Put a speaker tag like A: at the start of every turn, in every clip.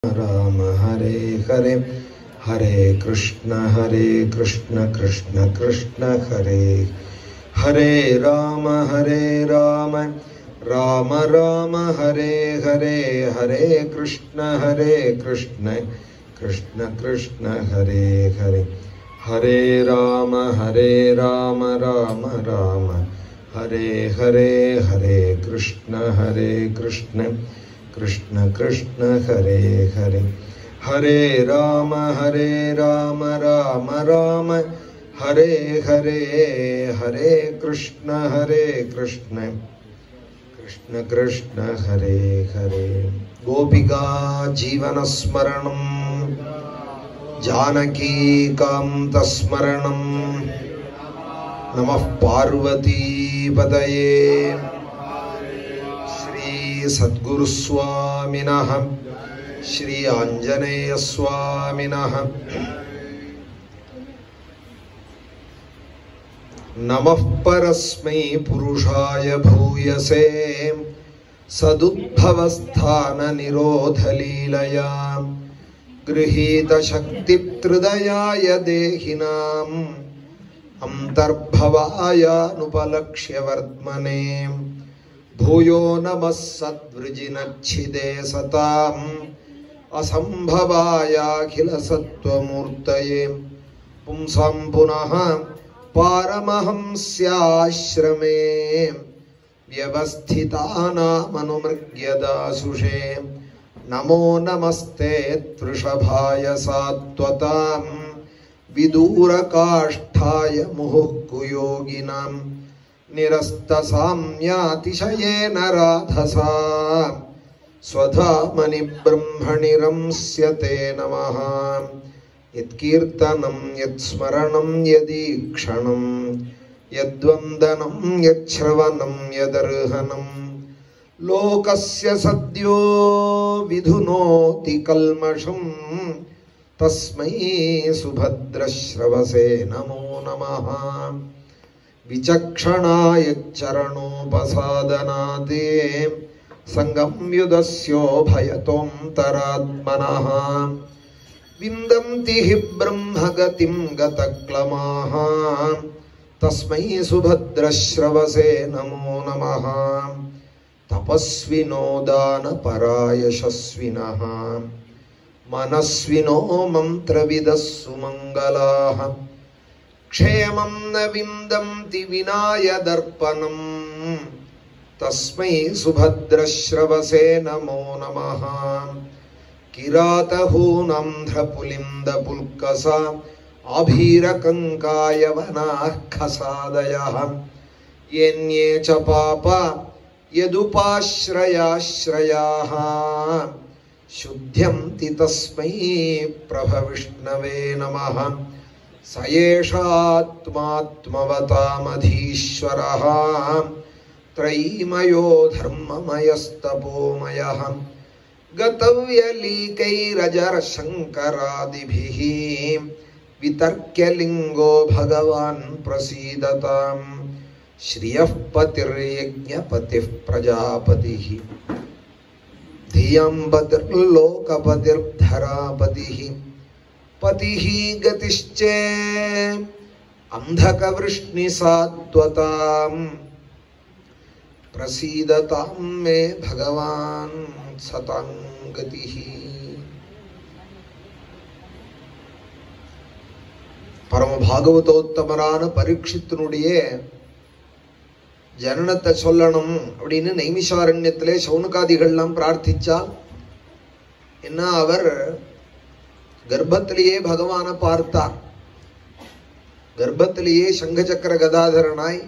A: राम हरे हरे हरे कृष्ण हरे कृष्ण कृष्ण कृष्ण हरे हरे राम हरे राम राम राम हरे हरे हरे कृष्ण हरे कृष्ण कृष्ण कृष्ण हरे हरे हरे राम हरे राम राम राम हरे हरे हरे कृष्ण हरे कृष्ण कृष्ण कृष्ण हरे हरे हरे राम हरे राम राम राम हरे हरे हरे कृष्ण हरे कृष्ण कृष्ण कृष्ण हरे हरे गोपिका जीवनस्मरणं जानकीकान्तस्मरणं नमः पार्वतीपदये श्रीसद्गुरुस्वामिनः श्री आञ्जनेयस्वामिनः नमः परस्मै पुरुषाय भूयसे सदुद्भवस्थाननिरोधलीलया गृहीतशक्तित्रिदयाय देहिनाम् अन्तर्भवायानुपलक्ष्य वर्त्मने भूयो नमः सद्वृजिनच्छिदे सताम् असम्भवायाखिलसत्त्वमूर्तये पुंसां पुनः पारमहंस्याश्रमे व्यवस्थितानामनुमृग्यदासुषे नमो नमस्ते वृषभाय सात्वतां विदूरकाष्ठाय मुहुः कुयोगिनाम् निरस्तसाम्यातिशयेन राधसा स्वधामनि ब्रह्मणि रंस्यते नमः यत्कीर्तनं यत्स्मरणं यदीक्षणं यद्वन्दनं यच्छ्रवणं यदर्हनं लोकस्य सद्यो विधुनोति कल्मषं तस्मै सुभद्रश्रवसे नमो नमः विचक्षणायच्चरणोपसादनादे सङ्गम्युदस्योभयतोऽन्तरात्मनः विन्दन्ति हि ब्रह्मगतिं गतक्लमाः तस्मै सुभद्रश्रवसे नमो नमः तपस्विनो दानपरायशस्विनः मनस्विनो मन्त्रविदः सुमङ्गलाः क्षेमं न विन्दन्ति विनाय दर्पणम् तस्मै सुभद्रश्रवसे नमो नमः किरातहूनन्ध्रपुलिन्दपुल्कसा आभीरकङ्कायवनाः खसादयः येन्ये च पाप यदुपाश्रयाश्रयाः शुद्ध्यन्ति तस्मै प्रभविष्णवे नमः स एषात्मात्मवतामधीश्वरः त्रयीमयो धर्ममयस्तपोमयः गतव्यलीकैरजरशङ्करादिभिः वितर्क्यलिङ्गो भगवान् प्रसीदताम् श्रियः पतिर्यज्ञपतिः प्रजापतिः धियम्बतिर्लोकपतिर्धरापतिः पतिः गतिश्चे अन्धकवृष्णिसात्वताम् प्रसीदतां मे भगवान् सतां गतिः பரம பாகவதோத்தமரான பரீட்சித்தினுடைய ஜனனத்தை சொல்லணும் அப்படின்னு நைமிஷாரண்யத்திலே சவுனகாதிகள்லாம் பிரார்த்திச்சால் என்ன அவர் கர்ப்பத்திலேயே பகவானை பார்த்தார் கர்ப்பத்திலேயே சங்கச்சக்கர கதாதரனாய்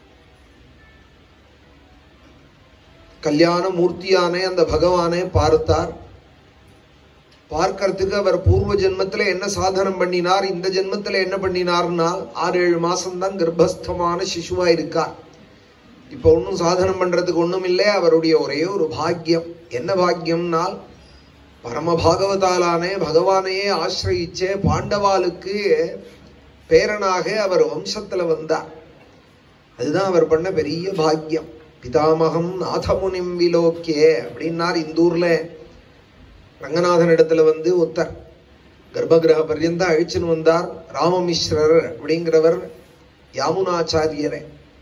A: கல்யாண மூர்த்தியானே அந்த பகவானை பார்த்தார் பார்க்கறதுக்கு அவர் பூர்வ ஜென்மத்துல என்ன சாதனம் பண்ணினார் இந்த ஜென்மத்துல என்ன பண்ணினார்னா ஆறு ஏழு மாசம்தான் கர்ப்பஸ்தமான சிசுவா இருக்கார் இப்போ ஒன்றும் சாதனம் பண்றதுக்கு ஒன்றும் இல்லை அவருடைய ஒரே ஒரு பாக்கியம் என்ன பாக்கியம்னால் பரம பாகவதாலானே பகவானையே ஆசிரயிச்சே பாண்டவாளுக்கு பேரனாக அவர் வம்சத்துல வந்தார் அதுதான் அவர் பண்ண பெரிய பாக்கியம் பிதாமகம் நாதமுனிம் விலோக்கியே அப்படின்னார் இந்தூர்ல ரங்கநாதன் இடத்துல வந்து ஒத்தர் கர்ப்பகிரக பர்யந்தம் அழிச்சுன்னு வந்தார் ராமமிஸ்ரர் அப்படிங்கிறவர் யாமுனாச்சாரியரே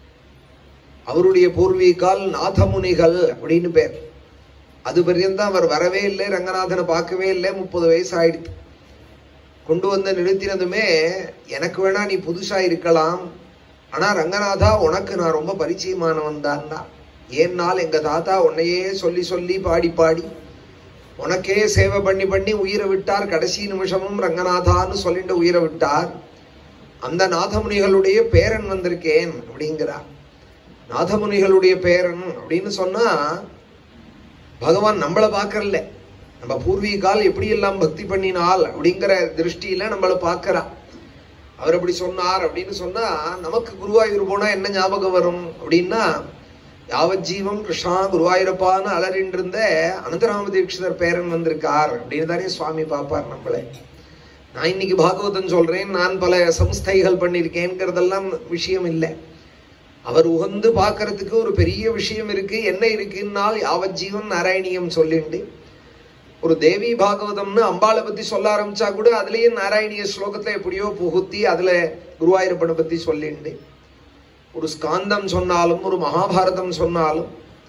A: அவருடைய பூர்வீகால் நாதமுனிகள் அப்படின்னு பேர் அது பர்யந்தம் அவர் வரவே இல்லை ரங்கநாதனை பார்க்கவே இல்லை முப்பது வயசு ஆயிடுச்சு கொண்டு வந்து நிறுத்தினதுமே எனக்கு வேணா நீ புதுசா இருக்கலாம் ஆனா ரங்கநாதா உனக்கு நான் ரொம்ப பரிச்சயமானவன் தான்டா ஏன்னால் எங்க தாத்தா உன்னையே சொல்லி சொல்லி பாடி பாடி உனக்கே சேவை பண்ணி பண்ணி உயிரை விட்டார் கடைசி நிமிஷமும் ரங்கநாதான்னு சொல்லிட்டு உயிரை விட்டார் அந்த நாதமுனிகளுடைய பேரன் வந்திருக்கேன் அப்படிங்கிறார் நாதமுனிகளுடைய பேரன் அப்படின்னு சொன்னா பகவான் நம்மளை பார்க்கறல நம்ம பூர்வீகால் எப்படி எல்லாம் பக்தி பண்ணினால் அப்படிங்கிற திருஷ்டியில நம்மளை பார்க்கறா அவர் அப்படி சொன்னார் அப்படின்னு சொன்னா நமக்கு குருவாயூர் போனா என்ன ஞாபகம் வரும் அப்படின்னா யாவஜீவம் கிருஷ்ணா குருவாயூரப்பான்னு அலறின்னு இருந்த அனந்தராம தீட்சிதர் பேரன் வந்திருக்கார் அப்படின்னு தானே சுவாமி பார்ப்பார் நம்மளை நான் இன்னைக்கு பாகவதம் சொல்றேன் நான் பல சம்ஸ்தைகள் பண்ணியிருக்கேங்கிறதெல்லாம் விஷயம் இல்லை அவர் உகந்து பார்க்கறதுக்கு ஒரு பெரிய விஷயம் இருக்கு என்ன இருக்குன்னால் யாவஜீவன் நாராயணியம் சொல்லிண்டு ஒரு தேவி பாகவதம்னு அம்பாளை பத்தி சொல்ல ஆரம்பிச்சா கூட அதுலயே நாராயணிய ஸ்லோகத்துல எப்படியோ புகுத்தி அதுல குருவாயூரப்பனை பத்தி சொல்லிண்டு ஒரு ஸ்காந்தம் சொன்னாலும் ஒரு மகாபாரதம் சொன்னாலும்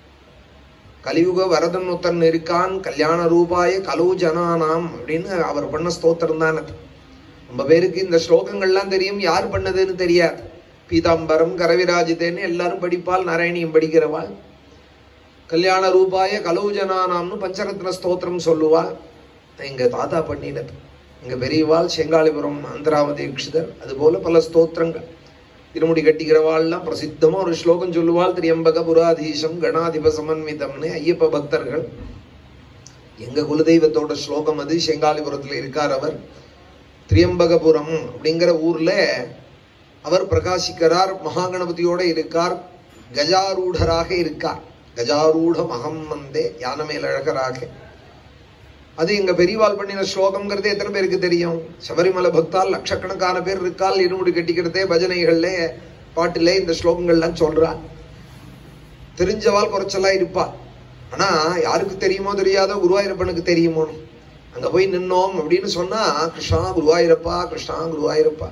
A: கலியுக வரதன் ஒருத்தன் இருக்கான் கல்யாண ரூபாய கலு ஜனானாம் அப்படின்னு அவர் பண்ண ஸ்தோத்திரம் தான் அது ரொம்ப பேருக்கு இந்த ஸ்லோகங்கள்லாம் தெரியும் யார் பண்ணதுன்னு தெரியாது பீதாம்பரம் கரவிராஜிதேன்னு எல்லாரும் படிப்பால் நாராயணியம் படிக்கிறவாள் கல்யாண ரூபாய கலௌஜனானாம்னு பஞ்சரத்ன ஸ்தோத்திரம் சொல்லுவாள் எங்க தாத்தா பண்ணினது எங்க பெரியவாள் செங்காலிபுரம் அந்தராம தீட்சிதர் அது போல பல ஸ்தோத்திரங்கள் திருமுடி கட்டிக்கிறவாள்லாம் பிரசித்தமா ஒரு ஸ்லோகம் சொல்லுவாள் திரியம்பக புராதீசம் கணாதிப சமன்விதம்னு ஐயப்ப பக்தர்கள் எங்க குலதெய்வத்தோட ஸ்லோகம் அது செங்காலிபுரத்துல இருக்கார் அவர் திரியம்பகபுரம் அப்படிங்கிற ஊர்ல அவர் பிரகாசிக்கிறார் மகாகணபதியோட இருக்கார் கஜாரூடராக இருக்கார் கஜாரூட மகம் வந்தே யானை மேல் அழகராக அது எங்க பெரியவாள் பண்ணின ஸ்லோகம்ங்கிறது எத்தனை பேருக்கு தெரியும் சபரிமலை பக்தால் லட்சக்கணக்கான பேர் இருக்கால் இருமுடி கட்டிக்கிறதே பஜனைகள்ல பாட்டுல இந்த ஸ்லோகங்கள்லாம் சொல்றாள் தெரிஞ்சவாள் குறைச்சலா இருப்பா ஆனா யாருக்கு தெரியுமோ தெரியாதோ குருவாயூரப்பனுக்கு தெரியுமோ அங்க போய் நின்னோம் அப்படின்னு சொன்னா கிருஷ்ணா குருவாயூரப்பா கிருஷ்ணா குருவாயூரப்பா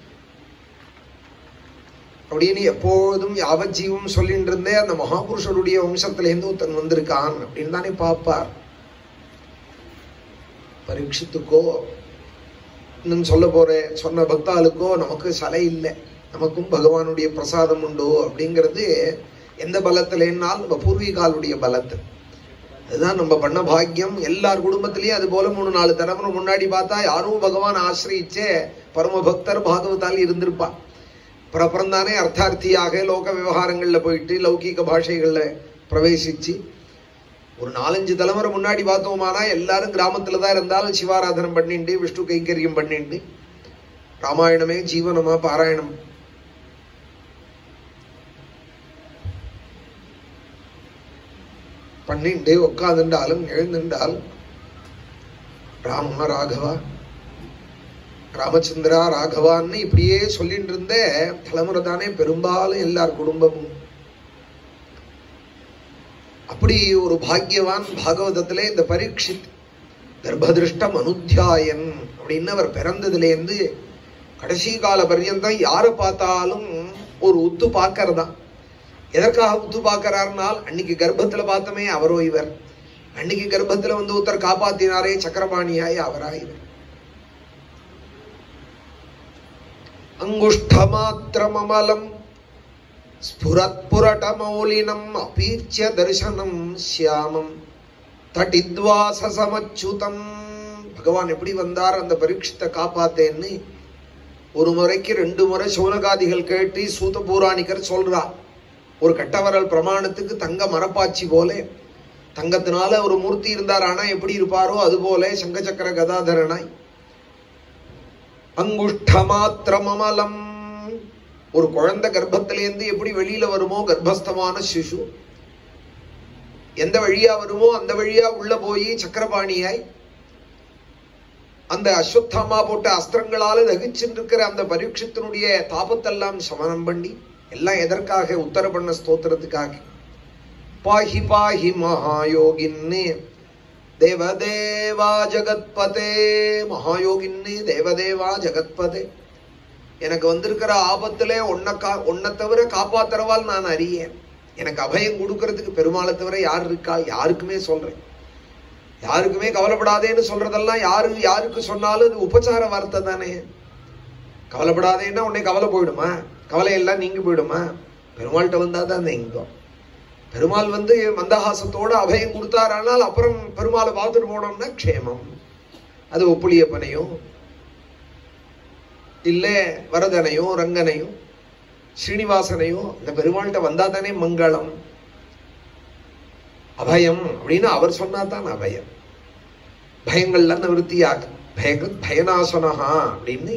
A: அப்படின்னு எப்பொழுதும் யாவஜீவம் சொல்லிட்டு இருந்தே அந்த மகாபுருஷருடைய வம்சத்திலேருந்து ஒருத்தன் வந்திருக்கான் அப்படின்னு தானே பார்ப்பார் பரீட்சித்துக்கோ இன்னும் சொல்ல போறேன் சொன்ன பக்தாளுக்கோ நமக்கு சலை இல்லை நமக்கும் பகவானுடைய பிரசாதம் உண்டோ அப்படிங்கிறது எந்த பலத்திலேனால் நம்ம பூர்வீகாலுடைய பலத்து அதுதான் நம்ம பண்ண பாக்கியம் எல்லார் குடும்பத்திலயும் அது போல மூணு நாலு தலைமுறை முன்னாடி பார்த்தா யாரும் பகவான் ஆசிரியிச்சே பரம பக்தர் பாகவதால் இருந்திருப்பா அப்புறம் தானே அர்த்தார்த்தியாக லோக விவகாரங்கள்ல போயிட்டு லௌகீக பாஷைகள்ல பிரவேசிச்சு ஒரு நாலஞ்சு தலைமுறை முன்னாடி பார்த்தோமானா எல்லாரும் கிராமத்துல தான் இருந்தாலும் சிவாராதனம் பண்ணிண்டு விஷ்ணு கைங்கரியம் பண்ணிண்டு ராமாயணமே ஜீவனமா பாராயணம் பண்ணிண்டு உட்காந்துண்டாலும் எழுந்துண்டாலும் ராம ராகவா ராமச்சந்திரா ராகவான்னு இப்படியே சொல்லிட்டு இருந்த தலைமுறை தானே பெரும்பாலும் எல்லார் குடும்பமும் அப்படி ஒரு பாக்யவான் பாகவதத்திலே இந்த பரீட்சித் கர்ப்பதிருஷ்டம் அனுத்தியாயன் அப்படின்னு அவர் பிறந்ததுலேருந்து கடைசி கால பர்யந்தம் யாரை பார்த்தாலும் ஒரு உத்து பார்க்கறதா எதற்காக உத்து பார்க்கறாருனால் அன்னைக்கு கர்ப்பத்துல பார்த்தோமே அவரோ இவர் அன்னைக்கு கர்ப்பத்துல வந்து ஒருத்தர் காப்பாத்தினாரே சக்கரபாணியாய் அவரா இவர் அங்குஷ்டமாத்திரமமலம் ஸ்புரத்புரட்டமௌலினம் அபீட்சிய தரிசனம் சியாமம் தட்டித்வாசமச்சுதம் பகவான் எப்படி வந்தார் அந்த பரீட்சத்தை காப்பாத்தேன்னு ஒரு முறைக்கு ரெண்டு முறை சோனகாதிகள் கேட்டு சூத பூராணிகர் சொல்றா ஒரு கட்டவரல் பிரமாணத்துக்கு தங்க மரப்பாச்சி போல தங்கத்தினால ஒரு மூர்த்தி இருந்தார் ஆனா எப்படி இருப்பாரோ அது போல சங்கச்சக்கர கதாதரனாய் அங்குஷ்டமாத்திரமமலம் ஒரு குழந்தை கர்ப்பத்திலேருந்து எப்படி வெளியில வருமோ கர்ப்பஸ்தமான சிசு எந்த வழியா வருமோ அந்த வழியா உள்ள போய் சக்கரபாணியாய் அந்த அஸ்வத்தாமா போட்ட அஸ்திரங்களால தகிச்சுட்டு இருக்கிற அந்த பரீட்சத்தினுடைய தாபத்தெல்லாம் சமனம் பண்ணி எல்லாம் எதற்காக உத்தர பண்ண ஸ்தோத்திரத்துக்காக பாஹி பாஹி மகாயோகின்னு தேவதேவா ஜகத்பதே மகாயோகின்னு தேவதேவா ஜகத்பதே எனக்கு வந்திருக்கிற ஆபத்திலே உன்னை கா உன்னை தவிர காப்பாத்துறவால் நான் அறியேன் எனக்கு அபயம் கொடுக்கறதுக்கு பெருமாளை தவிர யார் இருக்கா யாருக்குமே சொல்றேன் யாருக்குமே கவலைப்படாதேன்னு சொல்றதெல்லாம் யாரு யாருக்கு சொன்னாலும் இது உபச்சார வார்த்தை தானே கவலைப்படாதேன்னா உன்னை கவலை போயிடுமா கவலை எல்லாம் நீங்கி போயிடுமா பெருமாள்கிட்ட வந்தா தான் நீங்கும் பெருமாள் வந்து மந்தஹாசத்தோட அபயம் கொடுத்தாரானால் அப்புறம் பெருமாளை பார்த்துட்டு போனோம்னா க்ஷேமம் அது ஒப்புளியப்பனையோ இல்ல வரதனையோ ரங்கனையோ ஸ்ரீனிவாசனையோ இந்த பெருமாள்கிட்ட வந்தா தானே மங்களம் அபயம் அப்படின்னு அவர் சொன்னா தான் அபயம் பயங்கள்லாம் நிவர்த்தியாகும் பயக பயநாசனஹா அப்படின்னு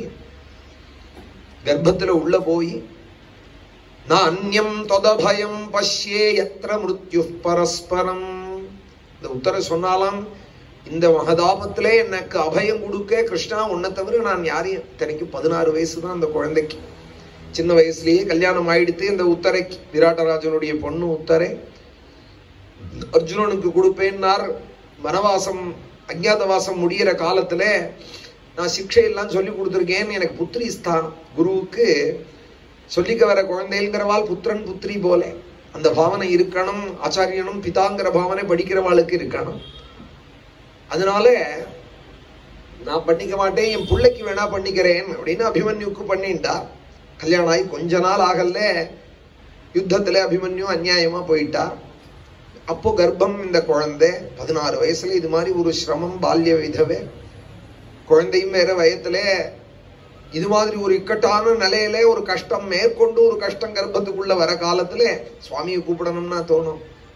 A: கர்ப்பத்துல உள்ள போய் நான் அந்யம் தொதபயம் பஷ்யே எத்திர மிருத்யு பரஸ்பரம் இந்த உத்தர சொன்னாலாம் இந்த மகதாபத்திலே எனக்கு அபயம் கொடுக்க கிருஷ்ணா உன்னை தவிர நான் யாரையும் இத்தனைக்கு பதினாறு வயசு தான் அந்த குழந்தைக்கு சின்ன வயசுலயே கல்யாணம் ஆயிடுத்து இந்த உத்தரைக்கு விராட்டராஜனுடைய பொண்ணு உத்தரை அர்ஜுனனுக்கு கொடுப்பேன்னார் வனவாசம் அஜ்ஞாதவாசம் முடியிற காலத்துல நான் சிக்ஷை எல்லாம் சொல்லி கொடுத்துருக்கேன் எனக்கு புத்திரி ஸ்தானம் குருவுக்கு சொல்லிக்க வர குழந்தைங்கிறவாள் புத்திரன் புத்திரி போல அந்த பாவனை இருக்கணும் ஆச்சாரியனும் பிதாங்கிற பாவனை படிக்கிறவாளுக்கு இருக்கணும் அதனால நான் பண்ணிக்க மாட்டேன் என் பிள்ளைக்கு வேணா பண்ணிக்கிறேன் அப்படின்னு அபிமன்யுக்கு பண்ணிண்டா கல்யாணம் ஆகி கொஞ்ச நாள் ஆகல யுத்தத்துல அபிமன்யு அநியாயமா போயிட்டா அப்போ கர்ப்பம் இந்த குழந்தை பதினாறு வயசுல இது மாதிரி ஒரு சிரமம் பால்ய விதவை குழந்தையும் வேற வயத்துல இது மாதிரி ஒரு இக்கட்டான நிலையில ஒரு கஷ்டம் மேற்கொண்டு ஒரு கஷ்டம் கர்ப்பத்துக்குள்ள வர காலத்துல சுவாமியை கூப்பிடணும்னா தோணும்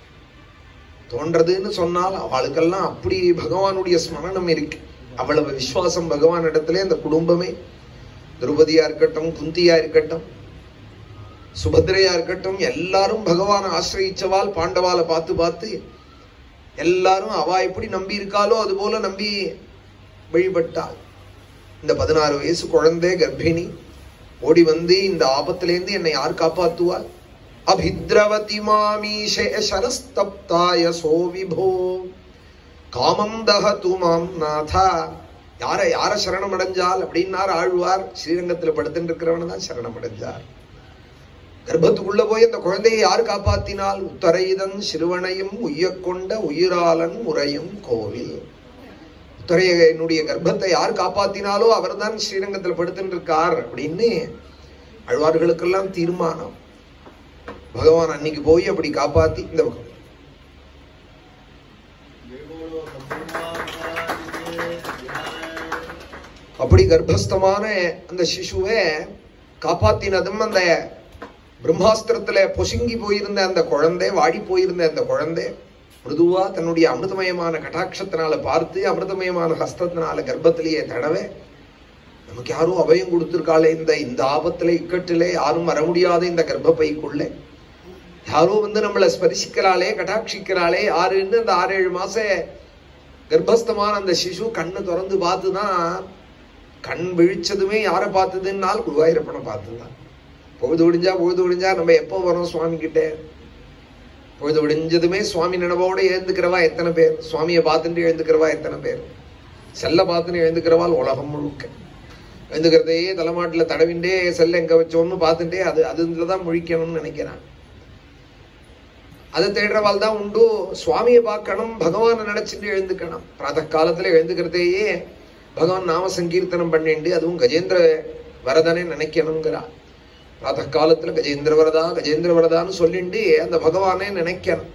A: தோன்றதுன்னு சொன்னால் அவளுக்கெல்லாம் அப்படி பகவானுடைய ஸ்மரணம் இருக்கு அவ்வளவு விசுவாசம் பகவான் இடத்துல அந்த குடும்பமே திரௌபதியா இருக்கட்டும் குந்தியா இருக்கட்டும் சுபத்ரையா இருக்கட்டும் எல்லாரும் பகவானை ஆசிரயிச்சவாள் பாண்டவால பார்த்து பார்த்து எல்லாரும் அவ எப்படி நம்பி இருக்காளோ அது போல நம்பி வழிபட்டாள் இந்த பதினாறு வயசு குழந்தை கர்ப்பிணி ஓடி வந்து இந்த ஆபத்திலேருந்து என்னை யார் காப்பாத்துவாள் அபித்ரவதி மாமீஷே சரஸ்தப்தாய சோ விபோ காமம் தகது மாம் நாதா யார யார சரணம் அடைஞ்சால் அப்படின்னார் ஆழ்வார் ஸ்ரீரங்கத்துல படுத்துட்டு இருக்கிறவன தான் சரணம் அடைஞ்சார் கர்ப்பத்துக்குள்ள போய் அந்த குழந்தையை யார் காப்பாத்தினால் உத்தரைதன் சிறுவனையும் உய்யக்கொண்ட உயிராளன் முறையும் கோவில் உத்தரையனுடைய கர்ப்பத்தை யார் காப்பாத்தினாலோ அவர்தான் ஸ்ரீரங்கத்துல படுத்துட்டு இருக்கார் அப்படின்னு அழ்வார்களுக்கெல்லாம் தீர்மானம் பகவான் அன்னைக்கு போய் அப்படி காப்பாத்தி இந்த பக்கம் அப்படி கர்ப்பஸ்தமான அந்த சிசுவை காப்பாத்தினதும் அந்த பிரம்மாஸ்திரத்துல பொசுங்கி போயிருந்த அந்த குழந்தை வாடி போயிருந்த அந்த குழந்தை மிருதுவா தன்னுடைய அமிர்தமயமான கட்டாட்சத்தினால பார்த்து அமிர்தமயமான ஹஸ்தத்தினால கர்ப்பத்திலேயே தடவை நமக்கு யாரும் அபயம் கொடுத்திருக்காளே இந்த இந்த ஆபத்துல இக்கட்டிலே யாரும் வர முடியாத இந்த கர்ப்பப்பைக்குள்ள யாரோ வந்து நம்மளை ஸ்பரிசிக்கிறாளே கட்டாட்சிக்கிறாளே யாருன்னு அந்த ஆறு ஏழு மாச கர்ப்பஸ்தமான அந்த சிசு கண்ணை திறந்து பார்த்துதான் கண் விழிச்சதுமே யாரை பார்த்ததுன்னால் குருவாயூரப்பனை பார்த்துதான் பொழுது விடிஞ்சா பொழுது விடிஞ்சா நம்ம எப்போ வரோம் சுவாமி கிட்ட பொழுது விடிஞ்சதுமே சுவாமி நினைவோட எழுந்துக்கிறவா எத்தனை பேர் சுவாமியை பார்த்துட்டு எழுந்துக்கிறவா எத்தனை பேர் செல்ல பார்த்துன்னு எழுந்துக்கிறவாள் உலகம் முழுக்க எழுந்துக்கிறதையே தலைமாட்டில் தடவிண்டே செல்ல எங்க வச்சோன்னு பார்த்துட்டே அது அதுல தான் முழிக்கணும்னு நினைக்கிறான் அதை தேடுறவாள் தான் உண்டு சுவாமியை பார்க்கணும் பகவானை நினைச்சிட்டு எழுந்துக்கணும் பிராத காலத்துல எழுந்துக்கிறதையே பகவான் நாம சங்கீர்த்தனம் பண்ணிண்டு அதுவும் கஜேந்திர வரதனே நினைக்கணுங்கிறா பிராத காலத்துல கஜேந்திர வரதா கஜேந்திர வரதான்னு சொல்லிண்டு அந்த பகவானே நினைக்கணும்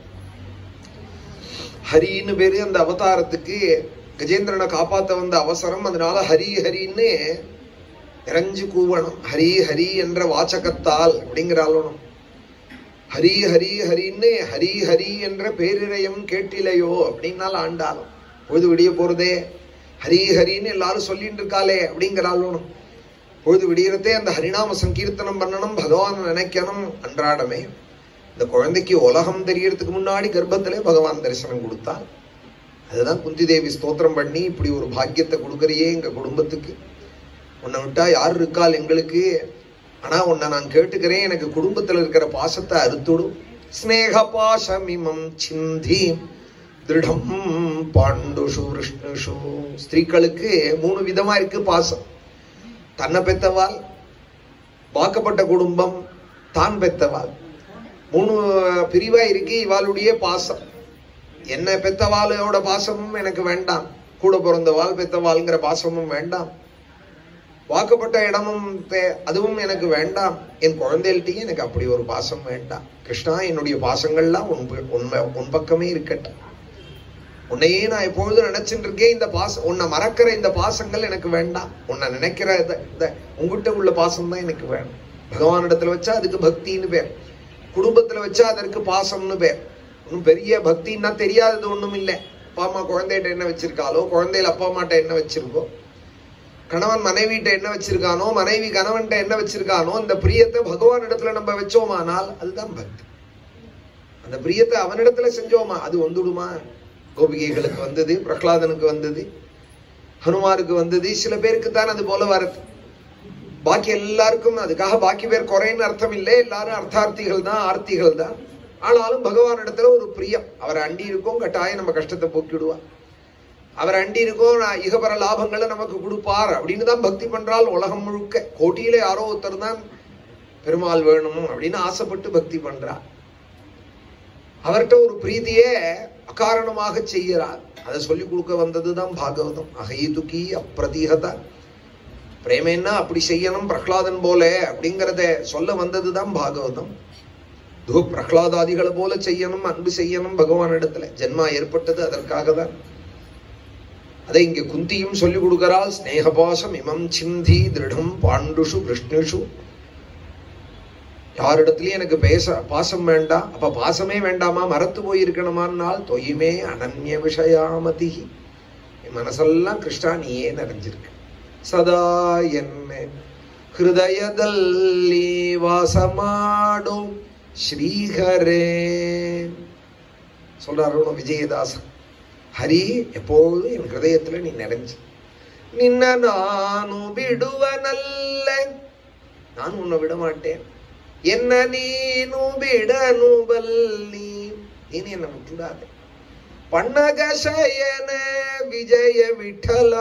A: ஹரின்னு பேரு அந்த அவதாரத்துக்கு கஜேந்திரனை காப்பாத்த வந்த அவசரம் அதனால ஹரி ஹரின்னு இறைஞ்சு கூவணும் ஹரி ஹரி என்ற வாச்சகத்தால் அப்படிங்கிறாலும் ஹரி ஹரி ஹரின்னு ஹரி ஹரி என்ற பேரிரயம் கேட்டிலையோ அப்படின்னால ஆண்டாலும் பொழுது விடிய போறதே ஹரி ஹரின்னு எல்லாரும் சொல்லிட்டு இருக்காளே அப்படிங்கிறாலும் பொழுது விடியறதே அந்த ஹரிநாம சங்கீர்த்தனம் பண்ணணும் பகவான் நினைக்கணும் அன்றாடமே இந்த குழந்தைக்கு உலகம் தெரியறதுக்கு முன்னாடி கர்ப்பத்திலே பகவான் தரிசனம் கொடுத்தார் அதுதான் குந்தி தேவி ஸ்தோத்திரம் பண்ணி இப்படி ஒரு பாக்கியத்தை கொடுக்கறியே எங்க குடும்பத்துக்கு உன்னை விட்டா யார் இருக்கால் எங்களுக்கு ஆனா உன்னை நான் கேட்டுக்கிறேன் எனக்கு குடும்பத்துல இருக்கிற பாசத்தை அறுத்துடும் ஸ்னேக பாசமிமம் சிந்தி திருடம் பாண்டுஷு விஷ்ணுஷு ஸ்திரீகளுக்கு மூணு விதமா இருக்கு பாசம் தன்னை பெத்தவாள் வாக்கப்பட்ட குடும்பம் தான் பெத்தவாள் மூணு பிரிவா இருக்கு இவாளுடைய பாசம் என்ன பெத்தவாளோட பாசமும் எனக்கு வேண்டாம் கூட பிறந்தவாள் பெத்தவாள்ங்கிற பாசமும் வேண்டாம் வாக்கப்பட்ட இடமும் தே- அதுவும் எனக்கு வேண்டாம் என் குழந்தைகள்ட்டையும் எனக்கு அப்படி ஒரு பாசம் வேண்டாம் கிருஷ்ணா என்னுடைய பாசங்கள்லாம் உன் ப- உண்மை உன் பக்கமே இருக்கட்டும் உன்னையே நான் எப்பொழுதும் நினைச்சிட்டு இருக்கேன் இந்த பாசம் உன்னை மறக்கிற இந்த பாசங்கள் எனக்கு வேண்டாம் உன்னை நினைக்கிற இந்த இந்த உங்ககிட்ட உள்ள பாசம் தான் எனக்கு வேணும் பகவானிடத்துல வச்சா அதுக்கு பக்தின்னு பேர் குடும்பத்துல வச்சா அதற்கு பாசம்னு பேர் ஒன்றும் பெரிய பக்தின்னா தெரியாதது ஒண்ணும் இல்லை அப்பா அம்மா குழந்தைகிட்ட என்ன வச்சிருக்காளோ குழந்தைகள் அப்பா அம்மாட்ட என்ன வச்சிருக்கோ கணவன் மனைவிட்ட என்ன வச்சிருக்கானோ மனைவி கணவன்கிட்ட என்ன வச்சிருக்கானோ அந்த பிரியத்தை பகவான் இடத்துல நம்ம வச்சோமானால் அதுதான் பக்தி அந்த பிரியத்தை அவனிடத்துல செஞ்சோமா அது வந்துடுமா கோபிகைகளுக்கு வந்தது பிரகலாதனுக்கு வந்தது ஹனுமாருக்கு வந்தது சில பேருக்கு தான் அது போல வருது பாக்கி எல்லாருக்கும் அதுக்காக பாக்கி பேர் குறைன்னு அர்த்தம் இல்லை எல்லாரும் அர்த்தார்த்திகள் தான் ஆர்த்திகள் தான் ஆனாலும் பகவான் இடத்துல ஒரு பிரியம் அவரை அண்டி இருக்கோம் கட்டாயம் நம்ம கஷ்டத்தை போக்கிடுவார் அவர் அண்டி இருக்கோம் நான் இகபர லாபங்களை நமக்கு கொடுப்பார் அப்படின்னு தான் பக்தி பண்றால் உலகம் முழுக்க கோட்டியில யாரோ ஒருத்தர் தான் பெருமாள் வேணும் அப்படின்னு ஆசைப்பட்டு பக்தி பண்றார் அவர்கிட்ட ஒரு பிரீதியே அகாரணமாக செய்கிறார் அதை சொல்லி கொடுக்க வந்ததுதான் பாகவதம் அகைதுகி அப்பிரதிகதா பிரேமேன்னா அப்படி செய்யணும் பிரகலாதன் போல அப்படிங்கிறத சொல்ல வந்ததுதான் பாகவதம் தூ பிரகலாதாதிகளை போல செய்யணும் அன்பு செய்யணும் பகவான் இடத்துல ஜென்மா ஏற்பட்டது அதற்காக தான் அதை இங்க குந்தியும் சொல்லி கொடுக்கிறாள் ஸ்நேகபாசம் இமம் சிந்தி திருடம் பாண்டுஷு விஷ்ணுஷு யாரிடத்துலயும் எனக்கு பேச பாசம் வேண்டாம் அப்ப பாசமே வேண்டாமா மறத்து போயிருக்கணுமானால் தொய்மே அனன்ய விஷயாமதி என் மனசெல்லாம் கிருஷ்ணா நீயே நிறைஞ்சிருக்கு ಸದಾ ಎನ್ನೆ ಹೃದಯದಲ್ಲಿ ವಾಸ ಮಾಡು ಶ್ರೀಹರೇ சொல்றாரு விஜயதாசன் ஹரி எப்போதும் என் ஹிருதயத்துல நீ நிறைஞ்சு நின்ன நானு ಬಿಡುವನಲ್ಲ ನಾನು உன்னை விட மாட்டேன் என்ன ನೀನು ಬಿಡನು ಬಲ್ಲಿ ನೀನು என்ன விட்டுடாத ಪಣ್ಣಗ ಶಯನ ವಿಜಯ ವಿಠಲ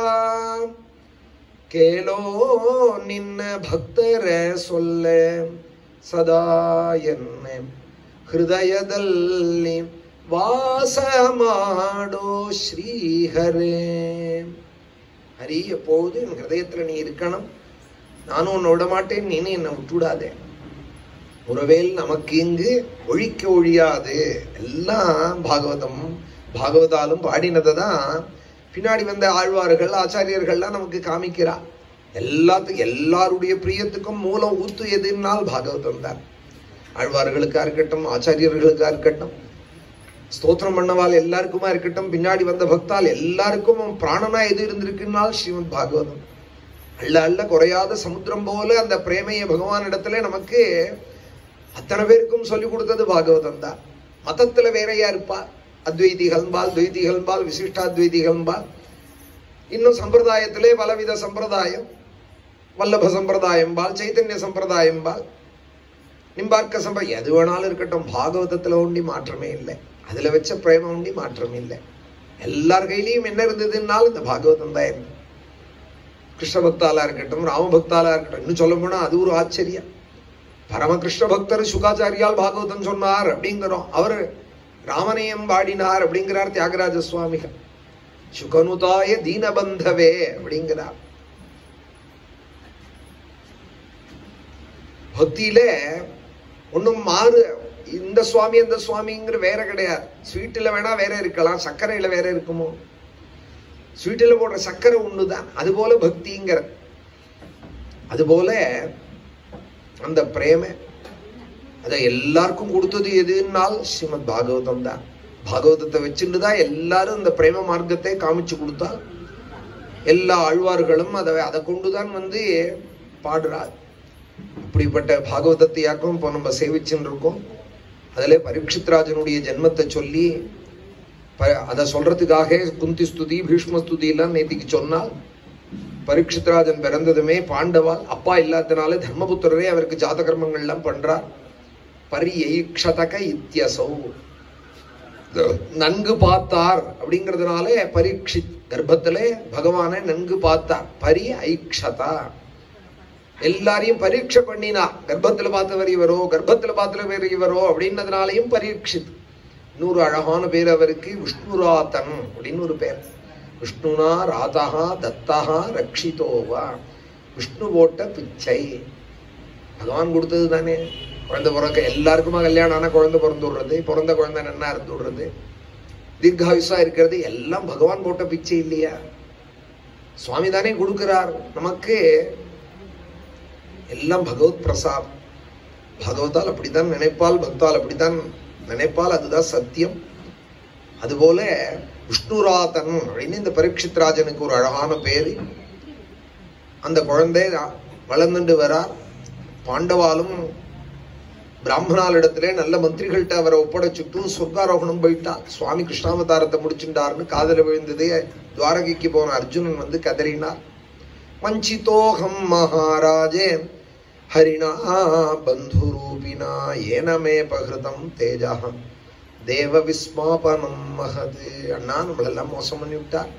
A: ಕೇಳೋ ನಿನ್ನ ಭಕ್ತರ ಸೊಲ್ಲೆ ಸದಾ ಎನ್ನ ಹೃದಯದಲ್ಲಿ ವಾಸ ಮಾಡೋ ஸ்ரீஹரே ஹரி எப்போதும் என் ஹிருதயத்துல நீ இருக்கணும் நானும் உன்னை விட மாட்டேன் நீனும் என்னை விட்டுவிடாதே உறவேல் நமக்கு இங்கு ஒழிக்க ஒழியாது எல்லாம் பாகவதம் பாகவதாலும் பாடினதை தான் பின்னாடி வந்த ஆழ்வார்கள் ஆச்சாரியர்கள்லாம் நமக்கு காமிக்கிறா எல்லாத்துக்கும் எல்லாருடைய பிரியத்துக்கும் மூலம் ஊத்து எதுனால் பாகவதம் தான் ஆழ்வார்களுக்கா இருக்கட்டும் ஆச்சாரியர்களுக்கா இருக்கட்டும் ஸ்தோத்திரம் பண்ணவால் எல்லாருக்குமா இருக்கட்டும் பின்னாடி வந்த பக்தால் எல்லாருக்கும் பிராணனா எது இருந்திருக்குன்னால் ஸ்ரீமத் பாகவதம் அள்ள அள்ள குறையாத சமுத்திரம் போல அந்த பிரேமைய பகவான் இடத்துல நமக்கு அத்தனை பேருக்கும் சொல்லி கொடுத்தது பாகவதம் தான் மதத்துல வேறையா இருப்பா அத்வைதிகள்பால் துவைதிகள்பால் விசிஷ்டாத்வைதிகள்பால் இன்னும் சம்பிரதாயத்திலே பலவித சம்பிரதாயம் வல்லப சம்பிரதாயம்பால் சைத்தன்ய சம்பிரதாயம்பால் நிம்பார்க்க சம்ப எது வேணாலும் இருக்கட்டும் பாகவதத்துல ஒண்டி மாற்றமே இல்லை அதுல வச்ச பிரேமம் ஒண்டி மாற்றம் இல்லை எல்லார் கையிலையும் என்ன இருந்ததுன்னாலும் இந்த பாகவதம் தான் இருந்தது கிருஷ்ண பக்தாலா இருக்கட்டும் ராம பக்தாலா இருக்கட்டும் இன்னும் சொல்ல போனா அது ஒரு ஆச்சரியம் பரமகிருஷ்ண பக்தர் சுகாச்சாரியால் பாகவதம் சொன்னார் அப்படிங்கிறோம் அவர் ராமனையம் பாடினார் அப்படிங்கிறார் தியாகராஜ சுவாமிகள் சுகனுதாய தீனபந்தவே அப்படிங்கிறார் பக்தியில ஒண்ணும் மாறு இந்த சுவாமி அந்த சுவாமிங்கிற வேற கிடையாது ஸ்வீட்டில் வேணா வேற இருக்கலாம் சர்க்கரையில வேற இருக்குமோ ஸ்வீட்டில் போடுற சர்க்கரை ஒண்ணுதான் அது போல பக்திங்கிற அது போல அந்த பிரேம அதை எல்லாருக்கும் கொடுத்தது எதுனால் ஸ்ரீமத் பாகவதம் தான் பாகவதத்தை வச்சுட்டு தான் எல்லாரும் இந்த பிரேம மார்க்கத்தை காமிச்சு கொடுத்தா எல்லா ஆழ்வார்களும் அதை அதை கொண்டுதான் வந்து பாடுறார் இப்படிப்பட்ட பாகவதத்தையாக்கும் இப்போ நம்ம சேவிச்சுன்னு இருக்கோம் அதில் பரீட்சித்ராஜனுடைய ஜென்மத்தை சொல்லி ப- அதை சொல்றதுக்காக குந்தி ஸ்துதி பீஷ்ம ஸ்துதி எல்லாம் நேத்திக்கு சொன்னால் பரீட்சித்ராஜன் பிறந்ததுமே பாண்டவால் அப்பா இல்லாதனால தர்மபுத்திரரே அவருக்கு ஜாத கர்மங்கள்லாம் பண்றார் பரியைக்ஷதக இத்தியசௌ நன்கு பார்த்தார் அப்படிங்கிறதுனால பரீட்சித் கர்ப்பத்திலே பகவானை நன்கு பார்த்தார் பரி ஐக்ஷதா எல்லாரையும் பரீட்சை பண்ணினார் கர்ப்பத்துல பார்த்தவர் இவரோ கர்ப்பத்துல பார்த்தவர் இவரோ அப்படின்னதுனாலையும் பரீட்சித் இன்னொரு அழகான பேர் அவருக்கு விஷ்ணுராதன் அப்படின்னு ஒரு பேர் விஷ்ணுனா ராதா தத்தா ரக்ஷிதோவா விஷ்ணு போட்ட பிச்சை பகவான் கொடுத்தது தானே குழந்தை பிறக்க எல்லாருக்குமா கல்யாணம் ஆனா குழந்தை பிறந்து விடுறது பிறந்த குழந்தை நன்னா இருந்து விடுறது தீர்காயுஷா இருக்கிறது எல்லாம் பகவான் போட்ட பிச்சை இல்லையா சுவாமி தானே கொடுக்கிறார் நமக்கு எல்லாம் பகவத் பிரசாத் பகவத்தால் அப்படித்தான் நினைப்பால் பக்தால் அப்படித்தான் நினைப்பால் அதுதான் சத்தியம் அதுபோல விஷ்ணுராதன் அப்படின்னு இந்த பரீட்சித் ராஜனுக்கு ஒரு அழகான பேரு அந்த குழந்தை வளர்ந்துட்டு வரார் பாண்டவாலும் பிராமணாலிடத்திலே நல்ல மந்திரிகள்கிட்ட அவரை ஒப்படைச்சுட்டு சொர்க்காரோகணம் போயிட்டார் சுவாமி கிருஷ்ணாவதாரத்தை முடிச்சுட்டார்னு காதல விழுந்தது துவாரகைக்கு போன அர்ஜுனன் வந்து கதறினார் வஞ்சிதோகம் மகாராஜே ஹரிணா பந்துரூபினா ஏனமே பகிருதம் தேஜா தேவ விஸ்மாபனம் மகது அண்ணா நம்மளெல்லாம் மோசம் பண்ணி விட்டார்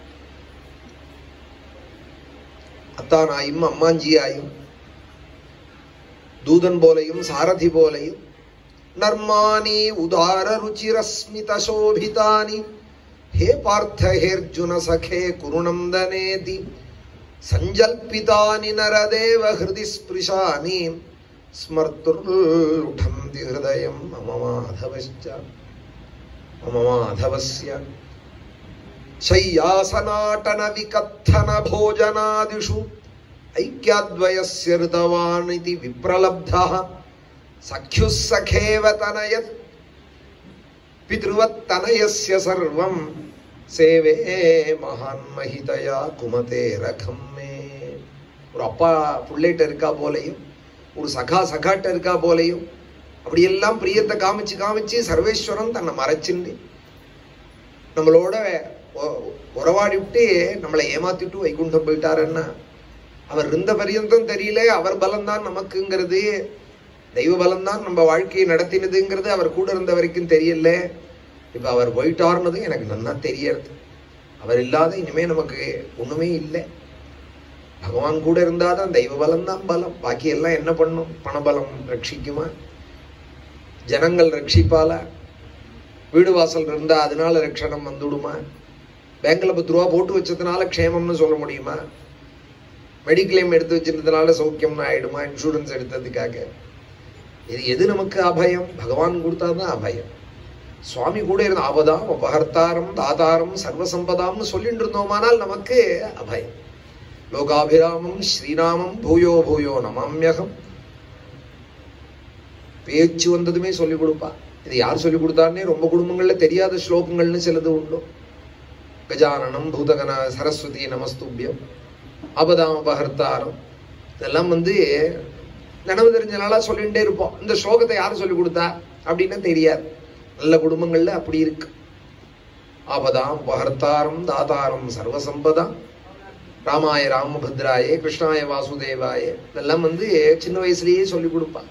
A: அத்தானாயும் அம்மாஞ்சியாயும் தூதன் போலையும் சாரதி போலையும் நர்மாணி உதார ருச்சிரஸ்மித சோபிதானி ஹே பார்த்த ஹேர்ஜுன சகே குருநந்தனேதி சஞ்சல்பிதானி நரதேவ ஹிருதி ஸ்பிருஷானி ஸ்மர்த்துர்லுடந்தி ஹிருதயம் மம மாதவश्च மம மாதவஸ்ய शय्यासनाटन विकत्थन भोजनादिषु ऐक्याद्वयस्य ऋतवान् इति विप्रलब्धः सख्युः सखेव तनयत् पितृवत्तनयस्य सर्वं சேவே மகான் மகிதயா குமதே ரகம்மே ஒரு அப்பா பிள்ளைகிட்ட இருக்கா போலையும் ஒரு சகா சகாட்ட இருக்கா போலையும் அப்படியெல்லாம் பிரியத்தை காமிச்சு காமிச்சு சர்வேஸ்வரன் தன்னை மறைச்சுண்டு நம்மளோட ஒ- உறவாடி விட்டு நம்மளை ஏமாத்திட்டு வைகுண்டம் போயிட்டாருன்னா அவர் இருந்த பரியந்தம் தெரியல அவர் பலம்தான் நமக்குங்கிறது தெய்வ பலம்தான் நம்ம வாழ்க்கையை நடத்தினதுங்கிறது அவர் கூட இருந்த வரைக்கும் தெரியல இப்ப அவர் போயிட்டாருனது எனக்கு நன்னா தெரியறது அவர் இல்லாத இனிமே நமக்கு ஒண்ணுமே இல்லை பகவான் கூட இருந்தாதான் தெய்வ பலம் தான் பலம் பாக்கி எல்லாம் என்ன பண்ணும் பணபலம் ரட்சிக்குமா ஜனங்கள் ரட்சிப்பால வீடு வாசல் இருந்தா அதனால ரட்சணம் வந்துடுமா பேங்க்ல பத்து ரூபா போட்டு வச்சதுனால க்ஷேமம்னு சொல்ல முடியுமா மெடிக்ளைம் எடுத்து வச்சிருந்ததுனால சௌக்கியம்னு ஆயிடுமா இன்சூரன்ஸ் எடுத்ததுக்காக இது எது நமக்கு அபயம் பகவான் கொடுத்தாதான் அபயம் சுவாமி கூட இருந்த அவதாம் அபகர்த்தாரம் தாதாரம் சர்வசம்பதாம்னு சொல்லிட்டு இருந்தோமானால் நமக்கு அபயம் லோகாபிராமம் ஸ்ரீராமம் பூயோ பூயோ நமாம்யகம் பேச்சு வந்ததுமே சொல்லி கொடுப்பா இது யார் சொல்லி கொடுத்தாருன்னே ரொம்ப குடும்பங்கள்ல தெரியாத ஸ்லோகங்கள்னு சிலது உண்டு கஜானனம் பூதகன சரஸ்வதி நமஸ்துபியம் அபதாம் அபகர்த்தாரம் இதெல்லாம் வந்து நினைவு தெரிஞ்சனால சொல்லிகிட்டே இருப்போம் இந்த ஸ்லோகத்தை யார் சொல்லி கொடுத்தா அப்படின்னா தெரியாது நல்ல குடும்பங்கள்ல அப்படி இருக்கு ஆபதாம் பகர்த்தாரம் தாதாரம் சர்வசம்பதாம் ராமாய ராமபத்ராய கிருஷ்ணாய வாசுதேவாய இதெல்லாம் வந்து சின்ன வயசுலயே சொல்லி கொடுப்பா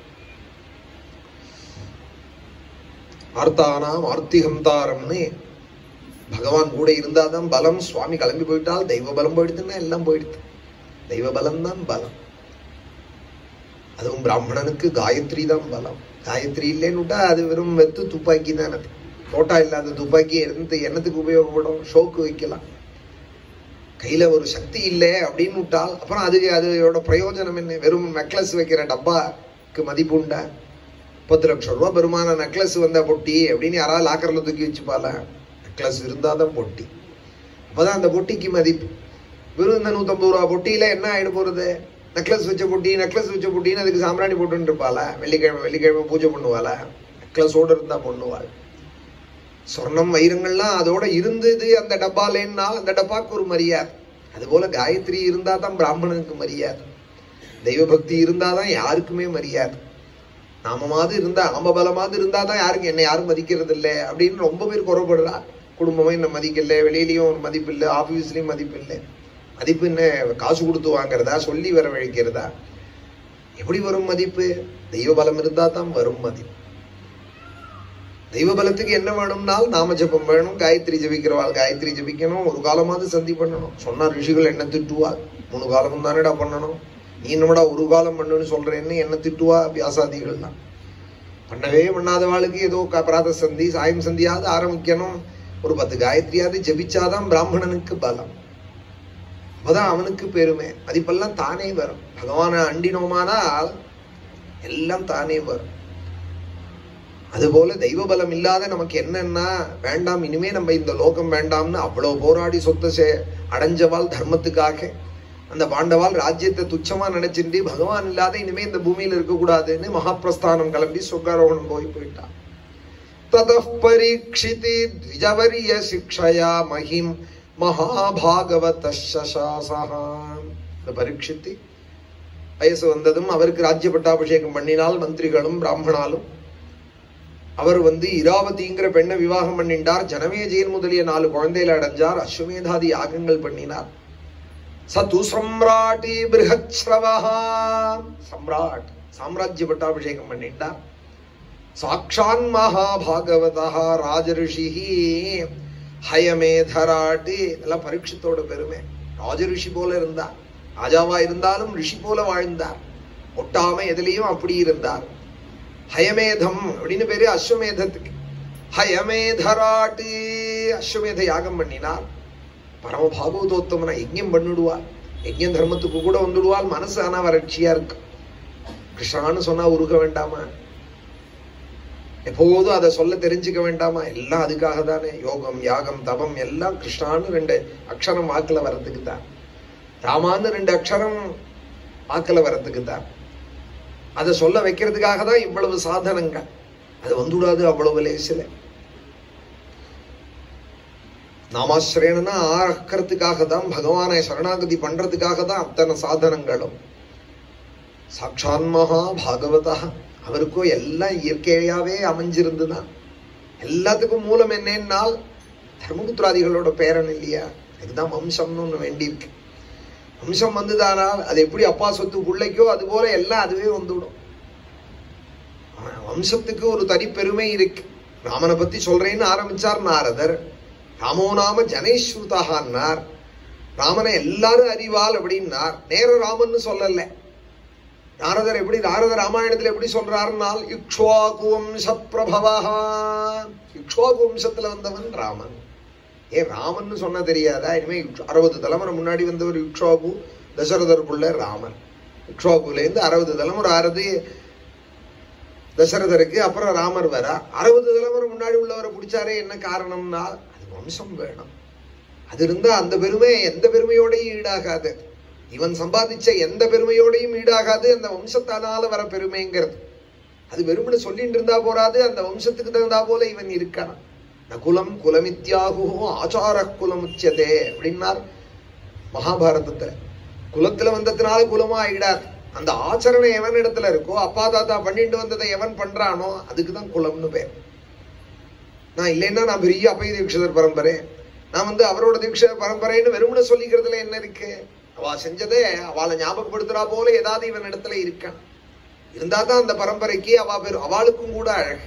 A: ஆர்த்தானாம் ஆர்த்திகந்தாரம்னு பகவான் கூட இருந்தாதான் பலம் சுவாமி கிளம்பி போயிட்டால் தெய்வ பலம் போயிடுதுன்னா எல்லாம் போயிடுது தெய்வ பலம் தான் பலம் அதுவும் பிராமணனுக்கு காயத்ரி தான் பலம் காயத்ரி இல்லைன்னு விட்டா அது வெறும் வெத்து துப்பாக்கி தான் அது தோட்டா இல்லாத துப்பாக்கி இருந்து என்னத்துக்கு உபயோகப்படும் ஷோக்கு வைக்கலாம் கையில ஒரு சக்தி இல்லை அப்படின்னு விட்டால் அப்புறம் அதுக்கு அதோட பிரயோஜனம் என்ன வெறும் நெக்லஸ் வைக்கிற டப்பாக்கு மதிப்பு உண்டா பத்து லட்சம் ரூபாய் பெருமான நெக்லஸ் வந்த பொட்டி அப்படின்னு யாராவது லாக்கர்ல தூக்கி வச்சுப்பால நெக்லஸ் இருந்தாதான் பொட்டி அப்பதான் அந்த பொட்டிக்கு மதிப்பு வெறும் இந்த நூத்தம்பது ரூபா பொட்டியில என்ன ஆயிட போறது நெக்லஸ் வச்ச பொட்டி நெக்லஸ் வச்ச பொட்டின்னு அதுக்கு சாம்பிராணி போட்டுன்னு இருப்பாளா வெள்ளிக்கிழமை வெள்ளிக்கிழமை பூஜை பண்ணுவாளா நெக்லஸோட இருந்தா பண்ணுவாள் சொர்ணம் வைரங்கள்லாம் அதோட இருந்தது அந்த டப்பாலேன்னா அந்த டப்பாக்கு ஒரு மரியாதை அதுபோல காயத்ரி இருந்தா தான் பிராமணனுக்கு மரியாதை தெய்வ பக்தி இருந்தாதான் யாருக்குமே மரியாதை நாமமாவது இருந்தா நாம பலமாவது இருந்தா தான் யாருக்கு என்ன யாரும் மதிக்கிறது இல்லை அப்படின்னு ரொம்ப பேர் குறைபடுறா குடும்பமே என்ன மதிக்கல வெளியிலயும் ஒரு மதிப்பு இல்லை ஆபீஸ்லயும் மதிப்பு இல்லை மதிப்பு என்ன காசு கொடுத்து வாங்குறதா சொல்லி வரவழைக்கிறதா எப்படி வரும் மதிப்பு தெய்வ பலம் இருந்தா தான் வரும் மதிப்பு தெய்வ பலத்துக்கு என்ன வேணும்னால் நாம ஜபம் வேணும் காயத்ரி ஜபிக்கிறவாள் காயத்ரி ஜபிக்கணும் ஒரு காலமாவது சந்தி பண்ணணும் சொன்னா ரிஷிகள் என்ன திட்டுவா மூணு காலமும் தானேடா பண்ணணும் நீ என்னடா ஒரு காலம் பண்ணுன்னு சொல்றேன்னு என்ன திட்டுவா வியாசாதிகள்லாம் பண்ணவே பண்ணாதவாளுக்கு ஏதோ க- பிராத சந்தி சாயம் சந்தியாவது ஆரம்பிக்கணும் ஒரு பத்து காயத்ரியாவது ஜபிச்சாதான் பிராமணனுக்கு பலம் அப்பதான் அவனுக்கு பெருமை மதிப்பெல்லாம் தானே வரும் பகவானை அண்டினோமானால் எல்லாம் தானே வரும் அதுபோல தெய்வ பலம் இல்லாத நமக்கு என்னன்னா வேண்டாம் இனிமே நம்ம இந்த லோகம் வேண்டாம்னு அவ்வளவு போராடி சொத்தை சே அடைஞ்சவாள் தர்மத்துக்காக அந்த பாண்டவாள் ராஜ்யத்தை துச்சமா நினைச்சிட்டு பகவான் இல்லாத இனிமே இந்த பூமியில இருக்கக்கூடாதுன்னு மகாபிரஸ்தானம் கிளம்பி சொர்க்காரோகணம் போய் போயிட்டான் ततः परीक्षिति द्विजवर्य शिक्षया महिம் மகாபாகவத இந்த பரீட்சித்து வயசு வந்ததும் அவருக்கு ராஜ்ய பட்டாபிஷேகம் பண்ணினால் மந்திரிகளும் பிராமணாலும் அவர் வந்து இராவதிங்கிற பெண்ணை விவாகம் பண்ணிண்டார் ஜனமேஜயன் முதலிய நாலு குழந்தைகளை அடைஞ்சார் அஸ்வமேதாதி யாகங்கள் பண்ணினார் சது சம்ராட்டி பிருஹத்ஸ்ரவா சம்ராட் சாம்ராஜ்ய பட்டாபிஷேகம் பண்ணிட்டார் சாட்சான் மகாபாகவதா ராஜரிஷி ஹயமேதராட்டு இதெல்லாம் பரீட்சத்தோட பெருமை ராஜரிஷி போல இருந்தார் ராஜாவா இருந்தாலும் ரிஷி போல வாழ்ந்தார் ஒட்டாம எதுலயும் அப்படி இருந்தார் ஹயமேதம் அப்படின்னு பேரு அஸ்வமேதத்துக்கு ஹயமேதராட்டு அஸ்வமேத யாகம் பண்ணினார் பரம பாகவதோத்தமனை யஜ்யம் பண்ணிடுவார் யஜ்யம் தர்மத்துக்கு கூட வந்துடுவார் மனசு ஆனா வறட்சியா இருக்கு கிருஷ்ணான்னு சொன்னா உருக வேண்டாமா எப்போதும் அதை சொல்ல தெரிஞ்சுக்க வேண்டாமா எல்லாம் அதுக்காக தானே யோகம் யாகம் தபம் எல்லாம் கிருஷ்ணான்னு ரெண்டு அக்ஷரம் வாக்குல வர்றதுக்கு தான் ராமான்னு ரெண்டு அக்ஷரம் வாக்குல வர்றதுக்கு தான் அதை சொல்ல வைக்கிறதுக்காக தான் இவ்வளவு சாதனங்கள் அது வந்துடாது அவ்வளவு லேசில நாமாசிரயணனா ஆக்கிறதுக்காக தான் பகவானை சரணாகதி பண்றதுக்காக தான் அத்தனை சாதனங்களும் சாட்சான் மகா பாகவதா அவருக்கும் எல்லாம் இயற்கையாவே அமைஞ்சிருந்துதான் எல்லாத்துக்கும் மூலம் என்னன்னால் தர்மபுத்திராதிகளோட பேரன் இல்லையா இதுதான் வம்சம்னு ஒண்ணு வேண்டியிருக்கு வம்சம் வந்துதானால் அது எப்படி அப்பா சொத்து பிள்ளைக்கோ அது போல எல்லாம் அதுவே வந்துவிடும் ஆனா, வம்சத்துக்கு ஒரு தனி பெருமை இருக்கு ராமனை பத்தி சொல்றேன்னு ஆரம்பிச்சார் நாரதர் ராமோ நாம ஜனேஸ்ருதான்னார் ராமனை எல்லாரும் அறிவாள் அப்படின்னார் நேர ராமன்னு சொல்லல நாரதர் எப்படி நாரத ராமாயணத்துல எப்படி சொல்றாருனால் இக்ஷ்வாகு வம்ச பிரபவா இக்ஷ்வாகு வம்சத்துல வந்தவன் ராமன் ஏன் ராமன்னு சொன்னா தெரியாதா இனிமே இக்ஷ்- அறுபது தலைமுறை முன்னாடி வந்தவர் இக்ஷ்வாகு தசரதருக்குள்ள ராமன் இக்ஷ்வாகுல இருந்து அறுபது தலைமுறை ஆறுது தசரதருக்கு அப்புறம் ராமர் வரா அறுபது தலைமுறை முன்னாடி உள்ளவரை பிடிச்சாரே என்ன காரணம்னா அது வம்சம் வேணும் அது இருந்தா அந்த பெருமை எந்த பெருமையோடையும் ஈடாகாது இவன் சம்பாதிச்ச எந்த பெருமையோடையும் ஈடாகாது அந்த வம்சத்தானால வர பெருமைங்கிறது அது வெறுமனு சொல்லிட்டு இருந்தா போறாது அந்த வம்சத்துக்கு தகுந்தா போல இவன் இருக்கான் நகுலம் குலமித்யாகு ஆச்சார குலமுச்சதே அப்படின்னார் மகாபாரதத்துல குலத்துல வந்ததுனால குலமா ஆயிடாது அந்த ஆச்சரணை எவன் இடத்துல இருக்கோ அப்பா தாத்தா பண்ணிட்டு வந்ததை எவன் பண்றானோ அதுக்குதான் குலம்னு பேர் நான் இல்லைன்னா நான் பெரிய அப்பய தீட்சிதர் பரம்பரை நான் வந்து அவரோட தீட்சிதர் பரம்பரைன்னு வெறுமனே சொல்லிக்கிறதுல என்ன இருக்கு அவ செஞ்சதே அவளை ஞாபகப்படுத்துறா போல ஏதாவது இவன் இடத்துல இருக்கான் இருந்தா தான் அந்த பரம்பரைக்கு அவ பெரு அவளுக்கும் கூட அழகு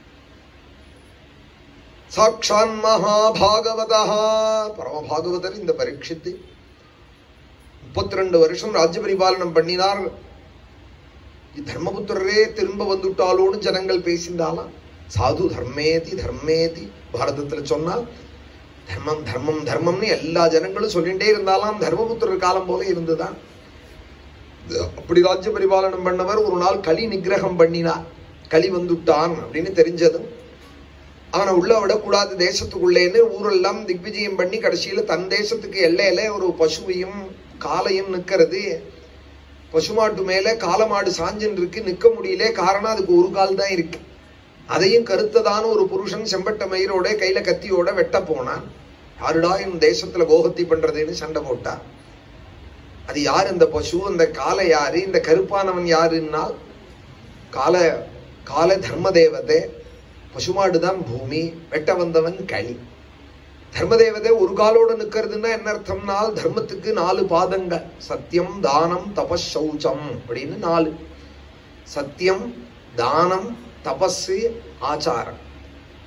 A: சாட்சான் மகாபாகவதா பரம பாகவதர் இந்த பரீட்சித்து முப்பத்தி ரெண்டு வருஷம் ராஜ்ய பரிபாலனம் பண்ணினார் தர்மபுத்திரரே திரும்ப வந்துட்டாலோன்னு ஜனங்கள் பேசிந்தாலாம் சாது தர்மேதி தர்மேதி பாரதத்துல சொன்னால் தர்மம் தர்மம் தர்மம்னு எல்லா ஜனங்களும் சொல்லிட்டே இருந்தாலாம் தர்மபுத்திரர் காலம் போல இருந்துதான் அப்படி ராஜ்ய பரிபாலனம் பண்ணவர் ஒரு நாள் களி நிகிரகம் பண்ணினார் களி வந்துட்டான் அப்படின்னு தெரிஞ்சதும் அவனை உள்ள விடக்கூடாது தேசத்துக்குள்ளேன்னு ஊரெல்லாம் திக்விஜயம் பண்ணி கடைசியில தன் தேசத்துக்கு எல்லையில ஒரு பசுவையும் காளையும் நிக்கிறது பசுமாட்டு மேல காலமாடு சாஞ்சின்னு இருக்கு நிக்க முடியல காரணம் அதுக்கு ஒரு கால் தான் இருக்கு அதையும் கருத்ததான ஒரு புருஷன் செம்பட்ட மயிரோட கையில கத்தியோட வெட்ட போனான் யாருடா என் தேசத்துல கோகத்தி பண்றதுன்னு சண்டை போட்டா அது யார் இந்த பசு அந்த காலை யாரு இந்த கருப்பானவன் யாருன்னா கால கால தர்ம தேவதை பசுமாடு தான் பூமி வெட்ட வந்தவன் களி தர்மதேவதை ஒரு காலோட நிக்கிறதுன்னா என்ன அர்த்தம்னா தர்மத்துக்கு நாலு பாதங்கள் சத்தியம் தானம் தபஸ் சௌச்சம் அப்படின்னு நாலு சத்தியம் தானம் தபஸ் ஆச்சாரம்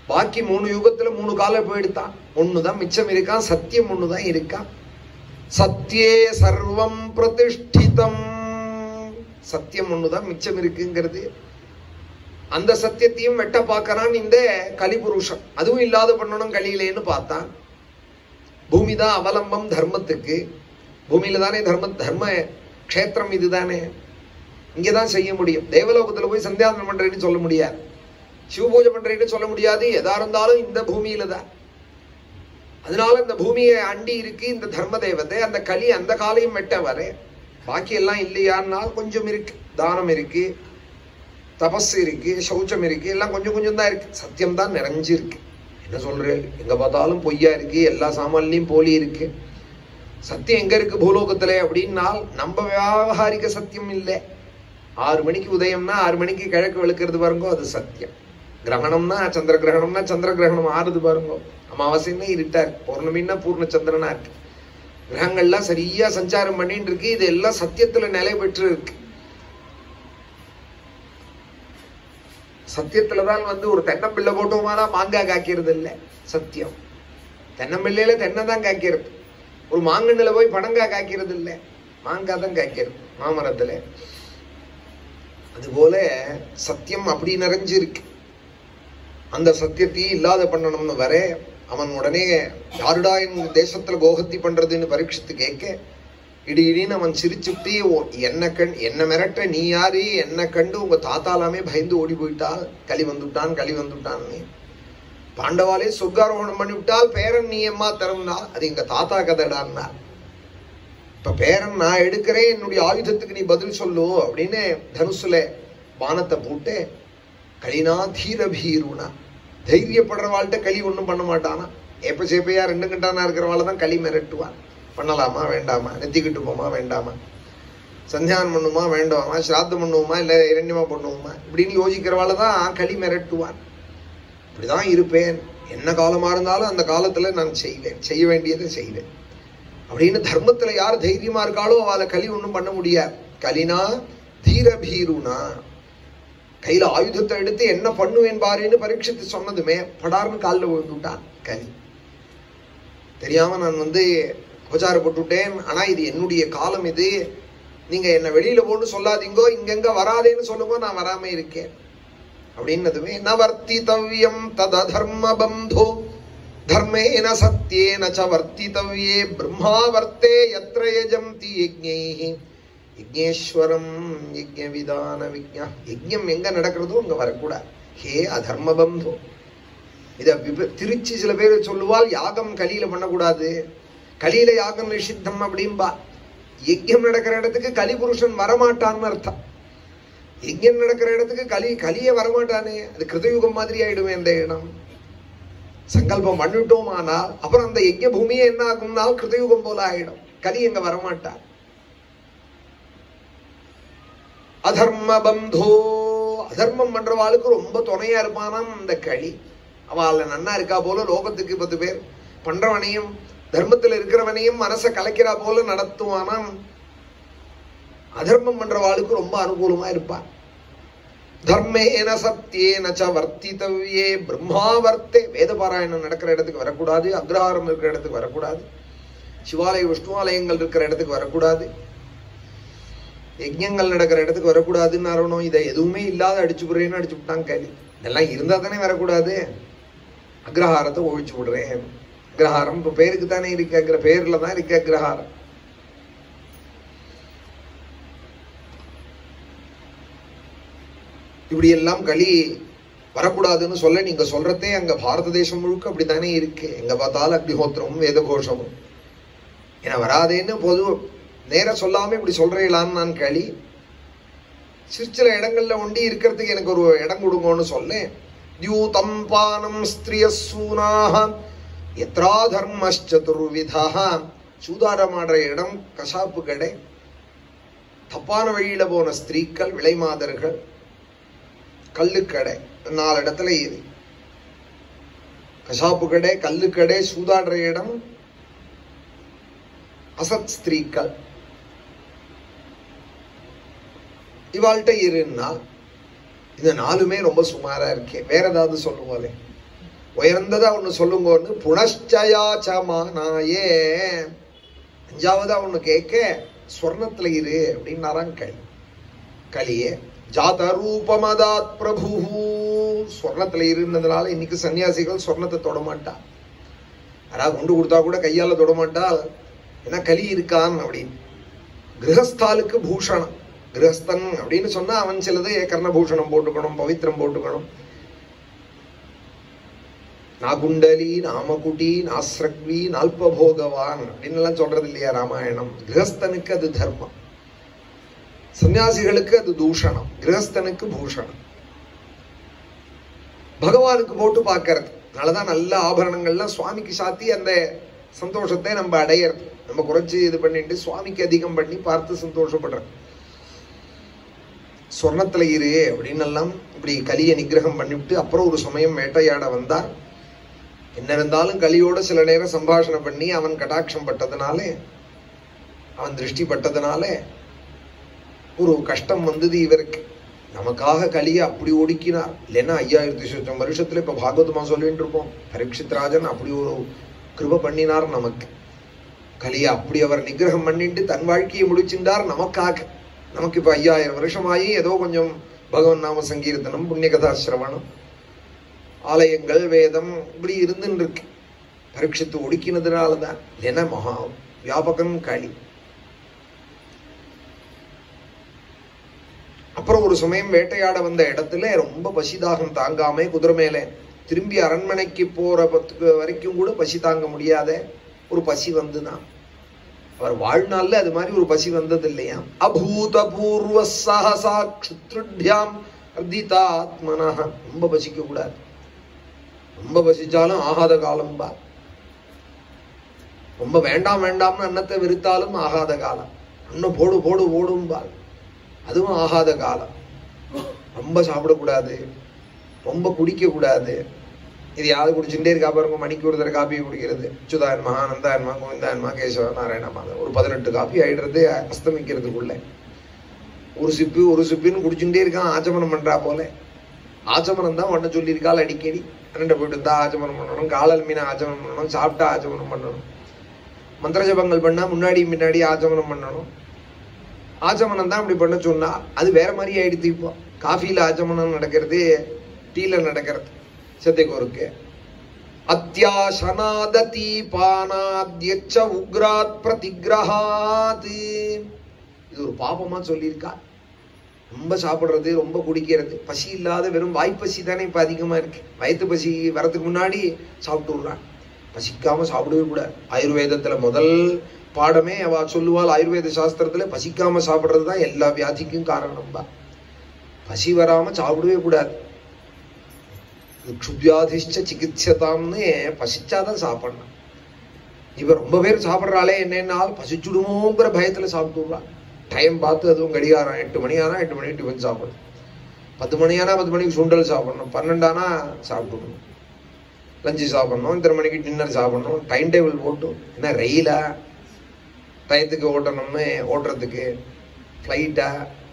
A: பாக்கி மூணு யுகத்துல மூணு காலம் போயிடுத்தான் ஒண்ணுதான் மிச்சம் இருக்கான் சத்தியம் ஒண்ணுதான் இருக்கான் சத்தியே சர்வம் பிரதிஷ்டிதம் சத்தியம் ஒண்ணுதான் மிச்சம் இருக்குங்கிறது அந்த சத்தியத்தையும் வெட்ட பார்க்கறான் இந்த கலிபுருஷன் அதுவும் இல்லாத பண்ணணும் கலியிலேன்னு பார்த்தான் பூமி தான் அவலம்பம் தர்மத்துக்கு பூமியில தானே தர்ம தர்ம க்ஷேத்திரம் இதுதானே இங்கதான் செய்ய முடியும் தேவலோகத்துல போய் சந்தியாதனம் பண்றேன்னு சொல்ல முடியாது சிவ பூஜை பண்றேன்னு சொல்ல முடியாது எதா இருந்தாலும் இந்த பூமியில தான் அதனால இந்த பூமியை அண்டி இருக்கு இந்த தர்ம தேவதை அந்த களி அந்த காலையும் வெட்ட வர பாக்கி எல்லாம் இல்லையான்னால் கொஞ்சம் இருக்கு தானம் இருக்கு தபஸ் இருக்கு சௌச்சம் இருக்கு எல்லாம் கொஞ்சம் கொஞ்சம் தான் இருக்கு சத்தியம் தான் நிறைஞ்சு இருக்கு என்ன சொல்றேன் எங்க பார்த்தாலும் பொய்யா இருக்கு எல்லா சாமான்லயும் போலி இருக்கு சத்தியம் எங்க இருக்கு பூலோகத்துல அப்படின்னால் நம்ம வியாபாரிக சத்தியம் இல்லை ஆறு மணிக்கு உதயம்னா ஆறு மணிக்கு கிழக்கு வெளுக்கிறது பாருங்கோ அது சத்தியம் கிரகணம்னா சந்திர கிரகணம்னா சந்திர கிரகணம் ஆறுது பாருங்கோ அமாவாசைன்னா இருட்டா இருக்கு பௌர்ணமின்னா பூர்ண சந்திரனா இருக்கு கிரகங்கள்லாம் சரியா சஞ்சாரம் பண்ணிட்டு இருக்கு இது எல்லாம் சத்தியத்துல நிலை பெற்று இருக்கு சத்தியத்துலதான் வந்து ஒரு தென்னம்பிள்ளை போட்டோமானா மாங்காய் காய்க்கிறது இல்லை சத்தியம் தென்னம்பிள்ளையில தென்னை தான் காய்க்கிறது ஒரு மாங்கண்ணுல போய் பனங்காய் காய்க்கிறது இல்லை மாங்காய் தான் காய்க்கிறது மாமரத்துல அதுபோல சத்தியம் அப்படி நிறைஞ்சிருக்கு அந்த சத்தியத்தையும் இல்லாத பண்ணணும்னு வர அவன் உடனே யாருடா என் தேசத்துல கோகத்தி பண்றதுன்னு பரீட்சித்து கேட்க இடி இடின்னு அவன் சிரிச்சுட்டு "ஓ, என்ன கண் என்ன மிரட்ட நீ யாரு என்ன கண்டு உங்க தாத்தாலாமே பயந்து ஓடி போயிட்டால் களி வந்துட்டான் களி வந்துட்டான்னு பாண்டவாலே சொர்க்காரோகணம் பண்ணி விட்டால் பேரன் நீ எம்மா தரம்னா அது எங்க தாத்தா கதைடான்னா இப்ப பேரன் நான் எடுக்கிறேன் என்னுடைய ஆயுதத்துக்கு நீ பதில் சொல்லு அப்படின்னு தனுசுல பானத்தை போட்டு களினா தீர பீருனா தைரியப்படுறவாள்கிட்ட களி ஒண்ணும் பண்ண மாட்டானா எப்ப சேப்பையா ரெண்டு கண்டானா இருக்கிறவாள் தான் களி மிரட்டுவான் பண்ணலாமா வேண்டாமா நெத்திக்கிட்டு போமா வேண்டாமா சந்தியானம் பண்ணுமா வேண்டாமா சிராத்தம் பண்ணுவோமா இல்ல இரண்யமா பண்ணுவோமா இப்படின்னு யோசிக்கிறவாள் தான் களி மிரட்டுவான் இப்படிதான் இருப்பேன் என்ன காலமா இருந்தாலும் அந்த காலத்துல நான் செய்வேன் செய்ய வேண்டியதை செய்வேன் அப்படின்னு தர்மத்துல யார் தைரியமா இருக்காளோ அவளை களி ஒண்ணும் பண்ண முடியாது கலினா தீர பீருனா கையில ஆயுதத்தை எடுத்து என்ன பண்ணுவேன் பாருன்னு பரீட்சித்து சொன்னதுமே படார்னு காலில் விழுந்துட்டான் கலி தெரியாம நான் வந்து உபச்சாரப்பட்டுட்டேன் ஆனா இது என்னுடைய காலம் இது நீங்க என்ன வெளியில போன்னு சொல்லாதீங்கோ இங்கெங்க வராதேன்னு சொல்லுங்க நான் வராம இருக்கேன் அப்படின்னதுமே ந வர்த்தித்தவ்யம் தத தர்ம பந்தோ தர்மேன சத்யேன ச வர்த்தித்தவ்யே பிரம்மா வர்த்தே யத்ர யஜந்தி யஜ்ஞைஹி யஜ்ஞேஸ்வரம் யஜ்ஞவிதான விஜ்ஞா யஜ்ஞம் எங்க நடக்கிறதோ அங்க வரக்கூடாது ஹே அதர்ம பந்தோ இத விப- திருச்சி சில பேர் சொல்லுவால் யாகம் கலியில பண்ணக்கூடாது கலியில யாகம் நிஷித்தம் அப்படின்பா யஜ்ஞம் நடக்கிற இடத்துக்கு கலிபுருஷன் வரமாட்டான்னு அர்த்தம் யஜ்ஞம் நடக்கிற இடத்துக்கு கலி கலியே வரமாட்டானே அது கிருதயுகம் மாதிரி ஆயிடுமே அந்த இடம் சங்கல்பம் பண்ணிட்டோமானால் அப்புறம் அந்த யஜ்ஞ பூமியே என்ன ஆகும்னால் கிருதயுகம் போல ஆயிடும் கலி எங்க வரமாட்டான் அதர்ம பந்தோ அதர்மம் பண்றவாளுக்கு ரொம்ப துணையா இருப்பானாம் இந்த களி அவள நன்னா இருக்கா போல லோகத்துக்கு பத்து பேர் பண்றவனையும் தர்மத்துல இருக்கிறவனையும் மனசை கலைக்கிறா போல நடத்துவானாம் அதர்மம் பண்றவாளுக்கு ரொம்ப அனுகூலமா இருப்பான் தர்மேன சத்தியேன ச வர்த்தித்தவ்யே பிரம்மாவர்த்தே வேத பாராயணம் நடக்கிற இடத்துக்கு வரக்கூடாது அக்ரஹாரம் இருக்கிற இடத்துக்கு வரக்கூடாது சிவாலய விஷ்ணுவாலயங்கள் இருக்கிற இடத்துக்கு வரக்கூடாது யஜ்ஞங்கள் நடக்கிற இடத்துக்கு வரக்கூடாதுன்னு அறணும் இதை எதுவுமே இல்லாத அடிச்சு விடுறேன்னு அடிச்சு விட்டாங்க களி இதெல்லாம் இருந்தா தானே வரக்கூடாது அக்ரஹாரத்தை ஒழிச்சு விடுறேன் அக்ரஹாரம் இப்ப பேருக்கு தானே இருக்கு அக்ர பேர்ல தான் இருக்கு அக்ரஹாரம் இப்படி எல்லாம் களி வரக்கூடாதுன்னு சொல்ல நீங்க சொல்றதே அங்க பாரத தேசம் முழுக்க அப்படித்தானே இருக்கு எங்க பார்த்தாலும் அக்னிஹோத்திரமும் வேதகோஷமும் ஏன்னா வராதேன்னு பொது நேர சொல்லாம இப்படி சொல்றீங்களான்னு நான் களி சிறு சில இடங்கள்ல ஒண்டி இருக்கிறதுக்கு எனக்கு ஒரு இடம் கொடுங்கன்னு சொல்லேன் தியூதம் பானம் ஸ்திரிய சூனாக எத்ரா தர்மச்சதுர்விதா சூதாரமாடுற இடம் கசாப்பு கடை தப்பான வழியில போன ஸ்திரீக்கள் விலைமாதர்கள் கல்லுக்கடை நாலு இடத்துல இது கசாப்பு கடை கல்லுக்கடை சூதாடுற இடம் அசத் ஸ்திரீக்கள் இவாள்கிட்ட இருன்னா இந்த நாலுமே ரொம்ப சுமாரா இருக்கே வேற ஏதாவது சொல்லுவாளே உயர்ந்ததா ஒண்ணு சொல்லுங்கன்னு புனஷ்டயாச்சமானாயே அஞ்சாவதா ஒண்ணு கேட்க ஸ்வர்ணத்துல இரு அப்படின்னாராம் களி கலியே ஜாத ரூபமதாத் பிரபு ஸ்வர்ணத்துல இருந்ததுனால இன்னைக்கு சன்னியாசிகள் ஸ்வர்ணத்தை தொட மாட்டா யாராவது கொண்டு கொடுத்தா கூட கையால தொட மாட்டா ஏன்னா கலி இருக்கான் அப்படின்னு கிரகஸ்தாலுக்கு பூஷணம் கிரகஸ்தன் அப்படின்னு சொன்னா அவன் சிலது கர்ணபூஷணம் போட்டுக்கணும் பவித்திரம் போட்டுக்கணும் நாகுண்டலி நாமகுடி நாஸ்ரக்வி நால்பபோகவான் அப்படின்னு எல்லாம் சொல்றது இல்லையா ராமாயணம் கிரகஸ்தனுக்கு அது தர்மம் சன்னியாசிகளுக்கு அது தூஷணம் கிரகஸ்தனுக்கு பூஷணம் பகவானுக்கு போட்டு பார்க்கறது அதனாலதான் நல்ல ஆபரணங்கள்லாம் சுவாமிக்கு சாத்தி அந்த சந்தோஷத்தை நம்ம அடையறது நம்ம குறைச்சு இது பண்ணிட்டு சுவாமிக்கு அதிகம் பண்ணி பார்த்து சந்தோஷப்படுறோம் சொர்ணத்துல இரு அப்படின்னு எல்லாம் இப்படி கலியை நிகிரகம் பண்ணிவிட்டு அப்புறம் ஒரு சமயம் வேட்டையாட வந்தார் என்ன இருந்தாலும் கலியோட சில நேரம் சம்பாஷணை பண்ணி அவன் கடாட்சம் பட்டதுனாலே அவன் திருஷ்டி பட்டதுனாலே ஒரு கஷ்டம் வந்தது இவருக்கு நமக்காக கலியை அப்படி ஒடுக்கினார் இல்லைன்னா ஐயாயிரத்தி சொச்சம் வருஷத்துல இப்ப பாகவதமா சொல்லிட்டு இருப்போம் பரீட்சித் ராஜன் அப்படி ஒரு கிருப பண்ணினார் நமக்கு கலியை அப்படி அவர் நிகிரகம் பண்ணிட்டு தன் வாழ்க்கையை முடிச்சிருந்தார் நமக்காக நமக்கு இப்ப ஐயாயிரம் வருஷமாயி ஏதோ கொஞ்சம் பகவன் நாம சங்கீர்த்தனம் புண்ணியகதா சிரவணம் ஆலயங்கள் வேதம் இப்படி இருந்துன்னு இருக்கு பரீட்சித்து ஒடுக்கினதுனால தான் இல்லைன்னா மகா வியாபகம் களி அப்புறம் ஒரு சமயம் வேட்டையாட வந்த இடத்துல ரொம்ப பசிதாகம் தாங்காம குதிரை மேல திரும்பி அரண்மனைக்கு போற பத்துக்கு வரைக்கும் கூட பசி தாங்க முடியாத ஒரு பசி வந்துதான் அவர் வாழ்நாள்ல அது மாதிரி ஒரு பசி வந்தது இல்லையா அபூதபூர்வ சஹசா க்ஷுத்ருட்யாம் அர்திதாத்மனா ரொம்ப பசிக்க கூடாது ரொம்ப பசிச்சாலும் ஆகாத காலம் பா ரொம்ப வேண்டாம் வேண்டாம்னு அன்னத்தை வெறுத்தாலும் ஆகாத காலம் இன்னும் போடு போடு போடும்பாள் அதுவும் ஆகாத காலம் ரொம்ப சாப்பிடக்கூடாது ரொம்ப குடிக்க கூடாது இது யாரு குடிச்சுட்டே இருக்கா பாருங்க மணிக்கு ஒரு தடவை காப்பி குடிக்கிறது அச்சுதாயன்மா ஆனந்தாயன்மா கோவிந்தாயன்மா கேசவ நாராயணமா ஒரு பதினெட்டு காப்பி ஆயிடுறது அஸ்தமிக்கிறதுக்குள்ள ஒரு சிப்பு ஒரு சிப்புன்னு குடிச்சுட்டே இருக்கான் ஆச்சமனம் பண்றா போல ஆச்சமனம் தான் பண்ண சொல்லியிருக்காள் அடிக்கடி ரெண்டு போயிட்டு இருந்தா ஆச்சமனம் பண்ணணும் காலல் மீனை ஆச்சமனம் பண்ணணும் சாப்பிட்டா ஆச்சமனம் பண்ணணும் மந்திர ஜபங்கள் பண்ணா முன்னாடி முன்னாடி ஆச்சமனம் பண்ணணும் ஆச்சமனம் தான் அப்படி பண்ண சொன்னா அது வேற மாதிரி ஆயிடுத்து இப்போ காஃபில ஆச்சமனம் நடக்கிறது டீல நடக்கிறது சத்தியகோருக்கு அத்தியாசனாததி பானாத்யச்ச உக்ராத் பிரதிகிரஹாத் இது ஒரு பாபமா சொல்லியிருக்கா ரொம்ப சாப்பிடுறது ரொம்ப குடிக்கிறது பசி இல்லாத வெறும் வாய்ப்பசி தானே இப்ப அதிகமா இருக்கு வயிற்று பசி வரதுக்கு முன்னாடி சாப்பிட்டு விடுறான் பசிக்காம சாப்பிடவே கூடாது ஆயுர்வேதத்துல முதல் பாடமே அவ சொல்லுவாள் ஆயுர்வேத சாஸ்திரத்துல பசிக்காம சாப்பிடுறது தான் எல்லா வியாதிக்கும் காரணம் தான் பசி வராம சாப்பிடவே கூடாது க்ஷுபியாதிஷ்ட சிகிச்சதாம்னு பசிச்சாதான் சாப்பிடணும் இப்ப ரொம்ப பேர் சாப்பிட்றாளே என்னென்னால் பசிச்சுடுமோங்கிற பயத்துல சாப்பிட்டு விடுறான் டைம் பார்த்து அதுவும் கடிகாரம் எட்டு மணி ஆனா எட்டு மணிக்கு டிஃபன் சாப்பிடணும் பத்து மணி ஆனா பத்து மணிக்கு சுண்டல் சாப்பிடணும் பன்னெண்டானா சாப்பிடணும் லஞ்சு சாப்பிடணும் இத்தனை மணிக்கு டின்னர் சாப்பிடணும் டைம் டேபிள் போட்டு என்ன ரயிலா டயத்துக்கு ஓட்டணும்னு ஓட்டுறதுக்கு ஃப்ளைட்டா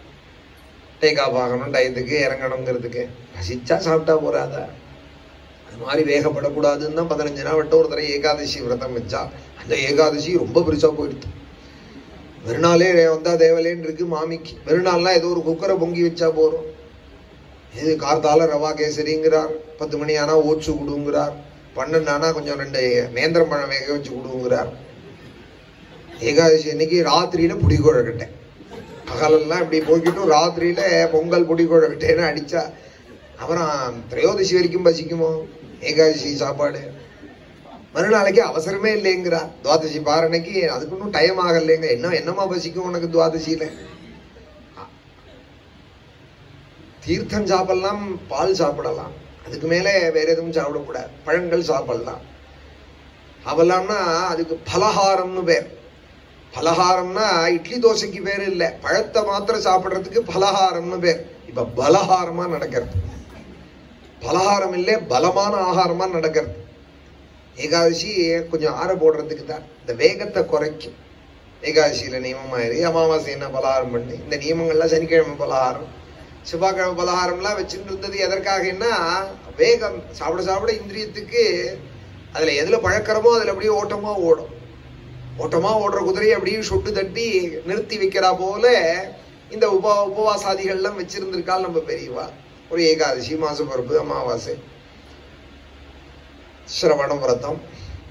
A: டேக் ஆஃப் ஆகணும் டயத்துக்கு இறங்கணுங்கிறதுக்கு பசிச்சா சாப்பிட்டா போறாதா அது மாதிரி வேகப்படக்கூடாதுன்னு தான் பதினஞ்சு நாள் விட்டு ஒரு தடவை ஏகாதசி விரதம் வச்சா அந்த ஏகாதசி ரொம்ப பெருசா போயிடுது மறுநாளே வந்தா தேவலேன்னு இருக்கு மாமிக்கு மறுநாள்லாம் ஏதோ ஒரு குக்கரை பொங்கி வச்சா போறோம் இது கார்த்தால ரவா கேசரிங்கிறார் பத்து மணி ஆனா ஓட்ஸு கொடுங்கிறார் பன்னெண்டு ஆனா கொஞ்சம் ரெண்டு நேந்திரம் பழம் வேக வச்சு கொடுங்கிறார் ஏகாதசி அன்னைக்கு ராத்திரியில புடிக்குழக்கட்டை பகலெல்லாம் இப்படி போய்கிட்டும் ராத்திரியில பொங்கல் புடிக்குழக்கட்டைன்னு அடிச்சா அப்புறம் திரையோதசி வரைக்கும் பசிக்குமோ ஏகாதசி சாப்பாடு மறுநாளைக்கு அவசரமே இல்லைங்கிறா துவாதசி பாரணைக்கு அதுக்கு இன்னும் டைம் ஆகலைங்க என்ன என்னமா பசிக்கும் உனக்கு துவாதசியில தீர்த்தம் சாப்பிடலாம் பால் சாப்பிடலாம் அதுக்கு மேலே வேற எதுவும் சாப்பிடக்கூடாது பழங்கள் சாப்பிடலாம் அவலாம்னா அதுக்கு பலகாரம்னு பேர் பலகாரம்னா இட்லி தோசைக்கு பேர் இல்ல பழத்தை மாத்திரம் சாப்பிடுறதுக்கு பலகாரம்னு பேர் இப்ப பலகாரமா நடக்கிறது பலகாரம் இல்லை பலமான ஆகாரமா நடக்கிறது ஏகாதசி கொஞ்சம் ஆற போடுறதுக்கு தான் இந்த வேகத்தை குறைக்கும் ஏகாதசியில நியமமாயிரு அமாவாசை என்ன பலகாரம் பண்ணு இந்த நியமங்கள்லாம் சனிக்கிழமை பலகாரம் செவ்வாய்க்கிழமை பலகாரம்லாம் வச்சுட்டு இருந்தது எதற்காகன்னா வேகம் சாப்பிட சாப்பிட இந்திரியத்துக்கு அதுல எதுல பழக்கிறமோ அதுல அப்படியே ஓட்டமா ஓடும் ஓட்டமா ஓடுற குதிரையை அப்படியே சொட்டு தட்டி நிறுத்தி வைக்கிறா போல இந்த உப உபவாசாதிகள்லாம் வச்சிருந்திருக்காள் நம்ம பெரியவா ஒரு ஏகாதசி மாச பருப்பு அமாவாசை சிரவண விரதம்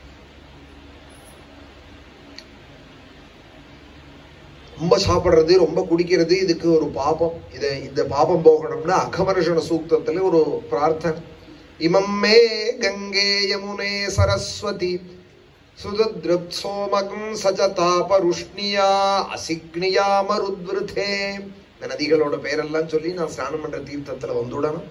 A: ரொம்ப சாப்பிடுறது ரொம்ப குடிக்கிறது இதுக்கு ஒரு பாபம் இதை இந்த பாபம் போகணும்னா அகமர்ஷண சூக்தத்துல ஒரு பிரார்த்தனை இமம் மே கங்கே யமுனே சரஸ்வதி சுதத்ருப்சோமகம் சஜதாபருஷ்ணியா அசிக்னியா மருத்விருதே இந்த நதிகளோட பேரெல்லாம் சொல்லி நான் ஸ்நானம் பண்ற தீர்த்தத்துல வந்துடணும்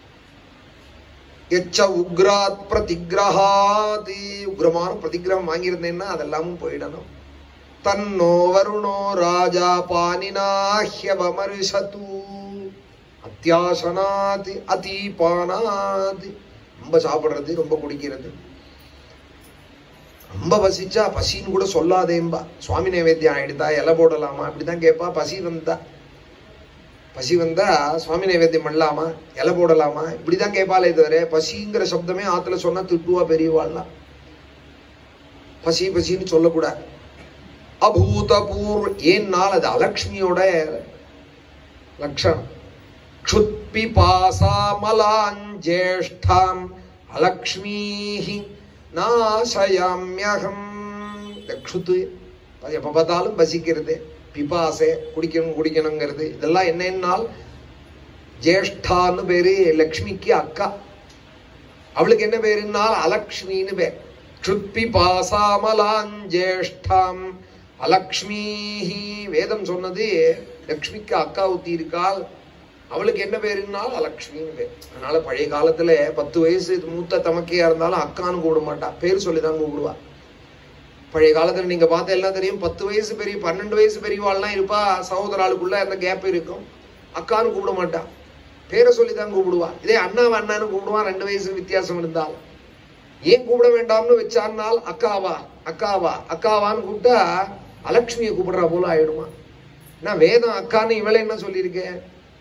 A: எச்ச உக்ராத் பிரதிகிரகாதி உக்ரமான பிரதிகிரகம் வாங்கியிருந்தேன்னா அதெல்லாமும் போயிடணும் தன்னோ வருணோ ராஜா பானினாஹ்யவமர்ஷது அத்தியாசனாதி அதீபானாதி ரொம்ப சாப்பிடுறது ரொம்ப குடிக்கிறது ரொம்ப பசிச்சா பசின்னு கூட சொல்லாதேம்பா சுவாமி நைவேத்தியம் ஆயிடுதா இலை போடலாமா அப்படிதான் கேட்பா பசி வந்தா பசி வந்தா சுவாமி நைவேத்தியம் பண்ணலாமா இலை போடலாமா இப்படிதான் கேட்பாளே தவிர பசிங்கிற சப்தமே ஆத்துல சொன்னா திட்டுவா பெரியவாள்லாம் பசி பசின்னு சொல்லக்கூடாது அபூதபூர்வ ஏன்னால் அது அலக்ஷ்மியோட லட்சணம் க்ஷுத்பி பாசாமலாஞ்சேஷ்டாம் அலக்ஷ்மீஹி நாசயாமியகம் இந்த க்ஷுத்து அது எப்போ பார்த்தாலும் பசிக்கிறது பிபாசை குடிக்கணும் குடிக்கணுங்கிறது இதெல்லாம் என்னென்னால் ஜேஷ்டான்னு பேரு லக்ஷ்மிக்கு அக்கா அவளுக்கு என்ன பேருன்னால் அலக்ஷ்மின்னு பேர் க்ஷுத்பி பாசாமலாஞ்சேஷ்டாம் அலக்ஷ்மிஹி வேதம் சொன்னது லக்ஷ்மிக்கு அக்கா ஊத்தி இருக்காள் அவளுக்கு என்ன பேருன்னால் அலக்ஷ்மின்னு பேர் அதனால பழைய காலத்துல பத்து வயசு மூத்த தமக்கையா இருந்தாலும் அக்கான்னு கூப்பிட மாட்டா பேர் சொல்லிதான் கூப்பிடுவா பழைய காலத்துல நீங்க பார்த்த எல்லாம் தெரியும் பத்து வயசு பெரிய பன்னெண்டு வயசு பெரியவாள்லாம் இருப்பா சகோதராளுக்குள்ள அந்த கேப் இருக்கும் அக்கான்னு கூப்பிட மாட்டா பேரை சொல்லிதான் கூப்பிடுவா இதே அண்ணாவை அண்ணான்னு கூப்பிடுவான் ரெண்டு வயசு வித்தியாசம் இருந்தால் ஏன் கூப்பிட வேண்டாம்னு வச்சார்னால் அக்காவா அக்காவா அக்காவான்னு கூப்பிட்டா அலக்ஷ்மியை கூப்பிடுறா போல ஆயிடுமா நான் வேதம் அக்கான்னு இவளை என்ன சொல்லியிருக்கேன்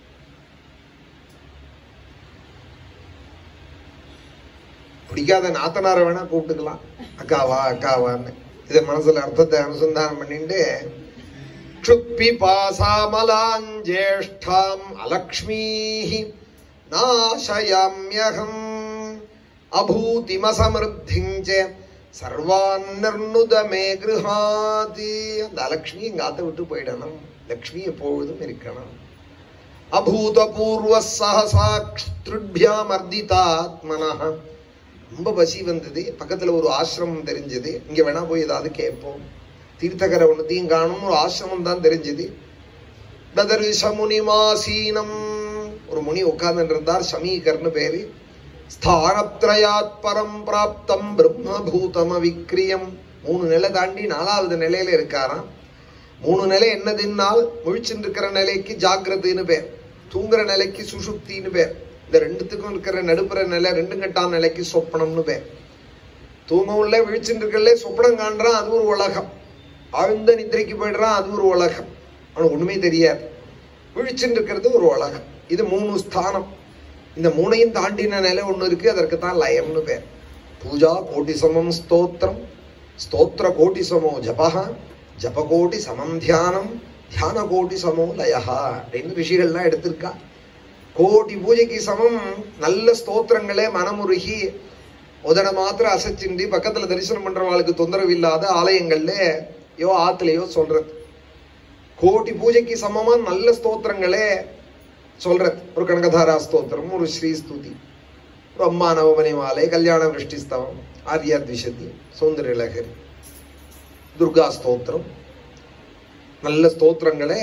A: பிடிக்காத நாத்தனாரை வேணா கூப்பிட்டுக்கலாம் அக்காவா அக்காவான்னு இதை மனசுல அர்த்தத்தை அனுசந்தானம் பண்ணிட்டு க்ஷுப்பி பாசாமலாஞ்சேஷ்டாம் அலக்ஷ்மீஹி நாசயாமியகம் அபூதிமசமிருத்திஞ்ச சர்வான் நிர்ணுத மே கிருஹாதி அந்த அலக்ஷ்மி எங்க ஆத்த விட்டு போயிடணும் லக்ஷ்மி எப்பொழுதும் இருக்கணும் அபூதபூர்வ சஹசாட்சிருட்பியாம் அர்த்திதாத்மனः ரொம்ப பசி வந்தது பக்கத்துல ஒரு ஆசிரமம் தெரிஞ்சது இங்க வேணா போய் ஏதாவது கேட்போம் தீர்த்தகரை ஒன்னுத்தையும் காணும் ஒரு ஆசிரமம் தான் தெரிஞ்சது ததர்ஷ முனிமாசீனம் ஒரு முனி உட்கார்ந்து இருந்தார் சமீகர்னு பேரு ஸ்தானத்ரயாத் பரம் பிராப்தம் பிரம்மபூதம விக்ரியம் மூணு நிலை தாண்டி நாலாவது நிலையில இருக்காராம் மூணு நிலை என்னதுன்னால் முழிச்சுட்டு இருக்கிற நிலைக்கு ஜாக்கிரதைன்னு பேர் தூங்குற நிலைக்கு சுஷுப்தின்னு பேர் இந்த ரெண்டுத்துக்கும் இருக்கிற நடுப்புற நிலை ரெண்டு கட்டான நிலைக்கு சொப்பனம்னு பேர் தூங்கவும் இல்லை விழிச்சுட்டு இருக்கல சொப்பனம் காண்றான் அது ஒரு உலகம் ஆழ்ந்த நித்திரைக்கு போயிடுறான் அது ஒரு உலகம் அவனுக்கு ஒண்ணுமே தெரியாது விழிச்சுட்டு இருக்கிறது ஒரு உலகம் இது மூணு ஸ்தானம் இந்த மூணையும் தாண்டின நிலை ஒண்ணு இருக்கு அதற்கு தான் லயம்னு பேர் பூஜா கோட்டி சமம் ஸ்தோத்திரம் ஸ்தோத்திர கோட்டி சமோ ஜபஹா ஜபகோட்டி சமம் தியானம் தியான கோட்டி சமோ லயஹா அப்படின்னு ரிஷிகள்லாம் எடுத்திருக்கா கோடி பூஜைக்கு சமம் நல்ல ஸ்தோத்திரங்களே மனமுருகி உதட மாத்திரம் அசைச்சுண்டி பக்கத்துல தரிசனம் பண்றவாளுக்கு தொந்தரவு இல்லாத ஆலயங்கள்ல யோ ஆத்துலயோ சொல்றது கோடி பூஜைக்கு சமமா நல்ல ஸ்தோத்திரங்களே சொல்றது ஒரு கனகதாரா ஸ்தோத்திரம் ஒரு ஸ்ரீ ஸ்துதி ஒரு அம்மா நவமணி மாலை கல்யாண விருஷ்டிஸ்தவம் ஆர்யா திஷதி சௌந்தரிய லகரி துர்கா ஸ்தோத்திரம் நல்ல ஸ்தோத்திரங்களே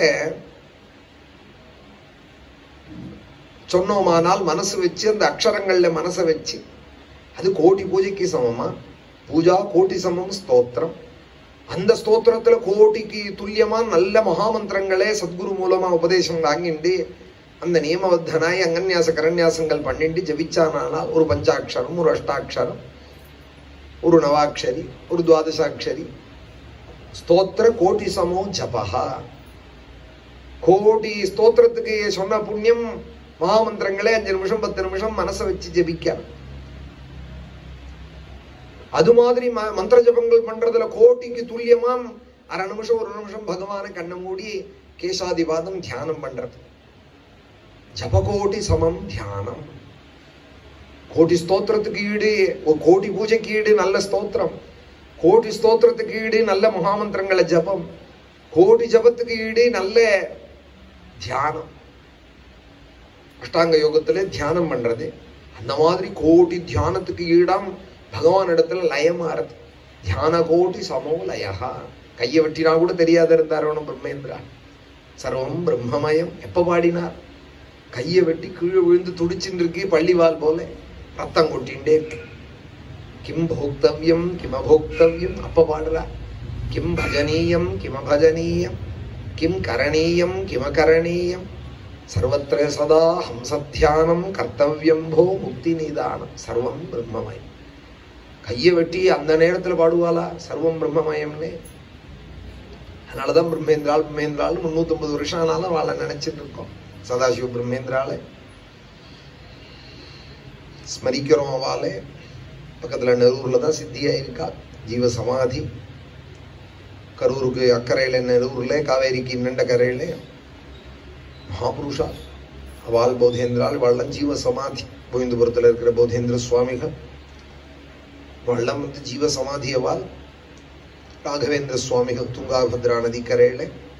A: சொன்னோமானால் மனசு வச்சு அந்த அக்ஷரங்கள்ல மனசை வச்சு அது கோடி பூஜைக்கு சமமா பூஜா கோட்டி சமம் ஸ்தோத்திரம் அந்த ஸ்தோத்திரத்துல கோட்டிக்கு துல்லியமா நல்ல மகாமந்திரங்களே சத்குரு மூலமா உபதேசம் வாங்கிண்டு அந்த நியமபத்தனாய் அங்கன்யாச கரண்யாசங்கள் பண்ணிட்டு ஜபிச்சானால் ஒரு பஞ்சாட்சரம் ஒரு அஷ்டாட்சரம் ஒரு நவாட்சரி ஒரு துவாதசாட்சரி ஸ்தோத்திர கோட்டி சமோ ஜபஹா கோடி ஸ்தோத்திரத்துக்கு சொன்ன புண்ணியம் மகாமந்திரங்களே அஞ்சு நிமிஷம் பத்து நிமிஷம் மனசை வச்சு ஜெபிக்கணும் அது மாதிரி ம- மந்திர ஜபங்கள் பண்றதுல கோட்டிக்கு துல்லியமா அரை நிமிஷம் ஒரு நிமிஷம் பகவானை கண்ணை மூடி கேசாதிபாதம் தியானம் பண்றது ஜபகோட்டி சமம் தியானம் கோட்டி ஸ்தோத்திரத்துக்கு ஈடு ஒரு கோட்டி பூஜைக்கு ஈடு நல்ல ஸ்தோத்திரம் கோட்டி ஸ்தோத்திரத்துக்கு ஈடு நல்ல மகாமந்திரங்களை ஜபம் கோட்டி ஜபத்துக்கு ஈடு நல்ல தியானம் அஷ்டாங்க யோகத்துல தியானம் பண்றது அந்த மாதிரி கோட்டி தியானத்துக்கு ஈடாம் பகவான் இடத்துல லயமாறது தியான கோட்டி சமோ லயஹா கையை வெட்டினா கூட தெரியாத இருந்தாரோன்னு பிரம்மேந்திரா சர்வம் பிரம்மமயம் எப்ப பாடினார் கையை வெட்டி கீழே விழுந்து துடிச்சுட்டு இருக்கு பள்ளிவால் போல ரத்தம் கொட்டிண்டே இருக்கு கிம் போக்தவ்யம் கிம் அபோக்தவ்யம் அப்ப பாடுறா கிம் பஜனீயம் கிம பஜனீயம் கிம் கரணீயம் கிம கரணீயம் சர்வத்திர சதா ஹம்சத்தியானம் கர்த்தவியம் போ முக்தி நிதானம் சர்வம் பிரம்மமயம் கையை வெட்டி அந்த நேரத்துல பாடுவாளா சர்வம் பிரம்மமயம்னு அதனாலதான் பிரம்மேந்திரால் பிரம்மேந்திரால் முன்னூத்தி ஐம்பது வருஷம் ஆனாலும் வாழ நினைச்சிட்டு இருக்கோம் சதாசிவ பிரம்மேந்திரால ஸ்மரிக்கிறோம் அவளே பக்கத்துல நெரூர்ல தான் சித்தியா இருக்கா ஜீவ சமாதி கரூருக்கு அக்கறையில நெரூர்ல காவேரிக்கு இன்னண்ட கரையில மகாபுருஷா அவால் போதேந்திரால் வள்ளம் ஜீவ சமாதி கோவிந்தபுரத்துல இருக்கிற போதேந்திர சுவாமிகள் வள்ளம் வந்து ஜீவ சமாதி அவால் ராகவேந்திர சுவாமிகள் துங்காபத்ரா நதி கரையில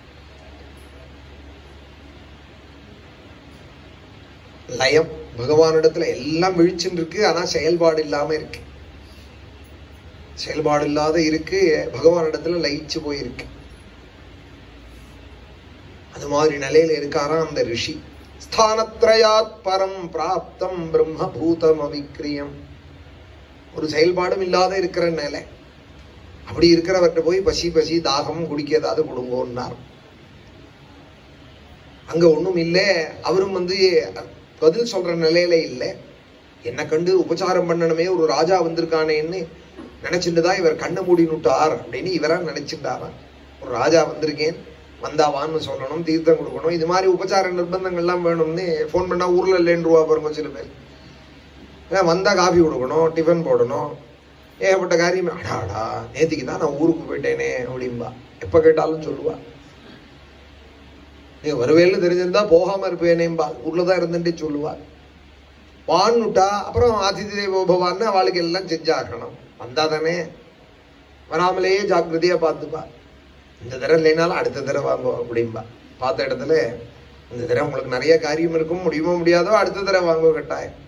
A: லயம் பகவானிடத்துல எல்லாம் விழிச்சுன்னு இருக்கு ஆனா செயல்பாடு இல்லாம இருக்கு செயல்பாடு இல்லாத இருக்கு பகவானிடத்துல லயிச்சு போயிருக்கு அது மாதிரி நிலையில இருக்காராம் அந்த ரிஷி ஸ்தானத்ரயாத் பரம் பிராப்தம் பிரம்ம பூதம் அவிக்ரியம் ஒரு செயல்பாடும் இல்லாத இருக்கிற நிலை அப்படி இருக்கிறவர்கிட்ட போய் பசி பசி தாகம் குடிக்க ஏதாவது கொடுங்கோன்னார் அங்க ஒண்ணும் இல்லை அவரும் வந்து பதில் சொல்ற நிலையில இல்லை என்ன கண்டு உபச்சாரம் பண்ணணுமே ஒரு ராஜா வந்திருக்கானேன்னு நினைச்சுட்டு தான் இவர் கண்ணை மூடினுட்டார் அப்படின்னு இவரா நினைச்சுட்டாராம் ஒரு ராஜா வந்திருக்கேன் வந்தாவான்னு சொல்லணும் தீர்த்தம் கொடுக்கணும் இது மாதிரி உபச்சார நிர்பந்தங்கள்லாம் வேணும்னு ஃபோன் பண்ணா ஊர்ல இல்லைன்றுவா பாருங்க சில பேர் ஏன் வந்தா காஃபி கொடுக்கணும் டிஃபன் போடணும் ஏகப்பட்ட காரியம் அடாடா நேத்திக்கு தான் நான் ஊருக்கு போயிட்டேனே அப்படின்பா எப்ப கேட்டாலும் சொல்லுவா நீ வருவேல்னு தெரிஞ்சிருந்தா போகாம இருப்பேனேம்பா ஊர்ல தான் இருந்துட்டு சொல்லுவா வான்னுட்டா அப்புறம் அதிதி தேவோ பவான்னு அவளுக்கு எல்லாம் செஞ்சாக்கணும் வந்தா தானே வராமலேயே ஜாக்கிரதையா பார்த்துப்பா இந்த தடவை இல்லைனாலும் அடுத்த தடவை வாங்கோ அப்படிம்பா பார்த்த இடத்துல இந்த தடவை உங்களுக்கு நிறைய காரியம் இருக்கும் முடியுமோ முடியாதோ அடுத்த தடவை வாங்கோ கட்டாயம்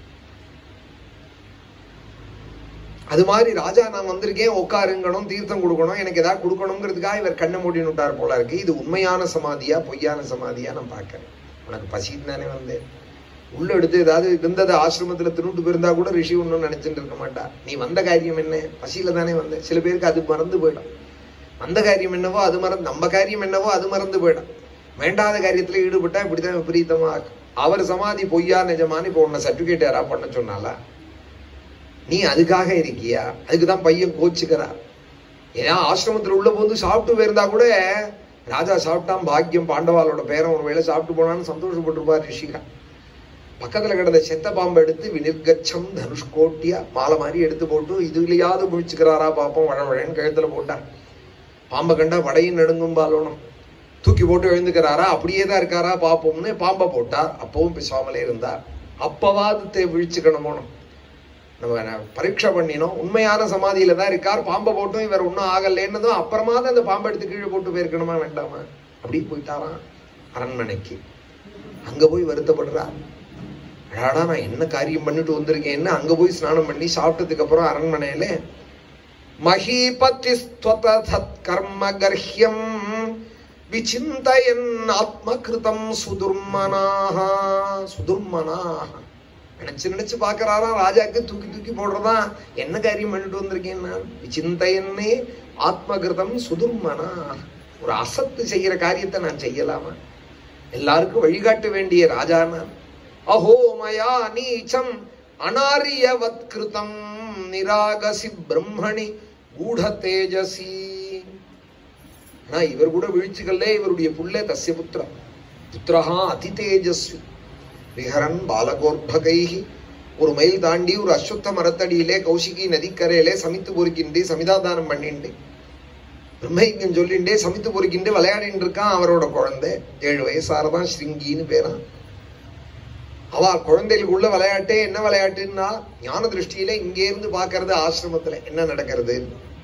A: அது மாதிரி ராஜா நான் வந்திருக்கேன் உட்காருங்கணும் தீர்த்தம் கொடுக்கணும் எனக்கு ஏதாவது கொடுக்கணுங்கிறதுக்காக இவர் கண்ணை மூடின்னு விட்டார் போல இருக்கு இது உண்மையான சமாதியா பொய்யான சமாதியா நான் பார்க்கறேன் உனக்கு பசின்னு தானே வந்தேன் உள்ள எடுத்து ஏதாவது இருந்தது ஆசிரமத்துல தின்னுட்டு போயிருந்தா கூட ரிஷி ஒன்றும் நினைச்சுட்டு இருக்க மாட்டா நீ வந்த காரியம் என்ன பசியில தானே வந்த சில பேருக்கு அது மறந்து போயிடும் வந்த காரியம் என்னவோ அது மறந்து நம்ம காரியம் என்னவோ அது மறந்து போயிடும் வேண்டாத காரியத்துல ஈடுபட்டா இப்படிதான் விபரீதமா இருக்கும் அவர் சமாதி பொய்யா நிஜமானு இப்போ உன்னை சர்டிபிகேட் யாரா பண்ண சொன்னாலா நீ அதுக்காக இருக்கியா அதுக்குதான் பையன் கோச்சுக்கிறார் ஏன்னா ஆசிரமத்துல உள்ள போது சாப்பிட்டு போயிருந்தா கூட ராஜா சாப்பிட்டான் பாக்கியம் பாண்டவாளோட பேரன் ஒரு வேளை சாப்பிட்டு போனான்னு சந்தோஷப்பட்டிருப்பார் ரிஷிகா பக்கத்துல கிடந்த செத்த பாம்பை எடுத்து வினிர்கச்சம் தனுஷ்கோட்டியா மாலை மாதிரி எடுத்து போட்டு இதுலயாவது முழிச்சுக்கிறாரா பாப்போம் வழவழன்னு கழுத்துல போட்டார் பாம்பை கண்டா வடையும் நடுங்கும் பாலோனும் தூக்கி போட்டு எழுந்துக்கிறாரா அப்படியே தான் இருக்காரா பாப்போம்னு பாம்பை போட்டார் அப்பவும் பேசாமலே இருந்தார் அப்பவாது தே விழிச்சுக்கணுமோனும் நம்ம ந- பரீட்சை பண்ணினோம் உண்மையான சமாதியில தான் இருக்கார் பாம்பை போட்டும் இவர் ஒன்றும் ஆகலைன்னதும் அப்புறமா தான் அந்த பாம்பை எடுத்து கீழே போட்டு போயிருக்கணுமா வேண்டாமா அப்படி போயிட்டாராம் அரண்மனைக்கு அங்க போய் வருத்தப்படுறார் அடாடா நான் என்ன காரியம் பண்ணிட்டு வந்திருக்கேன்னு அங்க போய் ஸ்நானம் பண்ணி சாப்பிட்டதுக்கு அப்புறம் அரண்மனையில மகீபதி கர்ம கர்ஹ்யம் விசிந்தயன் ஆத்மகிருதம் சுதுர்மனாக சுதுர்மனாக நினைச்சு நினைச்சு பாக்குறாரா ராஜாக்கு தூக்கி தூக்கி போடுறதா என்ன காரியம் பண்ணிட்டு வந்திருக்கேன் நான் விசிந்தையன்னே ஆத்மகிருதம் சுதுர்மனா ஒரு அசத்து செய்யற காரியத்தை நான் செய்யலாமா எல்லாருக்கும் வழிகாட்ட வேண்டிய ராஜா நான் அஹோ மயா நீச்சம் அனாரியவத் கிருதம் நிராகசி பிரம்மணி கூட தேஜசி ஆனா இவர் கூட விழிச்சுக்கல்ல இவருடைய புள்ள தஸ்ய புத்திரா புத்திரஹா அதி தேஜஸ்வி விஹரன் பாலகோர்பகைஹி ஒரு மைல் தாண்டி ஒரு அஸ்வத்த மரத்தடியிலே கௌசிகி நதிக்கரையிலே சமித்து பொறுக்கின்றே சமிதாதானம் பண்ணிண்டு பிரம்மயஜம் சொல்லிண்டே சமித்து பொறுக்கின்றே விளையாடிட்டு இருக்கான் அவரோட குழந்தை ஏழு வயசாரதான் ஸ்ருங்கின்னு பேரான் அவ குழந்தைகளுக்குள்ள விளையாட்டே என்ன விளையாட்டுன்னா ஞான திருஷ்டியில இங்கே இருந்து பாக்குறது ஆசிரமத்துல என்ன நடக்கிறது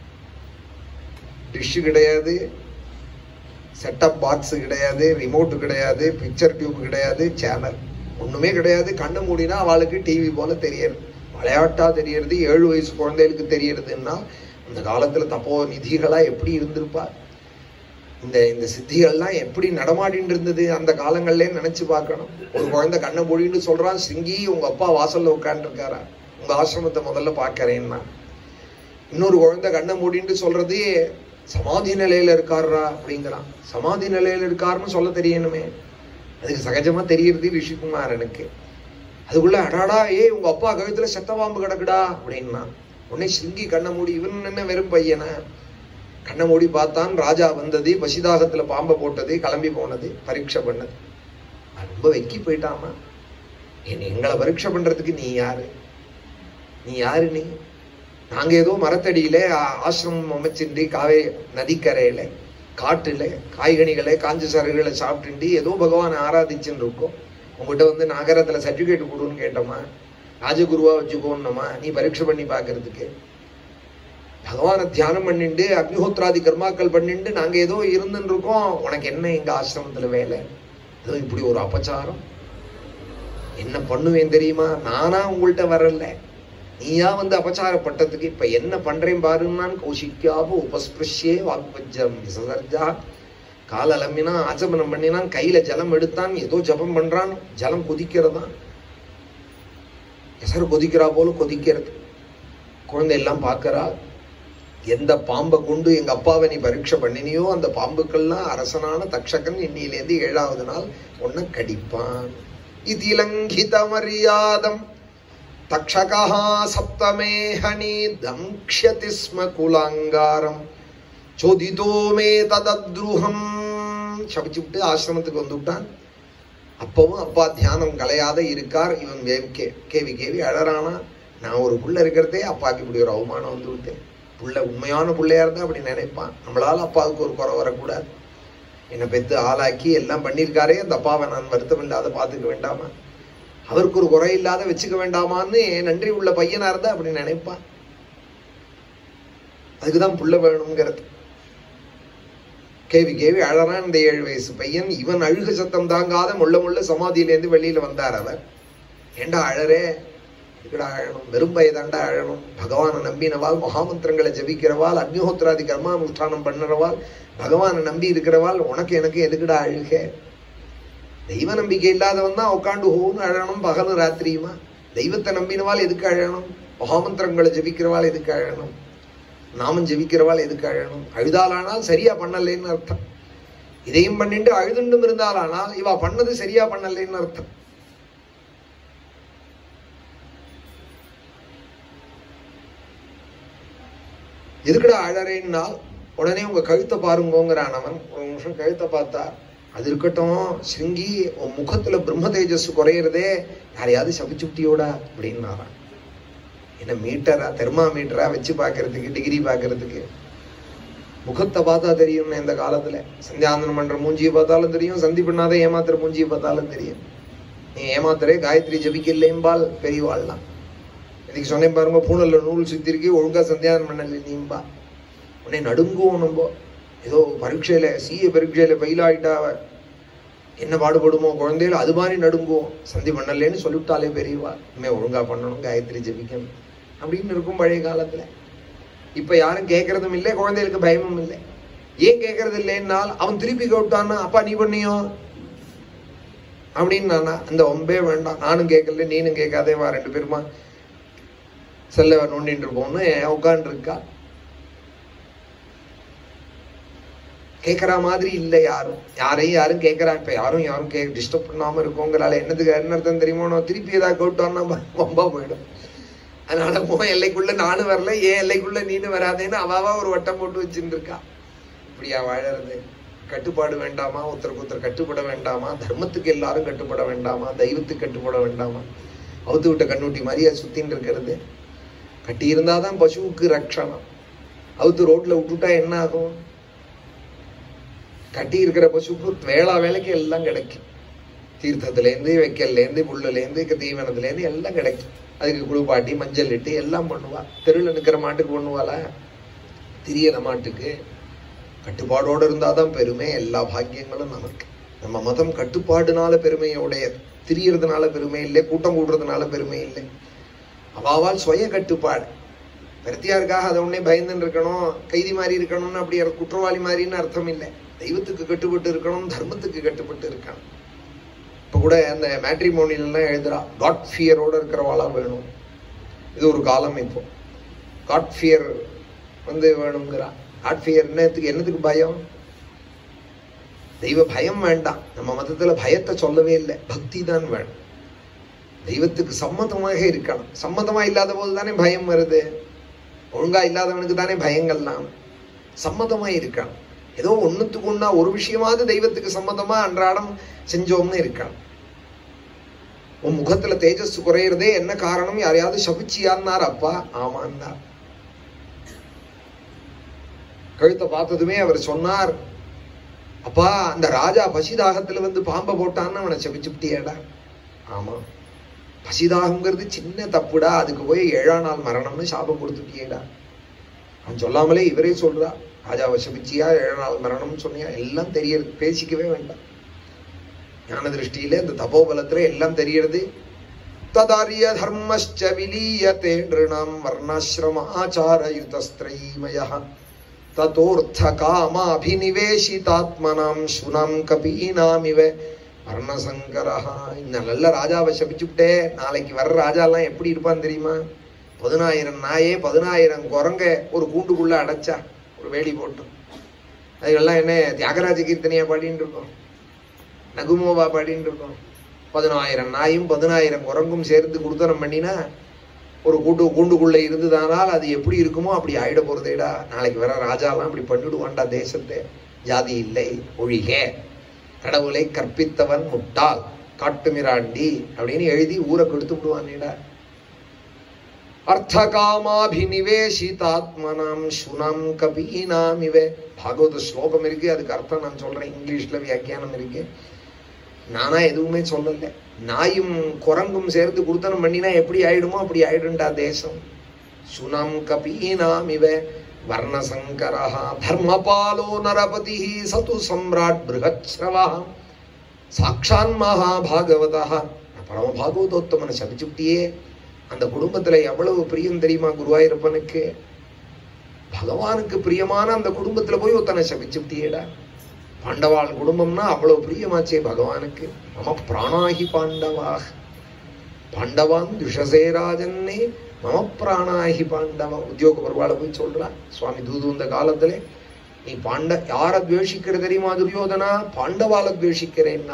A: டிஷ் கிடையாது செட்டப் பாக்ஸ் கிடையாது ரிமோட் கிடையாது பிக்சர் டியூப் கிடையாது சேனல் ஒண்ணுமே கிடையாது கண்ணு மூடினா அவளுக்கு டிவி போல தெரியறது விளையாட்டா தெரியறது ஏழு வயசு குழந்தைகளுக்கு தெரியறதுன்னா அந்த காலத்துல தப்போ நிதிகளா எப்படி இருந்திருப்பா இந்த இந்த சித்திகள்லாம் எப்படி நடமாடிட்டு இருந்தது அந்த காலங்கள்ல நினைச்சு பார்க்கணும் ஒரு குழந்தை கண்ணை மூடின்னு சொல்றான் சிங்கி உங்க அப்பா வாசல்ல உட்காந்துருக்காரா உங்க ஆசிரமத்தை முதல்ல பார்க்கறேன்னா இன்னொரு குழந்தை கண்ணை மூடின்னு சொல்றது சமாதி நிலையில இருக்காரா அப்படிங்கிறான் சமாதி நிலையில இருக்காருன்னு சொல்ல தெரியணுமே அதுக்கு சகஜமா தெரியறது ரிஷிகுமாரனுக்கு அதுக்குள்ள அடாடா ஏ உங்க அப்பா கழுத்துல செத்த பாம்பு கிடக்குடா அப்படின்னா உடனே சிங்கி கண்ணை மூடி இவன் என்ன வெறும் பையனா கண்ணை மூடி பார்த்தான் ராஜா வந்தது பசிதாகத்துல பாம்பை போட்டது கிளம்பி போனது பரீட்சை பண்ணது அவன் ரொம்ப வெக்கி போயிட்டாமா என்ன எங்களை பரீட்சை பண்றதுக்கு நீ யாரு நீ யாரு நீ நாங்க ஏதோ மரத்தடியில ஆ- ஆசிரமம் அமைச்சிருந்து காவே நதிக்கரையில காட்டுல காய்கனிகளை காஞ்ச சருகளை சாப்பிட்டுண்டு ஏதோ பகவானை ஆராதிச்சுன்னு இருக்கோம் உங்ககிட்ட வந்து நகரத்துல சர்டிபிகேட் கொடுன்னு கேட்டோமா ராஜகுருவா வச்சுக்கோன்னோமா நீ பரீட்சை பண்ணி பார்க்கறதுக்கு பகவானை தியானம் பண்ணிண்டு அக்னிஹோத்ராதி கர்மாக்கள் பண்ணிண்டு நாங்க ஏதோ இருந்துன்னு இருக்கோம் உனக்கு என்ன எங்க ஆசிரமத்துல வேலை ஏதோ இப்படி ஒரு அபச்சாரம் என்ன பண்ணுவேன் தெரியுமா நானா உங்கள்கிட்ட வரல நீயா வந்து அபச்சாரப்பட்டதுக்கு இப்ப என்ன பண்றேன் பாருன்னான் கௌசிக்காப உபஸ்பிருஷ்யே வாக்பஜம் விசர்ஜா கால் அலம்பினா ஆச்சமனம் பண்ணினான் கையில ஜலம் எடுத்தான் ஏதோ ஜபம் பண்றான் ஜலம் கொதிக்கிறதான் எசர் கொதிக்கிறா போல கொதிக்கிறது குழந்தை எல்லாம் பார்க்கறா எந்த பாம்பை கொண்டு எங்க அப்பாவை நீ பரீட்சை பண்ணினியோ அந்த பாம்புக்கெல்லாம் அரசனான தக்ஷகன் இன்னிலேருந்து ஏழாவது நாள் உன்னை கடிப்பான் இதிலங்கித மரியாதம் தக்ஷகா சப்தமே ஹனி தங்க்ஷதி ஸ்ம குலாங்காரம் சோதிதோ மே ததத்ருஹம் சபிச்சு விட்டு ஆசிரமத்துக்கு வந்து விட்டான் அப்பவும் அப்பா தியானம் கலையாத இருக்கார் இவன் வேவி கே கேவி கேவி அழறானா நான் ஒரு புள்ள இருக்கிறதே அப்பாவுக்கு இப்படி ஒரு அவமானம் வந்து விட்டேன் புள்ள உண்மையான பிள்ளையா இருந்தா அப்படி நினைப்பான் நம்மளால அப்பாவுக்கு ஒரு குறை வரக்கூடாது என்னை பெத்து ஆளாக்கி எல்லாம் பண்ணியிருக்காரே அந்த அப்பாவை நான் வருத்தம் இல்லாத பார்த்துக்க வேண்டாமா அவருக்கு ஒரு குறை இல்லாத வச்சுக்க வேண்டாமான்னு நன்றி உள்ள பையனா இருந்தா அப்படி நினைப்பான் அதுக்குதான் புள்ள வேணுங்கிறது கேவி கேவி அழறான் இந்த ஏழு வயசு பையன் இவன் அழுக சத்தம் தாங்காத முள்ள முள்ள சமாதியிலேருந்து வெளியில வந்தார் அவர் ஏண்டா அழறே இதுக்கடா அழணும் வெறும் பயதாண்டா அழணும் பகவானை நம்பினவாள் மகாமந்திரங்களை ஜபிக்கிறவாள் அக்னிஹோத்திராதி கர்மானுஷ்டானம் பண்ணுறவாள் பகவானை நம்பி இருக்கிறவாள் உனக்கு எனக்கு எதுக்குடா அழுக தெய்வ நம்பிக்கை இல்லாதவன் தான் உட்காந்து ஹோன்னு அழணும் பகலும் ராத்திரியுமா தெய்வத்தை நம்பினவாள் எதுக்கு அழணும் மகாமந்திரங்களை ஜபிக்கிறவாள் எதுக்கு அழணும் நாமம் ஜெபிக்கிறவாள் எதுக்கு அழணும் அழுதாலானால் சரியா பண்ணலைன்னு அர்த்தம் இதையும் பண்ணிட்டு அழுதுண்டும் இருந்தாலானால் இவா பண்ணது சரியா பண்ணலைன்னு அர்த்தம் எதுக்குடா அழறேன்னால் உடனே உங்க கழுத்தை பாருங்கோங்கிறான் அவன் ஒரு நிமிஷம் கழுத்தை பார்த்தா அது இருக்கட்டும் சிங்கி உன் முகத்துல பிரம்ம தேஜஸ் குறையிறதே யாரையாவது சபிச்சுட்டியோடா அப்படின்னாரான் என்ன மீட்டரா தெர்மா மீட்டரா வச்சு பார்க்கறதுக்கு டிகிரி பார்க்கறதுக்கு முகத்தை பார்த்தா தெரியும் இந்த காலத்துல சந்தியாந்தனம் பண்ற மூஞ்சியை பார்த்தாலும் தெரியும் சந்தி பண்ணாத ஏமாத்துற மூஞ்சியை பார்த்தாலும் தெரியும் நீ ஏமாத்துறே காயத்ரி ஜபிக்கலேம்பால் பெரியவாள்லாம் இன்னைக்கு சொன்னேன் பாருங்க பூனல்ல நூல் சுத்திருக்கு ஒழுங்கா சந்தியானம் பண்ணல நீம்பா உடனே நடுங்குவோம் நம்ம ஏதோ பரீட்சையில சிஏ பரீட்சையில ஃபெயில் ஆயிட்டா அவ. என்ன பாடுபடுமோ குழந்தைகள் அது மாதிரி நடுங்குவோம் சந்தி பண்ணலேன்னு சொல்லிவிட்டாலே பெரியவா இனிமே ஒழுங்கா பண்ணணும் காயத்ரி ஜபிக்கணும் அப்படின்னு இருக்கும் பழைய காலத்துல இப்ப யாரும் கேட்கறதும் இல்லை குழந்தைகளுக்கு பயமும் இல்லை ஏன் கேட்கறது இல்லைன்னால் அவன் திருப்பி கேட்டான்னா அப்பா நீ பண்ணியோ அப்படின்னு நானா அந்த ஒம்பே வேண்டாம் நானும் கேட்கல நீனும் கேட்காதே வா ரெண்டு பேருமா செல்ல நோண்டிட்டு இருப்போம்னு உட்காந்து இருக்கா கேட்கற மாதிரி இல்லை யாரும் யாரையும் யாரும் கேட்கறா இப்ப யாரும் யாரும் கே டிஸ்டர்ப் பண்ணாம இருக்கோங்கிறால என்னதுக்கு என்ன அர்த்தம் தெரியுமோ நான் திருப்பி ஏதாவது கேட்டோம்னா ரொம்ப போயிடும் அதனால உன் எல்லைக்குள்ள நானும் வரல ஏன் எல்லைக்குள்ள நீனும் வராதேன்னு அவாவா ஒரு வட்டம் போட்டு வச்சுட்டு இருக்கா இப்படியா வாழறது கட்டுப்பாடு வேண்டாமா ஒருத்தருக்கு ஒருத்தர் கட்டுப்பட வேண்டாமா தர்மத்துக்கு எல்லாரும் கட்டுப்பட வேண்டாமா தெய்வத்துக்கு கட்டுப்பட வேண்டாமா அவுத்து விட்ட கண்ணூட்டி மாதிரியா சுத்தின்னு இருக்கிறது கட்டி இருந்தாதான் பசுவுக்கு ரக்ஷணம் அவுத்து ரோட்ல விட்டுட்டா என்ன ஆகும் கட்டி இருக்கிற பசுக்கு வேளா வேலைக்கு எல்லாம் கிடைக்கும் தீர்த்தத்துலேருந்து வைக்கல்லேருந்து புல்லுலேருந்து தீவனத்துலேருந்து எல்லாம் கிடைக்கும் அதுக்கு குளிப்பாட்டி மஞ்சள் இட்டு எல்லாம் பண்ணுவா தெருவில் நிற்கிற மாட்டுக்கு பண்ணுவாளா திரியற மாட்டுக்கு கட்டுப்பாடோடு இருந்தால் தான் பெருமை எல்லா பாக்கியங்களும் நமக்கு நம்ம மதம் கட்டுப்பாடுனால பெருமையோடைய திரியறதுனால பெருமை இல்லை கூட்டம் கூடுறதுனால பெருமை இல்லை அவாவால் சுய கட்டுப்பாடு பிரத்தியாருக்காக அதை உடனே பயந்துன்னு இருக்கணும் கைதி மாதிரி இருக்கணும்னு அப்படி அர் குற்றவாளி மாதிரின்னு அர்த்தம் இல்லை தெய்வத்துக்கு கட்டுப்பட்டு இருக்கணும் தர்மத்துக்கு கட்டுப்பட்டு இருக்கணும் இப்போ கூட அந்த மேட்ரிமோனிலாம் எழுதுறா காட் ஃபியரோட இருக்கிறவாளா வேணும் இது ஒரு காலம் இப்போ காட் ஃபியர் வந்து வேணுங்கிறா காட் ஃபியர் என்னத்துக்கு என்னத்துக்கு பயம் தெய்வ பயம் வேண்டாம் நம்ம மதத்துல பயத்தை சொல்லவே இல்லை பக்தி தான் வேணும் தெய்வத்துக்கு சம்மதமாக இருக்கணும் சம்மதமா இல்லாத போது தானே பயம் வருது ஒழுங்கா இல்லாதவனுக்கு தானே பயங்கள்லாம் சம்மதமா இருக்கணும் ஏதோ ஒண்ணுத்துக்கு ஒண்ணா ஒரு விஷயமாவது தெய்வத்துக்கு சம்மதமா அன்றாடம் செஞ்சோம்னு இருக்கணும் உன் முகத்துல தேஜஸ் குறையிறதே என்ன காரணம் யாரையாவது சபிச்சியான்னார் அப்பா ஆமான்னார் கழுத்தை பார்த்ததுமே அவர் சொன்னார் அப்பா அந்த ராஜா பசிதாகத்துல வந்து பாம்பை போட்டான்னு அவனை சபிச்சுட்டியேடா ஆமா பசிதாகங்கிறது சின்ன தப்புடா அதுக்கு போய் ஏழாம் நாள் மரணம்னு சாபம் கொடுத்துட்டியேடா அவன் சொல்லாமலே இவரே சொல்றா ராஜாவை சபிச்சியா ஏழாம் நாள் மரணம்னு சொன்னியா எல்லாம் தெரியறது பேசிக்கவே வேண்டாம் ஞான திருஷ்டியில இந்த தபோபலத்துல எல்லாம் தெரியறது ததாரிய தர்மஸ்ச விலீயத்தே நிருணாம் வர்ணாசிரம ஆச்சாரயுதஸ்திரைமய ததோர்த்த காமாபினிவேஷிதாத்மனாம் சுனாம் கபீனாமிவ வர்ணசங்கரா இந்த நல்ல ராஜாவை சபிச்சுட்டே நாளைக்கு வர்ற ராஜாலாம் எப்படி இருப்பான் தெரியுமா பதினாயிரம் நாயே பதினாயிரம் குரங்க ஒரு கூண்டுக்குள்ள அடைச்சா ஒரு வேலி போட்டு அதுக்கெல்லாம் என்ன தியாகராஜ கீர்த்தனையா பாடின்னு இருக்கோம் நகுமோவா பாடின்னு இருக்கோம் பதினாயிரம் நாயும் பதினாயிரம் குரங்கும் சேர்ந்து குடுத்தனம் பண்ணினா ஒரு கூண்டு கூண்டுக்குள்ள இருந்ததானால் அது எப்படி இருக்குமோ அப்படி ஆயிட போறதேடா நாளைக்கு வர ராஜாலாம் அப்படி பண்ணிடுவான்டா தேசத்தை ஜாதி இல்லை ஒழிக கடவுளை கற்பித்தவன் முட்டாள் காட்டுமிராண்டி அப்படின்னு எழுதி ஊரை கெடுத்து விடுவானேடா அர்த்தகாமாபினிவேஷிதாத்மனாம் சுனம் கபீனாம் இவ பாகவத ஸ்லோகம் இருக்கு அதுக்கு அர்த்தம் நான் சொல்றேன் இங்கிலீஷ்ல வியாக்கியானம் இருக்கு நானா எதுவுமே சொல்லல நாயும் குரங்கும் சேர்த்து குடுத்தனம் பண்ணினா எப்படி ஆயிடுமோ அப்படி ஆயிடுண்டா தேசம் சுனம் கபீனாம் இவ வர்ணசங்கரா தர்மபாலோ நரபதி சது சம்ராட் பிருகச்ரவா சாட்சான் மகாபாகவதா பரம பாகவதோத்தமனை சபிச்சுட்டியே அந்த குடும்பத்துல எவ்வளவு பிரியம் தெரியுமா குருவாயிருப்பனுக்கு பகவானுக்கு பிரியமான அந்த குடும்பத்துல போய் ஒருத்தனை சபிச்சுட்டியேடா பாண்டவாள் குடும்பம்னா அவ்வளவு பிரியமாச்சே பகவானுக்கு மம பிராணாகி பாண்டவாக பாண்டவான் துஷசேராஜன்னே மம பிராணாகி பாண்டவா உத்தியோக பருவால போய் சொல்றா சுவாமி தூது இந்த காலத்துல நீ பாண்ட யார துவேஷிக்கிற தெரியுமா துரியோதனா பாண்டவால துவேஷிக்கிறேன்னா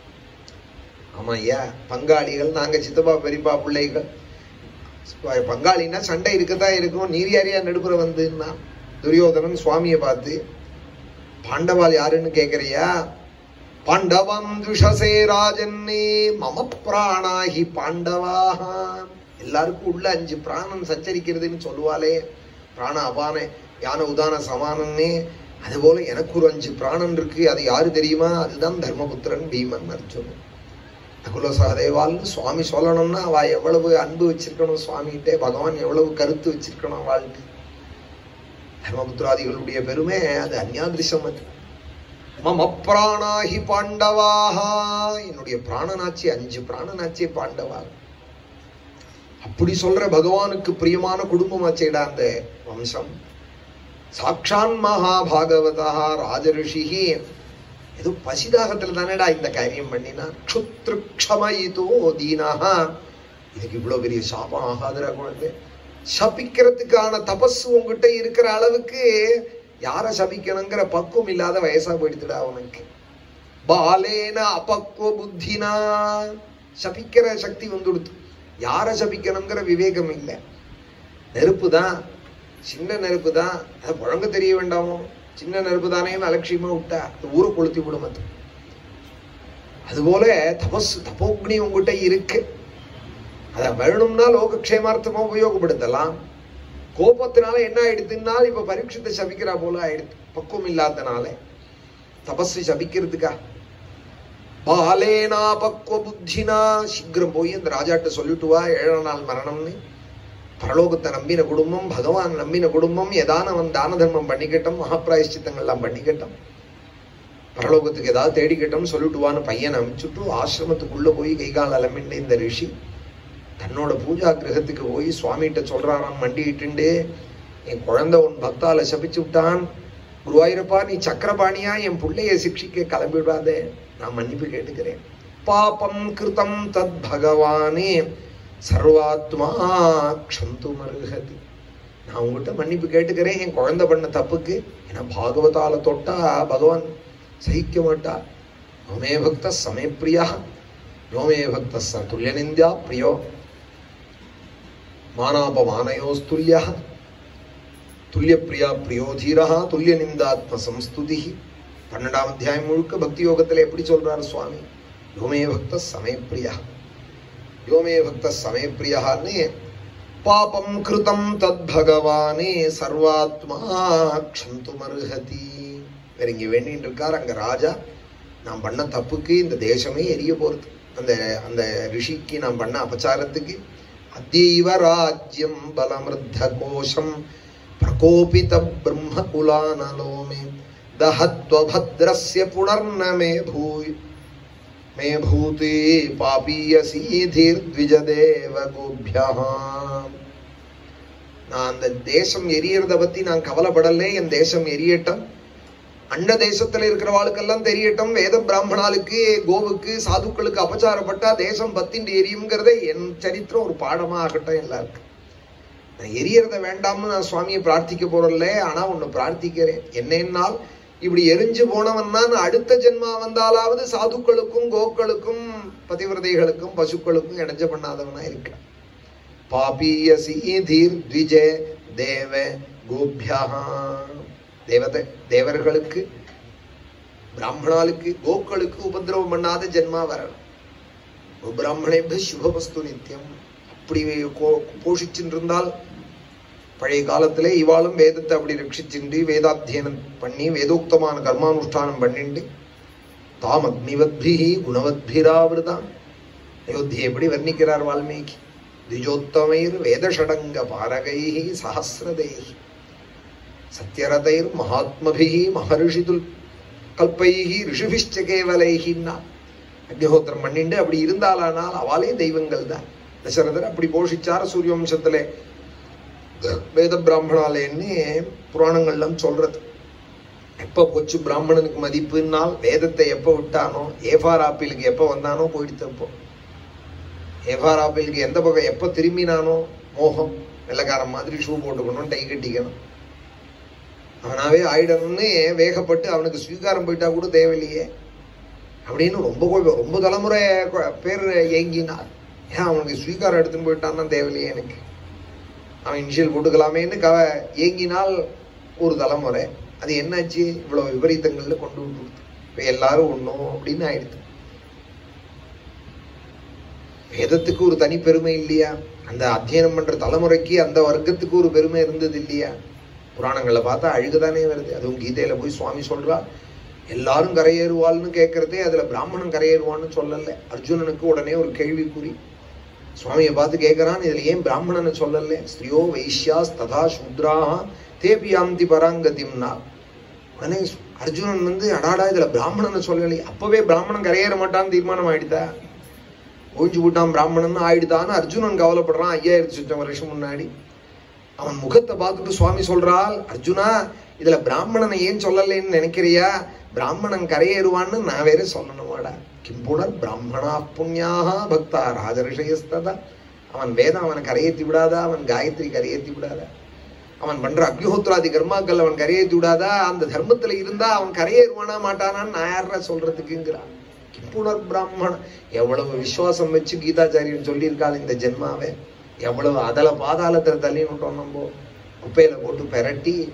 A: ஆமா ஐயா பங்காளிகள் நாங்க சித்தப்பா பெரியப்பா பிள்ளைகள் பங்காளின்னா சண்டை இருக்கத்தான் இருக்கும் நீர் யாரையா நடுப்புற வந்துன்னா துரியோதனன் சுவாமியை பார்த்து பாண்டவால் யாருன்னு கேக்குறியா பாண்டவம் துஷசே ராஜன்னே மம பிராணாகி பாண்டவாக எல்லாருக்கும் உள்ள அஞ்சு பிராணன் சச்சரிக்கிறதுன்னு சொல்லுவாளே பிராண அபான யான உதான சமானன்னே அதுபோல எனக்கு ஒரு அஞ்சு பிராணன் இருக்கு அது யாரு தெரியுமா அதுதான் தர்மபுத்திரன் பீமன் அர்ஜுனன் நகுல சகதேவால்னு சுவாமி சொல்லணும்னா அவ எவ்வளவு அன்பு வச்சிருக்கணும் சுவாமிகிட்டே பகவான் எவ்வளவு கருத்து வச்சிருக்கணும் அவளுக்கு தர்மபுத்திராதிகளுடைய பெருமை அது அந்யாதிருஷம் அது மம பிராணாகி பாண்டவாக என்னுடைய பிராணனாச்சி அஞ்சு பிராணனாச்சே பாண்டவா அப்படி சொல்ற பகவானுக்கு பிரியமான குடும்பமாச்சேடா அந்த வம்சம் சாட்சான் மகாபாகவதா ராஜரிஷிகி ஏதோ பசிதாகத்துல தானேடா இந்த காரியம் பண்ணினார் க்ஷுத்ருக்ஷமயிதோ தீனாக இதுக்கு இவ்வளவு பெரிய சாபம் ஆகாதுடா குழந்தை சபிக்கிறதுக்கான தபஸ் உங்ககிட்ட இருக்கிற அளவுக்கு யாரை சபிக்கணுங்கிற பக்குவம் இல்லாத வயசா போயிடுத்துடா அவனுக்கு பாலேன அபக்குவ புத்தினா சபிக்கிற சக்தி வந்துடுத்து யாரை சபிக்கணுங்கிற விவேகம் இல்லை நெருப்பு தான் சின்ன நெருப்பு தான் அது புழங்க தெரிய வேண்டாமோ சின்ன நெருப்பு தானே அலட்சியமா விட்டா அந்த ஊரை கொளுத்தி விடும் அது அதுபோல தபஸ் தபோக்னி உங்ககிட்ட இருக்கு அதை வேணும்னா லோகக்ஷேமார்த்தமா உபயோகப்படுத்தலாம் கோபத்தினால என்ன ஆயிடுதுன்னா இப்ப பரீட்சத்தை சபிக்கிறா போல ஆயிடுது பக்குவம் இல்லாதனால தபஸ் சபிக்கிறதுக்கா பாலேனா பக்குவ புத்தினா சீக்கிரம் போய் அந்த ராஜாட்ட சொல்லிட்டு வா ஏழாம் நாள் மரணம்னு பரலோகத்தை நம்பின குடும்பம் பகவான் நம்பின குடும்பம் ஏதானவன் தான தர்மம் பண்ணிக்கட்டும் மகாபிராயஷ்சித்தங்கள்லாம் பண்ணிக்கட்டும் பரலோகத்துக்கு ஏதாவது தேடிக்கட்டும் சொல்லிட்டு வான்னு பையனை அனுப்பிச்சுட்டு ஆசிரமத்துக்குள்ள போய் கை கால் அலம்பிண்டு இந்த ரிஷி தன்னோட பூஜா கிரகத்துக்கு போய் சுவாமிகிட்ட சொல்றாராம் மண்டிட்டுண்டு என் குழந்தை உன் பக்தால சபிச்சு விட்டான் குருவாயூரப்பா நீ சக்கரபாணியா என் பிள்ளைய சிக்ஷிக்க கிளம்பிடாதே நான் மன்னிப்பு கேட்டுக்கிறேன் பாபம் கிருதம் தத் பகவானே சர்வாத்மா க்ஷந்து மருகதி நான் உங்ககிட்ட மன்னிப்பு கேட்டுக்கிறேன் என் குழந்தை பண்ண தப்புக்கு ஏன்னா பாகவதால தொட்டா பகவான் சகிக்க மாட்டா யோமே பக்த சமயப்பிரியா யோமே பக்த ச துல்லிய நிந்தியா பிரியோ மானாபமானயோஸ்துல்யா துல்லிய பிரியா பிரியோ தீரா துல்லிய நிந்தாத்ம சம்ஸ்துதி பன்னெண்டாம் அத்தியாயம் முழுக்க பக்தி யோகத்துல எப்படி சொல்றாரு சுவாமி யோமே பக்த சமயப்பிரியா யோமே பக்த சமயப்பிரியான்னு பாபம் கிருதம் தத் பகவானே சர்வாத்மா க்ஷந்துமர்ஹதி வேற இங்க வேண்டிட்டு இருக்கார் அங்க ராஜா நான் பண்ண தப்புக்கு இந்த தேசமே எரிய போறது அந்த அந்த ரிஷிக்கு நான் பண்ண அபச்சாரத்துக்கு அத்தீவ ராஜ்யம் பலமிருத்த கோஷம் பிரகோபித பிரம்ம குலானலோமே தஹத்வபத்ரஸ்ய புனர்ன மே பூய் மே பூதி பாபீயசி தீர்த்விஜதேவ கோபியா நான் அந்த தேசம் எரியறத பத்தி நான் கவலைப்படலே என் தேசம் எரியட்டும் அண்ட தேசத்துல இருக்கிறவாளுக்கெல்லாம் தெரியட்டும் வேத பிராமணாளுக்கு கோவுக்கு சாதுக்களுக்கு அபச்சாரப்பட்டா தேசம் பத்திண்டு எரியுங்கிறதே என் சரித்திரம் ஒரு பாடமா ஆகட்டும் எல்லாருக்கும் நான் எரியறத வேண்டாம்னு நான் சுவாமியை பிரார்த்திக்க போறல ஆனா ஒண்ணு பிரார்த்திக்கிறேன் என்னென்னால் இப்படி எரிஞ்சு போனவன்னா நான் அடுத்த ஜென்மா வந்தாலாவது சாதுக்களுக்கும் கோக்களுக்கும் பதிவிரதைகளுக்கும் பசுக்களுக்கும் இடைஞ்ச பண்ணாதவனா இருக்கிறேன் பாபீயசி தீர் த்விஜே தேவ கோபியா தேவதை தேவர்களுக்கு பிராமணாளுக்கு கோக்களுக்கு உபதிரவம் பண்ணாத ஜென்மா வரணும் பிராமணேப சுபவஸ்து நித்தியம் அப்படி கோ- போஷிச்சுட்டு இருந்தால் பழைய காலத்திலே இவாளும் வேதத்தை அப்படி ரட்சிச்சுண்டு வேதாத்தியனம் பண்ணி வேதோக்தமான கர்மானுஷ்டானம் பண்ணிண்டு தாம் அக்னிவத்பிஹி குணவத்பிராவிரதாம் அயோத்தியை எப்படி வர்ணிக்கிறார் வால்மீகி திஜோத்தமைர் வேதஷடங்க பாரகைஹி சஹசிரதைஹி சத்யரதைர் மகாத்மபிஹி மகர்ஷிதுல் கல்பைஹி ரிஷிபிஷ்ட கேவலைஹின்னா அக்னிஹோத்திரம் பண்ணிண்டு அப்படி இருந்தாலானால் அவளே தெய்வங்கள் தான் தசரதர் அப்படி போஷிச்சார் சூரிய வம்சத்திலே வேத பிராமணாலேன்னு புராணங்கள்லாம் சொல்றது எப்ப போச்சு பிராமணனுக்கு மதிப்புன்னால் வேதத்தை எப்ப விட்டானோ ஏஃபார் ஆப்பிளுக்கு எப்ப வந்தானோ போயிடுத்து அப்போ ஏஃபார் ஆப்பிளுக்கு எந்த பக்கம் எப்ப திரும்பினானோ மோகம் வெள்ளக்காரன் மாதிரி ஷூ போட்டுக்கணும் டை கட்டிக்கணும் அவனாவே ஆயிடணும்னு வேகப்பட்டு அவனுக்கு ஸ்வீகாரம் போயிட்டா கூட தேவையில்லையே அப்படின்னு ரொம்ப கோபம் ரொம்ப தலைமுறை கொ- பேர் ஏங்கினார் ஏன் அவனுக்கு ஸ்வீகாரம் எடுத்துன்னு போயிட்டான்னா தேவையில்லையே எனக்கு அவன் இனிஷியல் போட்டுக்கலாமேன்னு கவ ஏங்கினால் ஒரு தலைமுறை அது என்னாச்சு இவ்வளவு விபரீதங்கள்ல கொண்டு விட்டு இப்ப எல்லாரும் ஒண்ணும் அப்படின்னு ஆயிடுது வேதத்துக்கு ஒரு தனி பெருமை இல்லையா அந்த அத்தியனம் பண்ற தலைமுறைக்கு அந்த வர்க்கத்துக்கு ஒரு பெருமை இருந்தது இல்லையா புராணங்களை பார்த்தா அழுகுதானே வருது அதுவும் கீதையில போய் சுவாமி சொல்றா எல்லாரும் கரையேறுவாள்னு கேட்கறதே அதுல பிராமணன் கரையேறுவான்னு சொல்லல அர்ஜுனனுக்கு உடனே ஒரு கேள்விக்குறி சுவாமியை பார்த்து கேட்கறான் இதுல ஏன் பிராமணனை சொல்லல ஸ்திரியோ வைஷ்யாஸ் ததா சூத்ராக தேபி யாந்தி பராங்கதிம்னா உடனே அர்ஜுனன் வந்து அடாடா இதுல பிராமணனை சொல்லலை அப்பவே பிராமணன் கரையேற மாட்டான்னு தீர்மானம் ஆயிடுதா ஓய்ஞ்சு விட்டான் பிராமணன் ஆயிடுதான்னு அர்ஜுனன் கவலைப்படுறான் ஐயாயிரத்தி சுத்தம் வருஷம் முன்னாடி அவன் முகத்தை பார்த்துட்டு சுவாமி சொல்றாள் அர்ஜுனா இதுல பிராமணனை ஏன் சொல்லலைன்னு நினைக்கிறியா பிராமணன் கரையேறுவான்னு நான் வேற சொல்லணுமாடா கிம்புணர் பிராமணா புண்ணியாக பக்தா ராஜரிஷயஸ்ததா அவன் வேதம் அவனை கரையேத்தி விடாதா அவன் காயத்ரி கரையேத்தி விடாதா அவன் பண்ற அக்னிஹோத்ராதி கர்மாக்கள் அவன் கரையேத்தி விடாதா அந்த தர்மத்துல இருந்தா அவன் கரையேறுவானா மாட்டானான்னு நான் யாரா சொல்றதுக்குங்கிறான் கிம்புணர் பிராமணன் எவ்வளவு விசுவாசம் வச்சு கீதாச்சாரியன் சொல்லியிருக்காள் இந்த ஜென்மாவை எவ்வளவு அதல பாதாளத்துல தள்ளி விட்டோம் நம்ம குப்பையில போட்டு பெரட்டி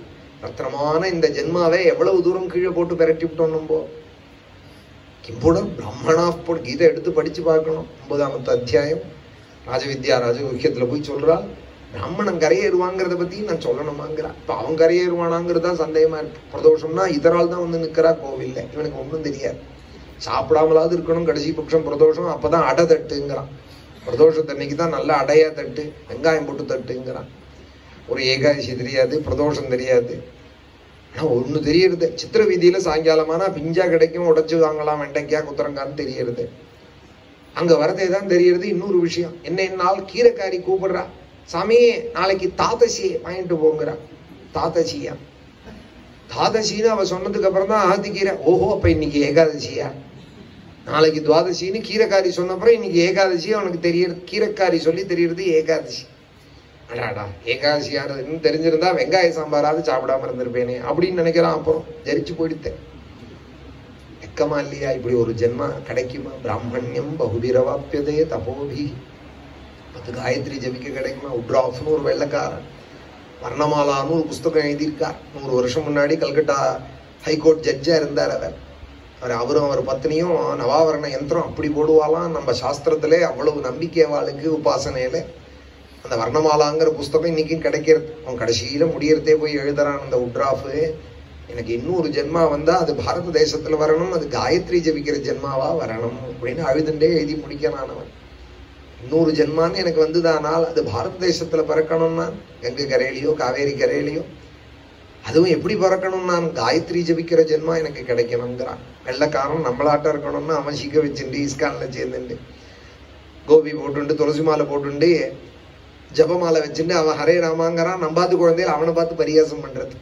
A: ரத்னமான இந்த ஜென்மாவை எவ்வளவு தூரம் கீழே போட்டு பெரட்டி விட்டோம் நம்ம கிம்புடன் பிரம்மணா போட்டு கீதை எடுத்து படிச்சு பார்க்கணும் ஒன்பதாமத்து அத்தியாயம் ராஜவித்யா ராஜகுக்கியத்துல போய் சொல்றா பிராமணன் கரையேறுவாங்கிறத பத்தி நான் சொல்லணுமாங்கிறா இப்ப அவன் கரையேறுவானாங்கிறது தான் சந்தேகமா இருக்கு பிரதோஷம்னா இதரால் தான் வந்து நிக்கிறா கோவில்ல இவனுக்கு ஒண்ணும் தெரியாது சாப்பிடாமலாவது இருக்கணும் கடைசி பட்சம் பிரதோஷம் அப்பதான் அடை தட்டுங்கிறான் பிரதோஷத்தன்னைக்கு தான் நல்ல அடையா தட்டு வெங்காயம் போட்டு தட்டுங்கிறான் ஒரு ஏகாதசி தெரியாது பிரதோஷம் தெரியாது ஆனா ஒண்ணு தெரியறது சித்திர வீதியில சாயங்காலமானா பிஞ்சா கிடைக்கும் உடைச்சு வாங்கலாம் வெண்டைக்காய் குத்தரங்கான்னு தெரியறது அங்க வரதே தான் தெரியறது இன்னொரு விஷயம் என்ன நாள் கீரைக்காரி கூப்பிடுறா சாமி நாளைக்கு தாத்தசி வாங்கிட்டு போங்கிறா தாத்தசியா தாதசின்னு அவ சொன்னதுக்கு அப்புறம் தான் ஆதிக்கீரை ஓஹோ அப்ப இன்னைக்கு ஏகாதசியா நாளைக்கு துவாதசின்னு கீரைக்காரி சொன்னப்புறம் இன்னைக்கு ஏகாதசி அவனுக்கு தெரியறது கீரைக்காரி சொல்லி தெரியறது ஏகாதசி அடாடா ஏகாதசி யாருன்னு தெரிஞ்சிருந்தா வெங்காய சாம்பாராவது சாப்பிடாம இருந்திருப்பேனே அப்படின்னு நினைக்கிறான் அப்புறம் ஜரிச்சு போயிடுத்தேன் வெக்கமா இல்லையா இப்படி ஒரு ஜென்மா கிடைக்குமா பிராமணியம் பகுபிரவாப்பியதே தபோபி பத்து காயத்ரி ஜபிக்க கிடைக்குமா உட்ராஃப்னு ஒரு வெள்ளக்காரன் வர்ணமாலான்னு ஒரு புஸ்தகம் எழுதியிருக்கார் நூறு வருஷம் முன்னாடி கல்கட்டா ஹைகோர்ட் ஜட்ஜா இருந்தார் அவர் அவர் அவரும் அவர் பத்னியும் நவாவரண யந்திரம் அப்படி போடுவாலாம் நம்ம சாஸ்திரத்திலே அவ்வளவு நம்பிக்கை வாளுக்கு உபாசனையில அந்த வர்ணமாலாங்கிற புஸ்தகம் இன்னைக்கும் கிடைக்கிறது அவன் கடைசியில முடியறதே போய் எழுதுறான் அந்த உட்ராஃபு எனக்கு இன்னொரு ஜென்மா வந்தா அது பாரத தேசத்துல வரணும் அது காயத்ரி ஜபிக்கிற ஜென்மாவா வரணும் அப்படின்னு அழுதுண்டே எழுதி முடிக்கிறான் அவன் இன்னொரு ஜென்மான்னு எனக்கு வந்ததானால் அது பாரத தேசத்துல பிறக்கணும்னா கங்கை கரையிலையோ காவேரி கரையிலையோ அதுவும் எப்படி பிறக்கணும் நான் காயத்ரி ஜபிக்கிற ஜென்மா எனக்கு கிடைக்கணுங்கிறான் வெள்ளக்காரன் நம்மளாட்டம் இருக்கணும்னு அவன் சிக்க வச்சுட்டு இஸ்கான்ல சேர்ந்துட்டு கோபி போட்டுண்டு துளசி மாலை போட்டுண்டு ஜபமாலை வச்சுட்டு அவன் ஹரே ராமாங்கிறான் நம்பாத்து குழந்தைகள் அவனை பார்த்து பரியாசம் பண்றது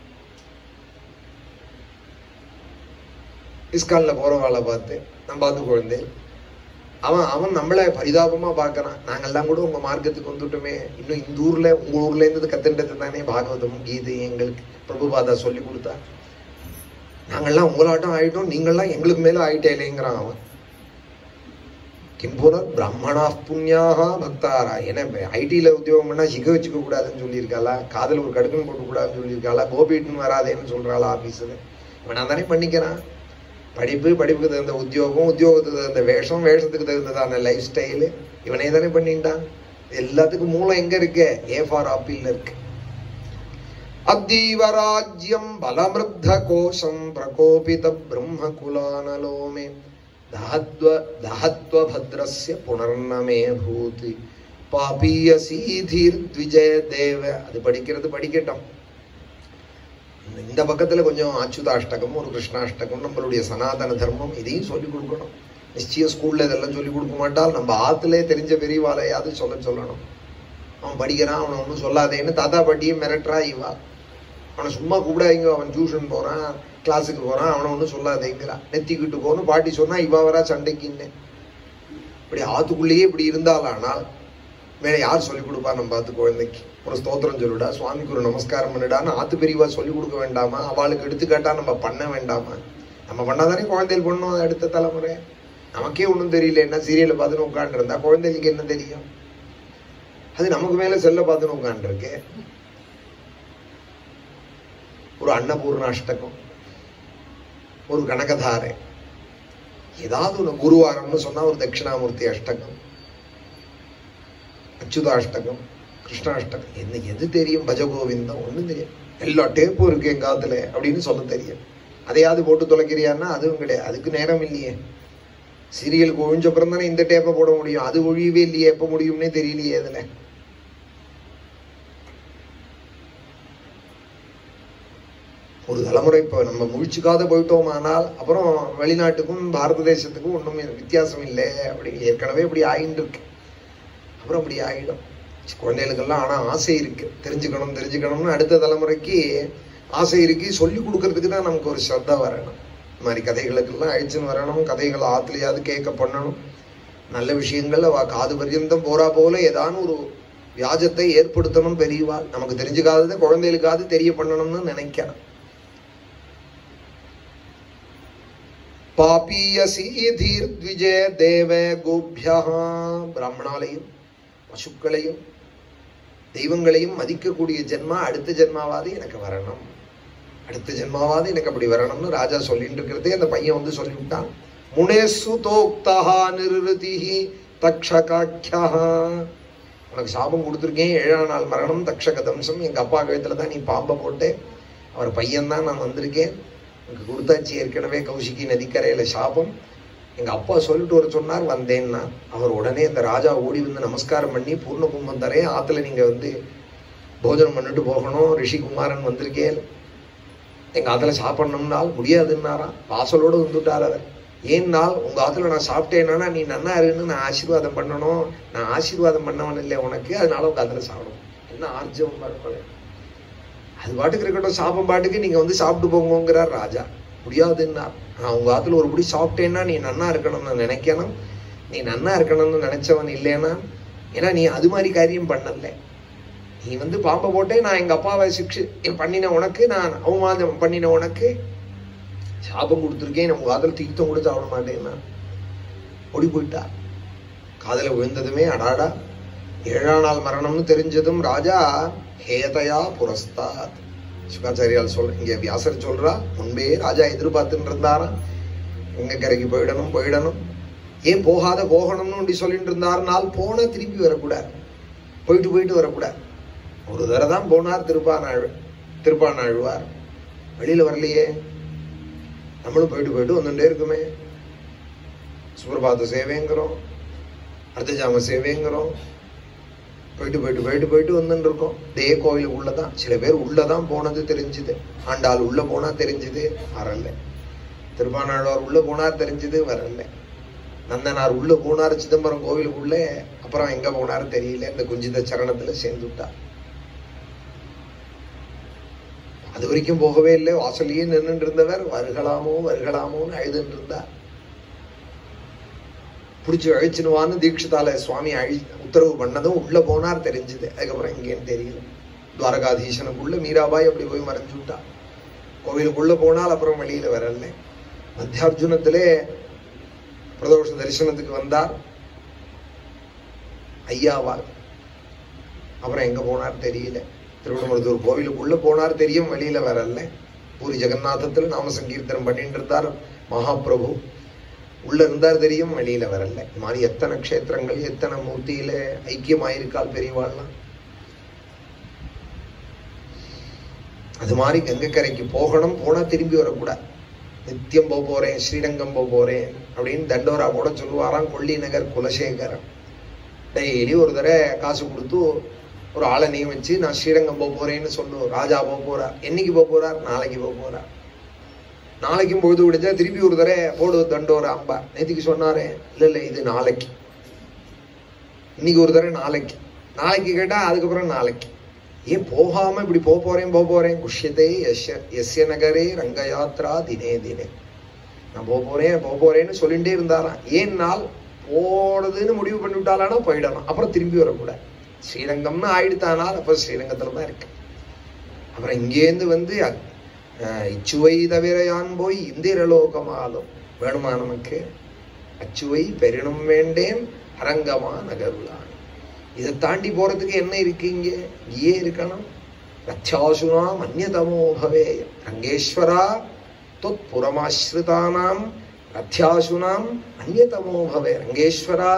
A: இஸ்கான்ல போறவாளை பார்த்து நம்பாத்து குழந்தை அவன் அவன் நம்மளை பரிதாபமா பார்க்கறான் நாங்கெல்லாம் கூட உங்க மார்க்கத்துக்கு வந்துட்டோமே இன்னும் இந்த ஊர்ல உங்க ஊர்ல இருந்து கத்துன்றது தானே பாகவதம் கீதை எங்களுக்கு பிரபுபாதா சொல்லி கொடுத்தா நாங்கெல்லாம் உங்களாட்டம் ஆயிட்டோம் நீங்கள்லாம் எங்களுக்கு மேல ஆயிட்டே இல்லைங்கிறான் அவன் கிம்புனர் பிராமணா புண்ணியாக பக்தாரா ஏன்னா ஐடியில் உத்தியோகம் பண்ணா சிக்க வச்சுக்க கூடாதுன்னு சொல்லியிருக்காளா காதில் ஒரு கடுக்கன் போட்டு கூடாதுன்னு சொல்லியிருக்காளா கோபிட்டுன்னு வராதேன்னு சொல்றாளா ஆபீஸில் இவன் நான் தானே பண்ணிக்கிறான் படிப்பு படிப்புக்கு தகுந்த உத்தியோகம் உத்தியோகத்துக்கு தகுந்த வேஷம் வேஷத்துக்கு தகுந்ததான லைஃப் ஸ்டைலு இவனே தானே பண்ணிட்டான் எல்லாத்துக்கும் மூலம் எங்க இருக்கு ஏ ஃபார் ஆப்பிள் இருக்கு அத்தீவராஜ்யம் பலமிருத்த கோஷம் பிரகோபித பிரம்ம குலானலோமே தஹத்வ தஹத்வ பத்ரஸ்ய புனர்னமே பூதி பாபிய சீதீர் த்விஜய தேவ அது படிக்கிறது படிக்கட்டும் இந்த பக்கத்துல கொஞ்சம் அச்சுதாஷ்டகம் ஒரு கிருஷ்ணாஷ்டகம் நம்மளுடைய சனாதன தர்மம் இதையும் சொல்லி கொடுக்கணும் நிச்சயம் ஸ்கூல்ல இதெல்லாம் சொல்லி கொடுக்க மாட்டால் நம்ம ஆத்துல தெரிஞ்ச பெரியவாளையாவது சொல்ல சொல்லணும் அவன் படிக்கிறான் அவனை ஒன்றும் சொல்லாதேன்னு தாத்தா பாட்டியும் மிரட்டுறா இவா அவனை சும்மா கூப்பிடாதீங்க அவன் டியூஷன் போறான் கிளாஸுக்கு போறான் அவனை ஒன்றும் சொல்லாதேங்கிறான் நெத்திக்கிட்டு போன்னு பாட்டி சொன்னா இவா வரா சண்டைக்குன்னு இப்படி ஆத்துக்குள்ளேயே இப்படி இருந்தாலானால் வேற யார் சொல்லி கொடுப்பா நம்ம பார்த்து குழந்தைக்கு ஒரு ஸ்தோத்திரம் சொல்லுடா சுவாமிக்கு ஒரு நமஸ்காரம் பண்ணுடான்னு ஆத்து பெரியவா சொல்லி கொடுக்க வேண்டாமா அவளுக்கு எடுத்துக்காட்டா நம்ம பண்ண வேண்டாமா நம்ம பண்ணாதானே குழந்தைகள் பண்ணும் அடுத்த தலைமுறை நமக்கே ஒன்றும் தெரியல என்ன சீரியலை பார்த்துன்னு உட்காந்துருந்தா குழந்தைகளுக்கு என்ன தெரியும் அது நமக்கு மேல செல்ல பார்த்துன்னு உட்காந்துருக்கு ஒரு அன்னபூர்ண அஷ்டகம் ஒரு கனகதாரை ஏதாவது ஒரு குருவாரம்னு சொன்னா ஒரு தட்சிணாமூர்த்தி அஷ்டகம் அச்சுதாஷ்டகம் கிருஷ்ணாஷ்டகம் என்ன எது தெரியும் பஜகோவிந்தம் ஒண்ணும் தெரியும் எல்லா டேப்பும் இருக்கு என் காத்துல அப்படின்னு சொல்ல தெரியும் அதையாவது போட்டு தொலைக்கிறியான்னா அதுவும் கிடையாது அதுக்கு நேரம் இல்லையே சீரியலுக்கு ஒழிஞ்ச அப்புறம் தானே இந்த டேப்பை போட முடியும் அது ஒழியவே இல்லையே எப்ப முடியும்னே தெரியலையே அதுல ஒரு தலைமுறை இப்போ நம்ம முழிச்சுக்காத போயிட்டோமானால் அப்புறம் வெளிநாட்டுக்கும் பாரத தேசத்துக்கும் ஒன்றுமே வித்தியாசம் இல்லை அப்படி ஏற்கனவே இப்படி ஆகிட்டு இருக்கு அப்புறம் அப்படி ஆகிடும் குழந்தைகளுக்கெல்லாம் ஆனால் ஆசை இருக்கு தெரிஞ்சுக்கணும் தெரிஞ்சுக்கணும்னு அடுத்த தலைமுறைக்கு ஆசை இருக்கு சொல்லி கொடுக்கறதுக்கு தான் நமக்கு ஒரு ஸ்ரத்தா வரணும் இந்த மாதிரி கதைகளுக்கெல்லாம் அழிச்சுன்னு வரணும் கதைகளை ஆத்துலையாவது கேட்க பண்ணணும் நல்ல விஷயங்கள் அவ காது பர்யந்தம் போறா போல ஏதான ஒரு வியாஜத்தை ஏற்படுத்தணும் பெரியவா நமக்கு தெரிஞ்சுக்காததை குழந்தைகளுக்காவது தெரிய பண்ணணும்னு நினைக்கிறேன் பாபீயசீதீர்த்விஜே தேவ கோபியா பிராமணாலையும் பசுக்களையும் தெய்வங்களையும் மதிக்கக்கூடிய ஜென்மா அடுத்த ஜென்மாவாது எனக்கு வரணும் அடுத்த ஜென்மாவாவது எனக்கு அப்படி வரணும்னு ராஜா சொல்லிட்டு இருக்கிறதே அந்த பையன் வந்து சொல்லிவிட்டான் முனேசு தோக்தா நிருதிஹி தக்ஷகாக்கியா உனக்கு சாபம் கொடுத்துருக்கேன் ஏழாம் நாள் மரணம் தக்ஷக தம்சம் எங்க அப்பா கழுத்துல தான் நீ பாம்பை போட்டேன் அவர் பையன் தான் நான் வந்திருக்கேன் உனக்கு கொடுத்தாச்சு ஏற்கனவே கௌசிகி நதிக்கரையில சாபம் எங்க அப்பா சொல்லிட்டு வர சொன்னார் வந்தேன்னா அவர் உடனே அந்த ராஜா ஓடி வந்து நமஸ்காரம் பண்ணி பூர்ண கும்பம் தரேன் ஆத்துல நீங்க வந்து போஜனம் பண்ணிட்டு போகணும் ரிஷிகுமாரன் வந்திருக்கேன் எங்க ஆத்துல சாப்பிடணும்னால் முடியாதுன்னாராம் வாசலோட வந்துட்டார் அவர் ஏன்னால் உங்க ஆத்துல நான் சாப்பிட்டேன்னா நீ நன்னா இருன்னு நான் ஆசீர்வாதம் பண்ணணும் நான் ஆசீர்வாதம் பண்ணவன் இல்லை உனக்கு அதனால உங்க ஆத்துல சாப்பிடணும் என்ன ஆர்ஜவம் பாருங்களேன் அது பாட்டுக்கு இருக்கட்டும் சாப்பம் பாட்டுக்கு நீங்க வந்து சாப்பிட்டு போங்கங்கிறார் ராஜா முடியாதுன்னா நான் உங்க ஆத்துல ஒரு புடி சாப்பிட்டேன்னா நீ நன்னா இருக்கணும்னு நினைக்கணும் நீ நன்னா இருக்கணும்னு நினைச்சவன் இல்லைன்னா ஏன்னா நீ அது மாதிரி காரியம் பண்ணல நீ வந்து பாம்பை போட்டே நான் எங்க அப்பாவை சிக்ஷி பண்ணின உனக்கு நான் அவமானம் பண்ணின உனக்கு சாபம் கொடுத்துருக்கேன் உங்க காதல் தீர்த்தம் கூட சாப்பிட மாட்டேன்னா ஓடி போயிட்டா காதல விழுந்ததுமே அடாடா ஏழாம் நாள் மரணம்னு தெரிஞ்சதும் ராஜா ஹேதயா புரஸ்தாத் சுகாச்சாரியால் சொல்ற இங்க வியாசர் சொல்றா முன்பே ராஜா எதிர்பார்த்துட்டு இருந்தாராம் எங்க கரைக்கு போயிடணும் போயிடணும் ஏன் போகாத போகணும்னு அப்படி சொல்லிட்டு இருந்தாருனால் போனா திருப்பி வரக்கூடாது போயிட்டு போயிட்டு வரக்கூடாது ஒரு தடவை தான் போனார் திருப்பானாழ் திருப்பானாழ்வார் வெளியில வரலையே நம்மளும் போயிட்டு போயிட்டு வந்துட்டே இருக்குமே சுப்பிரபாத சேவைங்கிறோம் அர்த்தஜாம சேவைங்கிறோம் போயிட்டு போயிட்டு போயிட்டு போயிட்டு வந்துட்டு இருக்கோம் இதே கோயிலுக்குள்ளதான் சில பேர் உள்ளதான் போனது தெரிஞ்சுது ஆண்டாள் உள்ள போனா தெரிஞ்சுது வரல திருப்பானாழ்வார் உள்ள போனார் தெரிஞ்சுது வரல நந்தனார் உள்ள போனார் சிதம்பரம் கோவிலுக்குள்ள அப்புறம் எங்க போனார் தெரியல இந்த குஞ்சித சரணத்துல சேர்ந்து விட்டார் அது வரைக்கும் போகவே இல்லை வாசலையே நின்றுட்டு இருந்தவர் வருகலாமோ வருகலாமோன்னு அழுதுட்டு இருந்தார் பிடிச்சி அழிச்சுனுவான்னு தீட்சிதால சுவாமி அழி உத்தரவு பண்ணதும் உள்ள போனார் தெரிஞ்சுது அதுக்கப்புறம் எங்கேன்னு தெரியல துவாரகாதீசனுக்குள்ள மீராபாய் அப்படி போய் மறைஞ்சு விட்டா கோவிலுக்குள்ள போனால் அப்புறம் வெளியில வரல மத்தியார்ஜுனத்திலே பிரதோஷ தரிசனத்துக்கு வந்தார் ஐயாவார் அப்புறம் எங்க போனார் தெரியல திருவண்ணாமலத்தூர் கோவிலுக்குள்ள போனார் தெரியும் வெளியில வரல பூரி ஜெகநாதத்துல நாம சங்கீர்த்தனம் பண்ணிட்டு இருந்தார் மகாபிரபு உள்ள இருந்தார் தெரியும் வெளியில வரல இந்த மாதிரி எத்தனை க்ஷேத்திரங்கள் எத்தனை மூர்த்தியில ஐக்கியமாயிருக்கால் பெரியவாள்லாம் அது மாதிரி கங்கைக்கரைக்கு போகணும் போனா திரும்பி வரக்கூடாது நித்தியம் போக போறேன் ஸ்ரீரங்கம் போக போறேன் அப்படின்னு தண்டோரா கூட சொல்லுவாராம் கொல்லி நகர் குலசேகரன் டெய்லி ஒரு தடவை காசு கொடுத்து ஒரு ஆளை நியமிச்சு நான் ஸ்ரீரங்கம் போக போறேன்னு சொல்லு ராஜா போக போறார் என்னைக்கு போக போறார் நாளைக்கு போக போறார் நாளைக்கும் பொழுது விடிஞ்சா திருப்பி ஒரு தடவை போடு தண்டோர அம்பா நேத்திக்கு சொன்னாரே இல்ல இல்ல இது நாளைக்கு இன்னைக்கு ஒரு தடவை நாளைக்கு நாளைக்கு கேட்டா அதுக்கப்புறம் நாளைக்கு ஏன் போகாம இப்படி போக போறேன் போக போறேன் குஷ்யத்தை எஸ்ய எஸ்ய நகரே ரங்கயாத்ரா தினே தினே நான் போக போறேன் போக போறேன்னு சொல்லிட்டே இருந்தாராம் ஏன் நாள் போறதுன்னு முடிவு பண்ணிவிட்டாலானா போயிடணும் அப்புறம் திரும்பி வரக்கூடாது ஸ்ரீரங்கம்னு ஆயிடுத்தானால் அப்ப ஸ்ரீரங்கத்துல தான் இருக்கு அப்புறம் இங்கேருந்து வந்து அஹ், இச்சுவை தவிர யான் போய் இந்திரலோகமாலும் வேணுமா நமக்கு அச்சுவை பெரினும் வேண்டேன் அரங்கமா நகருளான் இதை தாண்டி போறதுக்கு என்ன இருக்கு இங்க இங்கே இருக்கணும் ரத்யாசுனாம் அந்நதமோ பவே ரங்கேஸ்வரா தொத் புறமாஸ்ரிதானாம் ரத்யாசுனாம் அந்நதமோ பவே ரங்கேஸ்வரா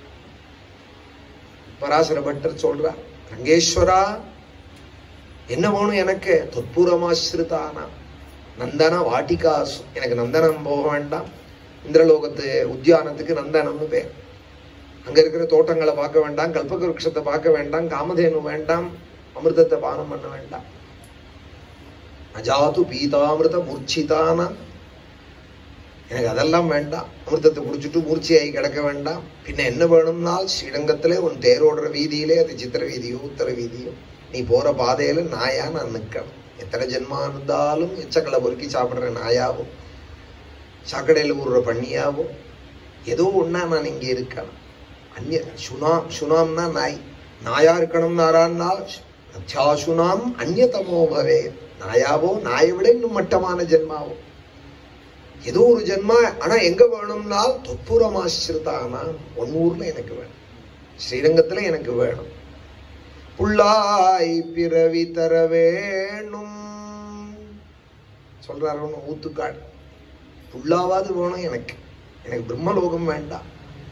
A: பராசர பட்டர் சொல்றா ரங்கேஸ்வரா என்ன வேணும் எனக்கு தொற்புறமாஸ்ரிதானா நந்தன வாட்டிகாசு எனக்கு நந்தனம் போக வேண்டாம் இந்திரலோகத்து உத்தியானத்துக்கு நந்தனம்னு பேர் அங்க இருக்கிற தோட்டங்களை பார்க்க வேண்டாம் கல்பக விருட்சத்தை பார்க்க வேண்டாம் காமதேனு வேண்டாம் அமிர்தத்தை பானம் பண்ண வேண்டாம் அஜாது பீதாமிருத மூர்ச்சிதான எனக்கு அதெல்லாம் வேண்டாம் அமிர்தத்தை குடிச்சிட்டு மூர்ச்சியாகி கிடக்க வேண்டாம் பின்ன என்ன வேணும்னால் ஸ்ரீரங்கத்திலே உன் தேரோடுற வீதியிலே அது சித்திர வீதியோ உத்தர வீதியோ நீ போற பாதையில நாயா நான் நிற்கணும் எத்தனை ஜென்மா இருந்தாலும் எச்சக்களை பொறுக்கி சாப்பிடுற நாயாவும் சாக்கடையில் ஊறுற பண்ணியாவும் ஏதோ ஒண்ணா நான் இங்கே இருக்கணும் அந்நிய சுனாம் சுனாம்னா நாய் நாயா இருக்கணும் நாரான்னால் அத்தியாசுனாம் அந்நியதமோ பவே நாயாவோ நாயை விட இன்னும் மட்டமான ஜென்மாவோ ஏதோ ஒரு ஜென்மா ஆனா எங்க வேணும்னால் தொற்புறமாசிரிதானா ஒன் ஊர்ல எனக்கு வேணும் ஸ்ரீரங்கத்துல எனக்கு வேணும் புள்ளாய் பிறவி தர வேணும் சொல்றாரு ஒண்ணு ஊத்துக்காடு புல்லாவாது வேணும் எனக்கு எனக்கு பிரம்மலோகம் வேண்டாம்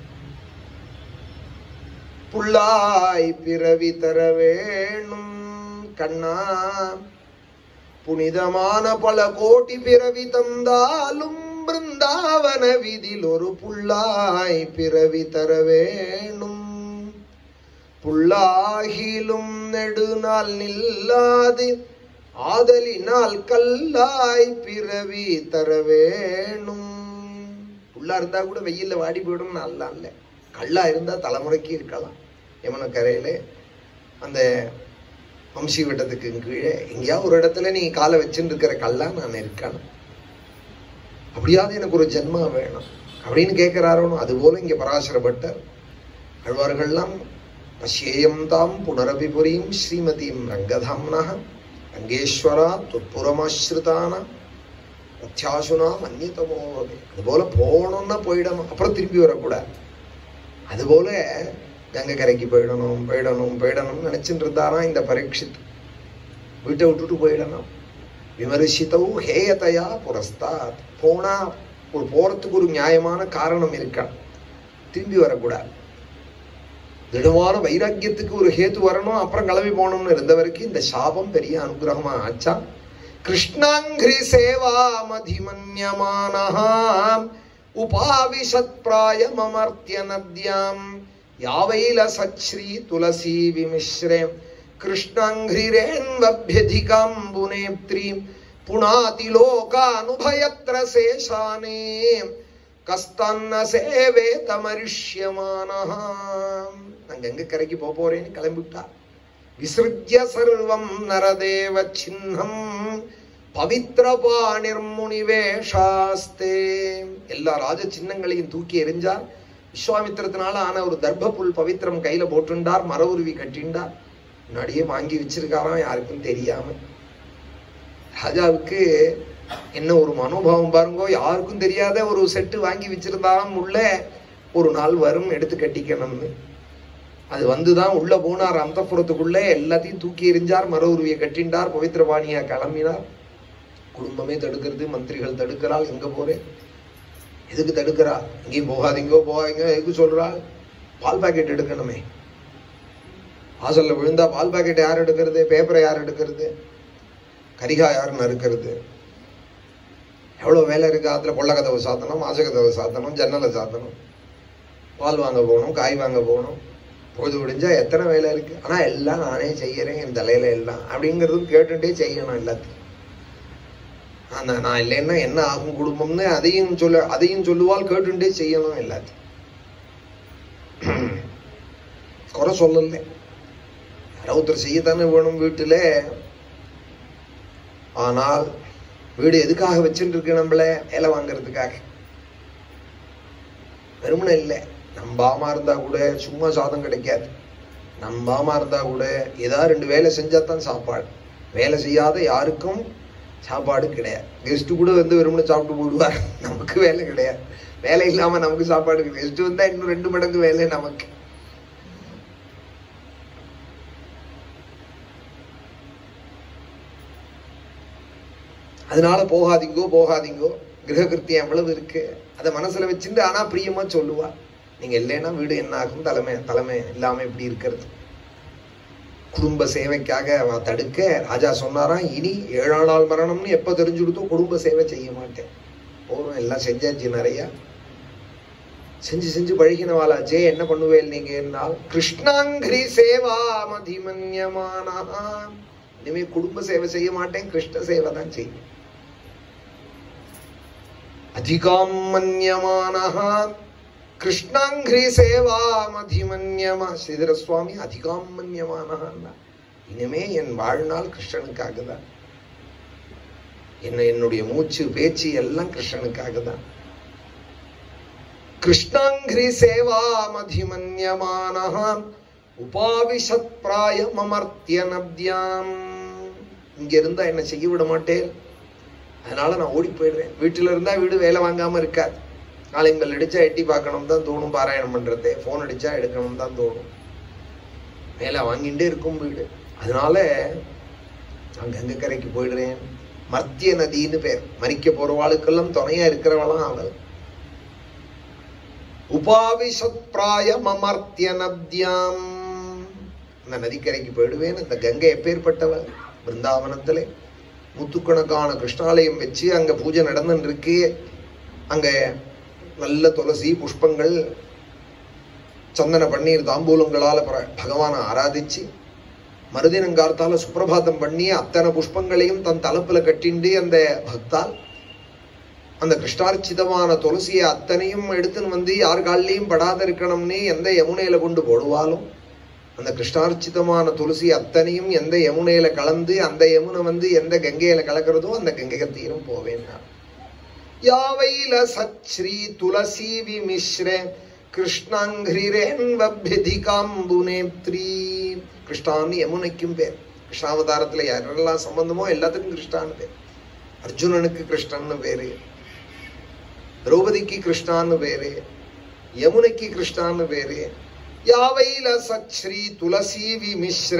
A: புல்லாய் பிறவி தர வேணும் கண்ணா புனிதமான பல கோடி பிறவி தந்தாலும் பிருந்தாவன விதில் ஒரு புல்லாய் பிறவி தர வேணும் புல்லாகிலும் நெடுநாள் நில்லாது ஆதலினால் கல்லாய் பிறவி தர வேணும் புல்லா இருந்தா கூட வெயில்ல வாடி போயிடும் நல்லா இல்ல கல்லா இருந்தா தலைமுறைக்கு இருக்கலாம் யமுன கரையில அந்த வம்சி வட்டத்துக்கு கீழே எங்கேயாவது ஒரு இடத்துல நீ காலை வச்சுட்டு இருக்கிற கல்லா நான் இருக்கணும் அப்படியாவது எனக்கு ஒரு ஜென்மா வேணும் அப்படின்னு கேட்கிறாரோனோ அதுபோல இங்க பராசர பட்டர் அழ்வார்கள்லாம் பசியேயம் தாம் புனரபி புரியும் ஸ்ரீமதியும் ரங்கதாம்னா ரங்கேஸ்வரா துப்புரமாஸ்ருதான அத்தியாசுனா மன்னியதமோ அதுபோல போகணும்னா போயிடணும் அப்புறம் திருப்பி வரக்கூடாது அதுபோல கங்கை கரைக்கு போயிடணும் போயிடணும் போயிடணும்னு நினைச்சிட்டு இருந்தாராம் இந்த பரீட்சித் வீட்டை விட்டுட்டு போயிடணும் விமர்சித்தவு ஹேயதையா புரஸ்தாத் போனா ஒரு போறதுக்கு ஒரு நியாயமான காரணம் இருக்கா திரும்பி வரக்கூடாது திடமான வைராக்கியத்துக்கு ஒரு ஹேத்து வரணும் அப்புறம் கிளம்பி போகணும்னு இருந்தவருக்கு இந்த சாபம் பெரிய அனுகிரகமா ஆச்சா கிருஷ்ணாங்கிரி சேவா மதிமன்யமானஹாம் உபாவிஷத் பிராயமமர்த்திய நத்யாம் யாவைல சச்ரீ துளசி விமிஸ்ரே கிருஷ்ணாங்கிரேன்வபியதிகாம்புனேத்ரி புனாதி லோகானுபயத்ர சேஷானே கஸ்தன்ன சேவே தமரிஷ்யமானஹா நான் கங்கை கரைக்கு போக போறேன்னு கிளம்பிவிட்டா விசிருஜ்ய சர்வம் நரதேவ சின்னம் பவித்ரபாணிர்முனிவேஷாஸ்தே எல்லா ராஜ சின்னங்களையும் தூக்கி எறிஞ்சார் விஸ்வாமித்திரத்தினால ஆன ஒரு தர்ப்ப புல் பவித்திரம் கையில போட்டுண்டார் மர உருவி கட்டிண்டார் முன்னாடியே வாங்கி வச்சிருக்காராம் யாருக்கும் தெரியாம ராஜாவுக்கு என்ன ஒரு மனோபாவம் பாருங்கோ யாருக்கும் தெரியாத ஒரு செட்டு வாங்கி வச்சிருந்தாராம் உள்ள ஒரு நாள் வரும் எடுத்து கட்டிக்கணும்னு அது வந்துதான் உள்ள போனார் அந்தப்புறத்துக்குள்ள எல்லாத்தையும் தூக்கி எறிஞ்சார் மர உருவியை கட்டிண்டார் பவித்திரபாணியா கிளம்பினார் குடும்பமே தடுக்கிறது மந்திரிகள் தடுக்கிறாள் எங்க போறேன் எதுக்கு தடுக்கிறா எங்கேயும் போகாதீங்கோ போகாதீங்க எதுக்கு சொல்றாள் பால் பாக்கெட் எடுக்கணுமே வாசல்ல விழுந்தா பால் பாக்கெட் யார் எடுக்கிறது பேப்பரை யார் எடுக்கிறது கரிகா யார் நறுக்கிறது எவ்வளவு வேலை இருக்கு அதுல கொள்ளக்கதவை சாத்தணும் மாசக்கதவை சாத்தணும் ஜன்னலை சாத்தணும் பால் வாங்க போகணும் காய் வாங்க போகணும் பொழுது விடிஞ்சா எத்தனை வேலை இருக்கு ஆனா எல்லாம் நானே செய்யறேன் என் தலையில எல்லாம் அப்படிங்கிறதும் கேட்டுட்டே செய்யணும் எல்லாத்தையும் அந்த நான் இல்லைன்னா என்ன ஆகும் குடும்பம்னு அதையும் சொல்ல அதையும் சொல்லுவால் கேட்டுட்டே செய்யணும் எல்லாத்தையும் குறை சொல்லல யாரோ ஒருத்தர் செய்யத்தானே வேணும் வீட்டுல ஆனால் வீடு எதுக்காக வச்சுட்டு இருக்கு நம்மள வேலை வாங்குறதுக்காக வெறுமனை இல்லை நம்பாம இருந்தா கூட சும்மா சாதம் கிடைக்காது நம்பாம இருந்தா கூட ஏதாவது ரெண்டு வேலை செஞ்சா தான் சாப்பாடு வேலை செய்யாத யாருக்கும் சாப்பாடு கிடையாது கெஸ்ட் கூட வந்து வெறுமனை சாப்பிட்டு போடுவார் நமக்கு வேலை கிடையாது வேலை இல்லாம நமக்கு சாப்பாடு கெஸ்ட் வந்தா இன்னும் ரெண்டு மடங்கு வேலை நமக்கு அதனால போகாதீங்கோ போகாதீங்கோ கிரககிருத்தியம் எவ்வளவு இருக்கு அதை மனசுல வச்சுட்டு ஆனா பிரியமா சொல்லுவா நீங்க இல்லைன்னா வீடு என்ன ஆகும் தலைமை தலைமை இல்லாம இப்படி இருக்கிறது குடும்ப சேவைக்காக அவ தடுக்க ராஜா சொன்னாராம் இனி ஏழாம் நாள் மரணம்னு எப்ப தெரிஞ்சு கொடுத்தோ குடும்ப சேவை செய்ய மாட்டேன் போறோம் எல்லாம் செஞ்சாச்சு நிறைய செஞ்சு செஞ்சு பழகினவாளாச்சே என்ன பண்ணுவேன் நீங்க என்னால் கிருஷ்ணாங்கிரி சேவா மதிமன்யமானா இனிமே குடும்ப சேவை செய்ய மாட்டேன் கிருஷ்ண சேவை தான் செய்யும் அதிகாம் மன்யமானஹா கிருஷ்ணாங்கிரி சேவா மதிமன்யமா ஸ்ரீதர சுவாமி அதிகாம் மன்யமானஹா இனிமே என் வாழ்நாள் கிருஷ்ணனுக்காக தான் என்ன என்னுடைய மூச்சு பேச்சு எல்லாம் கிருஷ்ணனுக்காக தான் கிருஷ்ணாங்கிரி சேவா மதிமன்யமானஹா உபாவிஷத் பிராயம் அமர்த்திய நப்தியாம் இங்க இருந்தா என்ன செய்ய விட மாட்டேன் அதனால நான் ஓடி போயிடுவேன் வீட்டுல இருந்தா வீடு வேலை வாங்காம இருக்காது நாளைங்கள் அடிச்சா எட்டி பார்க்கணும் தான் தோணும் பாராயணம் பண்றது போன் அடிச்சா எடுக்கணும் தான் தோணும் வேலை வாங்கிட்டே இருக்கும் வீடு அதனால நான் கங்கை கரைக்கு போயிடுறேன் மர்த்திய நதின்னு பேர் மறிக்க போறவாளுக்கெல்லாம் துணையா இருக்கிறவளாம் அவள் உபாவிசத் பிராயம் அமர்த்திய நத்யாம் அந்த நதிக்கரைக்கு போயிடுவேன் அந்த கங்கை எப்பேற்பட்டவள் பிருந்தாவனத்திலே முத்துக்கணக்கான கிருஷ்ணாலயம் வச்சு அங்க பூஜை நடந்துட்டு இருக்கு அங்க நல்ல துளசி புஷ்பங்கள் சந்தன பன்னீர் தாம்பூலங்களால பர- பகவானை ஆராதிச்சு மறுதினங்கார்த்தால சுப்பிரபாதம் பண்ணி அத்தனை புஷ்பங்களையும் தன் தலப்புல கட்டிண்டு அந்த பக்தால் அந்த கிருஷ்ணார்ச்சிதமான துளசியை அத்தனையும் எடுத்துன்னு வந்து யார் காலிலையும் படாத இருக்கணும்னு எந்த யமுனையில கொண்டு போடுவாலும் அந்த கிருஷ்ணார்ச்சிதமான துளசி அத்தனையும் எந்த யமுனையில கலந்து அந்த யமுனை வந்து எந்த கங்கையில கலக்கிறதோ அந்த கங்கை தீரம் போவேன் நான். யாவைல சச்ரீ துளசி விமிஸ்ர கிருஷ்ணாங்கிரேன்வபியதிகாம்புனேத்ரி கிருஷ்ணான்னு யமுனைக்கும் பேர் கிருஷ்ணாவதாரத்துல யாரெல்லாம் சம்பந்தமோ எல்லாத்துக்கும் கிருஷ்ணான்னு பேர் அர்ஜுனனுக்கு கிருஷ்ணன்னு பேரு திரௌபதிக்கு கிருஷ்ணான்னு பேரு யமுனைக்கு கிருஷ்ணான்னு பேரு யாவைல சச்ரீ துளசி விமிஸ்ர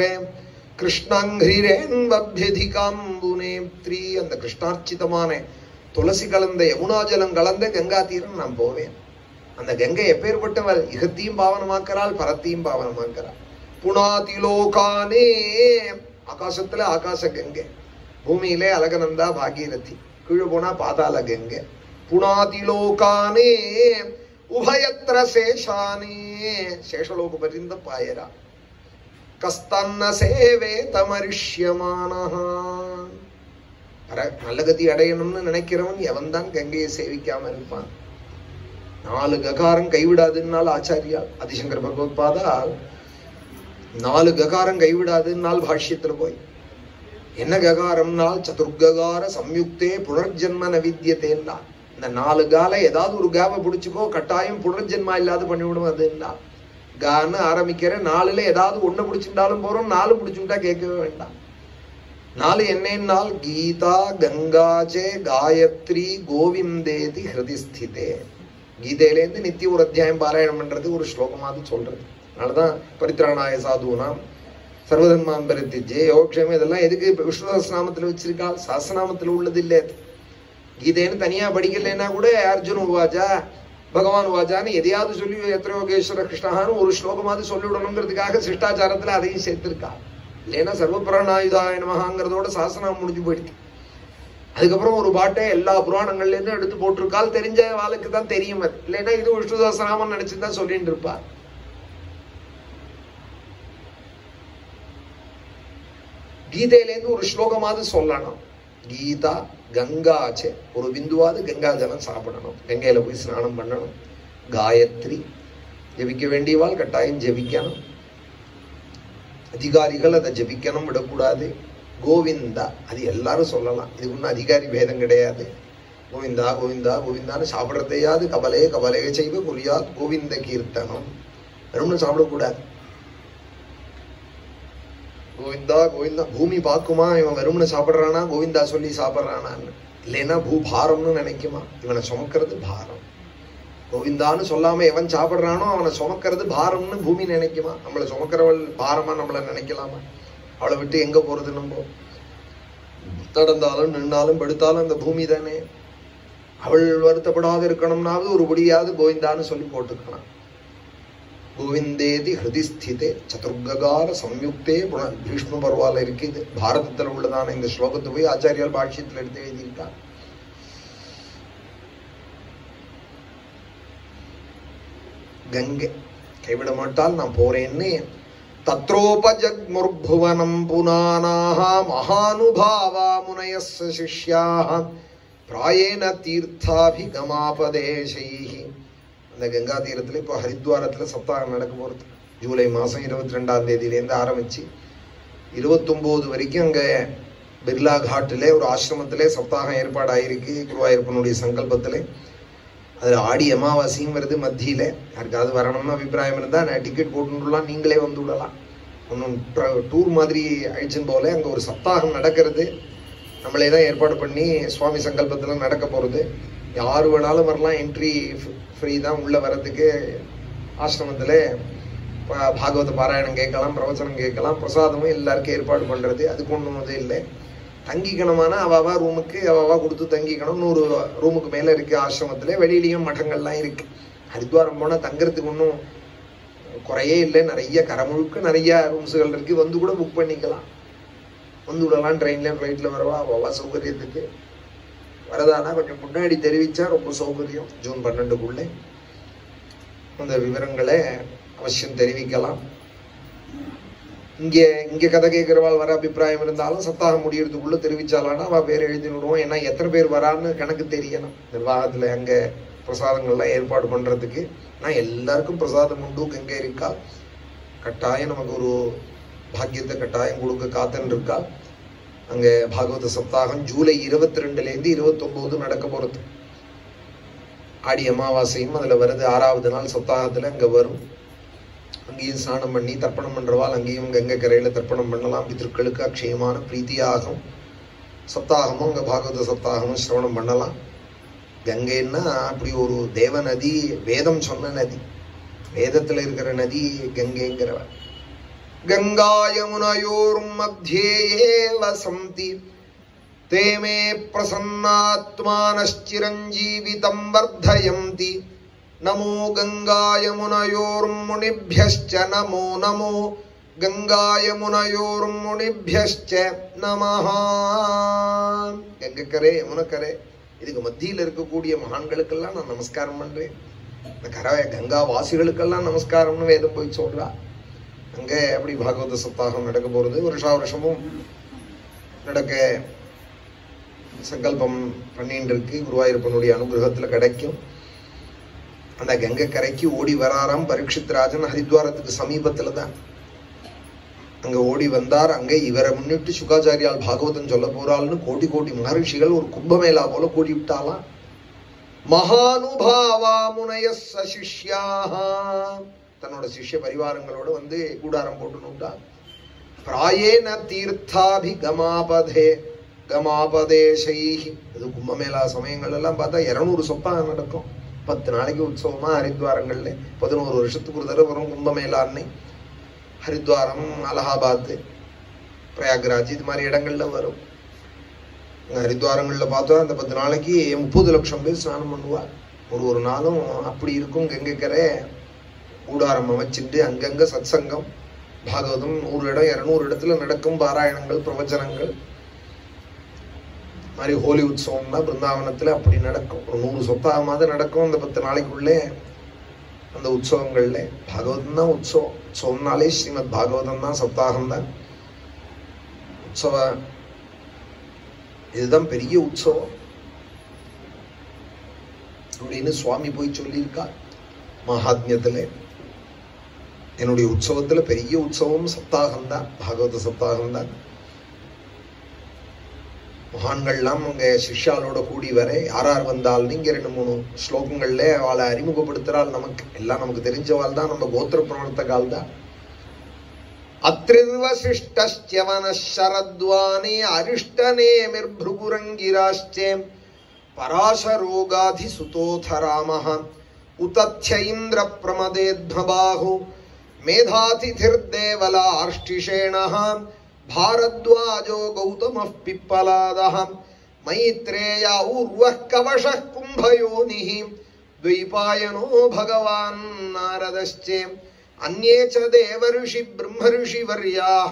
A: கிருஷ்ணாங்கிரேன்வபியதிகாம்புனேத்ரி அந்த கிருஷ்ணார்ச்சிதமான துளசி கலந்த யமுனாஜலம் கலந்த கங்கா தீரம் நான் போவேன் அந்த கங்கை எப்பேற்பட்டவள் இகத்தையும் பாவனமாக்கிறாள் பரத்தையும் பாவனமாக்கிறாள் புனாதிலோகானே ஆகாசத்துல ஆகாச கங்கை பூமியிலே அழகநந்தா பாகீரதி கீழே போனா பாதாள கங்கை புனாதிலோகானே உபயத்திர சேஷானே சேஷலோக பரிந்த பாயரா கஸ்தன்ன சேவே தமரிஷ்யமானஹா பர நல்ல கதி அடையணும்னு நினைக்கிறவன் எவன் தான் கங்கையை சேவிக்காம இருப்பான் நாலு ககாரம் கைவிடாதுன்னால் ஆச்சாரியா ஆதிசங்கர் பகவத்பாதா நாலு ககாரம் கைவிடாதுன்னால் பாஷ்யத்துல போய் என்ன ககாரம்னால் சதுர்ககார சம்யுக்தே புனர்ஜன்ம நவித்தியத்தேன்னா இந்த நாலு கால ஏதாவது ஒரு காவை பிடிச்சுக்கோ கட்டாயம் புனர்ஜென்மா இல்லாத பண்ணிவிடும் அதுன்னா கான்னு ஆரம்பிக்கிற நாலுல ஏதாவது ஒண்ணு பிடிச்சிருந்தாலும் போறோம் நாலு பிடிச்சுட்டா கேட்கவே வேண்டாம் நாலு என்னென்னால் கீதா கங்காச்சே காயத்ரி கோவிந்தேதி ஹிருதி ஸ்திதே கீதையிலேருந்து நித்திய ஒரு அத்தியாயம் பாராயணம் பண்றது ஒரு ஸ்லோகமாவது சொல்றது அதனாலதான் பரித்ராணாய சாதுனாம் சர்வதன்மான் பரித்திஜே யோகக்ஷேமம் இதெல்லாம் எதுக்கு இப்ப விஷ்ணு சஹஸ்ரநாமத்துல வச்சிருக்காள் சஹஸ்ரநாமத்துல உள்ளது இல்ல அது கீதைன்னு தனியா படிக்கலைன்னா கூட அர்ஜுன் உவாஜா பகவான் உவாஜான்னு எதையாவது சொல்லி எத்திரயோகேஸ்வர கிருஷ்ணான்னு ஒரு ஸ்லோகமாவது சொல்லிவிடணுங்கிறதுக்காக சிஷ்டாச்சாரத்துல அதையும் சேர்த்திருக்கா இல்லைன்னா சர்வபிராணாயுதாய நமகாங்கிறதோட சாசனம் முடிஞ்சு போயிடுது அதுக்கப்புறம் ஒரு பாட்டை எல்லா புராணங்கள்ல இருந்து எடுத்து போட்டிருக்கால் தெரிஞ்ச வாளுக்கு தான் தெரியும் அது இல்லைன்னா இது விஷ்ணு சஹஸ்ரநாமம் நினைச்சு தான் சொல்லிட்டு இருப்பார் கீதையிலேருந்து ஒரு ஸ்லோகமாவது சொல்லணும் கீதா கங்காச்சே ஒரு பிந்துவாவது கங்கா ஜலம் சாப்பிடணும் கங்கையில போய் ஸ்நானம் பண்ணணும் காயத்ரி ஜெபிக்க வேண்டியவாள் கட்டாயம் ஜெபிக்கணும் அதிகாரிகள் அதை ஜெபிக்கணும் விடக்கூடாது கோவிந்தா அது எல்லாரும் சொல்லலாம் இது ஒன்றும் அதிகாரி பேதம் கிடையாது கோவிந்தா கோவிந்தா கோவிந்தான்னு சாப்பிட்றதையாவது கவலே கவலே செய்வ குறியாத் கோவிந்த கீர்த்தனம் வெறும்னு சாப்பிடக்கூடாது கோவிந்தா கோவிந்தா பூமி பார்க்குமா இவன் வெறும்னு சாப்பிட்றானா கோவிந்தா சொல்லி சாப்பிட்றானான்னு இல்லைன்னா பூபாரம்னு நினைக்குமா இவனை சுமக்கிறது பாரம் கோவிந்தான்னு சொல்லாம எவன் சாப்பிட்றானோ அவனை சுமக்கிறது பாரம்னு பூமி நினைக்குமா நம்மளை சுமக்கிறவள் பாரமா நம்மளை நினைக்கலாமா அவளை விட்டு எங்க போறது நம்ம நடந்தாலும் நின்னாலும் படுத்தாலும் அந்த பூமி தானே அவள் வருத்தப்படாத இருக்கணும்னாவது ஒரு படியாவது கோவிந்தான்னு சொல்லி போட்டுக்கலாம் கோவிந்தேதி ஹிருதி ஸ்திதே சதுர்ககார சம்யுக்தே புன பீஷ்ம பருவால இருக்கு இது பாரதத்துல உள்ளதான இந்த ஸ்லோகத்தை போய் ஆச்சாரியால் பாஷ்யத்துல எடுத்து எழுதியிருக்காங்க கங்கை கைவிட மாட்டால் நான் போறேன்னு தத்ரோபஜக்முர்புவனம் புனானாக மகானுபாவா முனயஸ்ஸ சிஷ்யாக பிராயேன தீர்த்தாபிகமாபதேசைஹி அந்த கங்கா தீரத்துல இப்போ ஹரித்வாரத்துல சப்தாகம் நடக்க போறது ஜூலை மாசம் இருபத்தி ரெண்டாம் தேதியிலேருந்து ஆரம்பிச்சு இருபத்தொம்போது வரைக்கும் அங்க பிர்லா காட்டிலே ஒரு ஆசிரமத்திலே சப்தாகம் ஏற்பாடாயிருக்கு குருவாயூரப்பனுடைய சங்கல்பத்திலே அதுல ஆடி அமாவாசையும் வருது மத்தியில யாருக்காவது வரணும்னு அபிப்பிராயம் இருந்தா நான் டிக்கெட் போட்டுலாம் நீங்களே வந்து விடலாம் ஒன்றும் டூர் மாதிரி அழிச்சுன்னு போல அங்க ஒரு சப்தாகம் நடக்கிறது நம்மளே தான் ஏற்பாடு பண்ணி சுவாமி சங்கல்பத்துல நடக்க போறது யார் வேணாலும் வரலாம் என்ட்ரி ஃப்ரீ தான் உள்ள வர்றதுக்கு ஆசிரமத்துல பா- பாகவத பாராயணம் கேட்கலாம் பிரவச்சனம் கேட்கலாம் பிரசாதமும் எல்லாருக்கும் ஏற்பாடு பண்றது அதுக்கு ஒன்றும் இது இல்லை தங்கிக்கணுமானா அவாவா ரூமுக்கு அவாவா கொடுத்து தங்கிக்கணும் நூறு ரூமுக்கு மேல இருக்கு ஆசிரமத்துல வெளியிலயும் மடங்கள்லாம் இருக்கு ஹரித்வாரம் போனா தங்கறதுக்கு ஒன்றும் குறையே இல்லை நிறைய கரை முழுக்க நிறைய ரூம்ஸுகள் இருக்கு வந்து கூட புக் பண்ணிக்கலாம் வந்து விடலாம் ட்ரெயின்ல ஃப்ளைட்ல வரவா அவ்வளவா சௌகரியத்துக்கு வரதானா கொஞ்சம் முன்னாடி தெரிவிச்சா ரொம்ப சௌகரியம் ஜூன் பன்னெண்டுக்குள்ளே அந்த விவரங்களை அவசியம் தெரிவிக்கலாம் இங்கே இங்கே கதை கேட்கிறவாள் வர அபிப்பிராயம் இருந்தாலும் சப்தாகம் முடியறதுக்குள்ள தெரிவிச்சாலானா அவ பேர் எழுதி விடுவோம் ஏன்னா எத்தனை பேர் வரான்னு கணக்கு தெரியணும் நிர்வாகத்துல அங்க பிரசாதங்கள்லாம் ஏற்பாடு பண்றதுக்கு நான் எல்லாருக்கும் பிரசாதம் உண்டு கங்கை இருக்கா கட்டாயம் நமக்கு ஒரு பாக்கியத்தை கட்டாயம் கொடுக்க காத்துன்னு இருக்கா அங்க பாகவத சப்தாகம் ஜூலை இருபத்தி ரெண்டுல இருந்து இருபத்தி நடக்க போறது ஆடி அமாவாசையும் அதுல வருது ஆறாவது நாள் சப்தாகத்துல அங்க வரும் அங்கேயும் ஸ்நானம் பண்ணி தர்ப்பணம் பண்றவாள் அங்கேயும் கங்கை கரையில தர்ப்பணம் பண்ணலாம் பித்திருக்களுக்கு அக்ஷயமான பிரீத்தியாகும் சப்தாகமும் அங்க பாகவத சப்தாகமும் சிரவணம் பண்ணலாம் கங்கைன்னா அப்படி ஒரு தேவ நதி வேதம் சொன்ன நதி வேதத்துல இருக்கிற நதி கங்கைங்கிறவ கங்கா யமுனயோர் மத்தியே வசந்தி ते मे प्रसन्नात्मानश्चिरञ्जीवितं वर्धयन्ति नमो गङ्गायमुनयोर्मुनिभ्यश्च नमो नमो गङ्गायमुनयोर्मुनिभ्यश्च நமஹ கங்கக்கரை யமுனக்கரை இதுக்கு மத்தியில் இருக்கக்கூடிய மகான்களுக்கெல்லாம் நான் நமஸ்காரம் பண்றேன் இந்த கரை கங்கா வாசிகளுக்கெல்லாம் நமஸ்காரம்னு வேதம் போய் சொல்றா அங்க அப்படி பாகவத சப்தாகம் நடக்க போறது வருஷா வருஷமும் நடக்க சங்கல்பம் பண்ணிட்டு இருக்கு குருவாயூரப்பனுடைய அனுகிரகத்துல கிடைக்கும் அந்த கங்கை கரைக்கு ஓடி வராராம் பரீட்சித் ராஜன் ஹரித்வாரத்துக்கு சமீபத்துல தான் அங்க ஓடி வந்தார் அங்க இவரை முன்னிட்டு சுகாச்சாரியால் பாகவதம் சொல்ல போறாள்னு கோடி கோடி மகரிஷிகள் ஒரு கும்பமேளா போல கூடி விட்டாலாம் மகானுபாவா முனைய சிஷ்யாக தன்னோட சிஷ்ய பரிவாரங்களோட வந்து கூடாரம் போட்டுனுட்டா பிராயேன தீர்த்தாபிகமாபதே கமாபதேசை இது கும்பமேளா சமயங்கள் எல்லாம் பார்த்தா இருநூறு சொப்பா நடக்கும் பத்து நாளைக்கு உற்சவமா ஹரித்வாரங்கள்ல பதினோரு வருஷத்துக்கு ஒரு தடவை வரும் கும்பமேளான்னு ஹரித்வாரம் அலகாபாத் பிரயாக்ராஜ் இது மாதிரி இடங்கள்ல வரும் இங்க ஹரித்வாரங்கள்ல பார்த்தா அந்த பத்து நாளைக்கு முப்பது லட்சம் பேர் ஸ்நானம் பண்ணுவா ஒரு ஒரு நாளும் அப்படி இருக்கும் கங்கைக்கரை கூடாரம் அமைச்சிட்டு அங்கங்க சத்சங்கம் பாகவதம் நூறு இடம் இருநூறு இடத்துல நடக்கும் பாராயணங்கள் பிரவச்சனங்கள் மாதிரி ஹோலி உற்சவம்னா பிருந்தாவனத்துல அப்படி நடக்கும் ஒரு நூறு சொத்தாகமாவது நடக்கும் அந்த பத்து நாளைக்குள்ளே அந்த உற்சவங்கள்ல பாகவதம் தான் உற்சவம் உற்சவம்னாலே ஸ்ரீமத் பாகவதம் தான் சப்தாகம் தான் உற்சவ இதுதான் பெரிய உற்சவம் அப்படின்னு சுவாமி போய் சொல்லியிருக்கார் மகாத்மியத்துல என்னுடைய உற்சவத்துல பெரிய உற்சவம் சப்தாகம் தான் பாகவத சப்தாகம் தான் மகான்கள்லாம் அங்க சிஷ்யாலோட கூடி வர யார் யார் வந்தால் நீங்க ரெண்டு மூணு ஸ்லோகங்கள்ல அவளை அறிமுகப்படுத்துறாள் நமக்கு எல்லாம் நமக்கு தெரிஞ்சவாள் தான் நம்ம கோத்திர பிரவர்த்தகால் தான் அத்ரிர்வசிஷ்டவன சரத்வானே அரிஷ்டநேமிர்பிருகுரங்கிராஷ்டே பராசரோகாதி சுதோத ராமः உதத்ய இந்திர பிரமதேத்மபாஹு மேதாதிதிர்தேவலார்ஷ்டிஷேணः भारद्वाजो गौतमः पिप्पलादः मैत्रेय ऊर्वः कवशः कुम्भयोनिः द्वैपायनो भगवान् नारदश्चे अन्ये च देवर्षि ब्रह्मऋषिवर्याः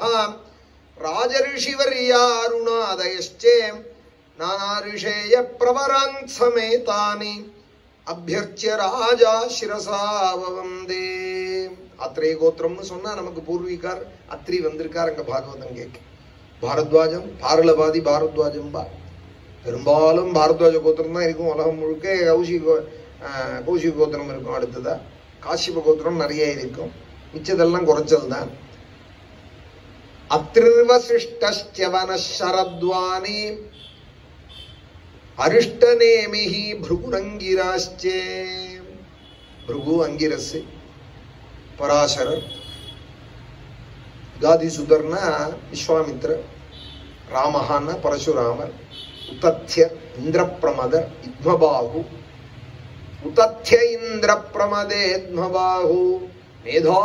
A: राजऋषिवर्यारुणादयश्चे नानाऋषेयप्रवरान् समेतानि அபியர்ச்சிய ராஜா சிரசா வந்தே அத்திரேய கோத்திரம்னு சொன்னா நமக்கு பூர்வீகார் அத்ரி வந்திருக்கார் அங்க பாகவதம் கேட்க பாரத்வாஜம் பாரலபாதி பாரத்வாஜம் பா பெரும்பாலும் பாரத்வாஜ கோத்திரம் தான் இருக்கும் உலகம் முழுக்க கௌசி கோ- ஆஹ் கௌசிக கோத்திரம் இருக்கும் அடுத்ததா காசிப கோத்திரம் நிறைய இருக்கும் மிச்சதெல்லாம் குறைச்சல் தான் அத்ரிர்வசிஷ்டவன சரத்வானி அரிஷ்டநேமிஹி பிருகுரங்கிராச்சே பிருகு அங்கிரஸ் பராசரர் காதிசுதர்னா விஸ்வாமித்ரர் ராமஹான்னா பரசுராமர் உதத்ய இந்திரப்பிரமதர் இத்மபாகு உதத்ய இந்திரப்பிரமதேத்மபாகு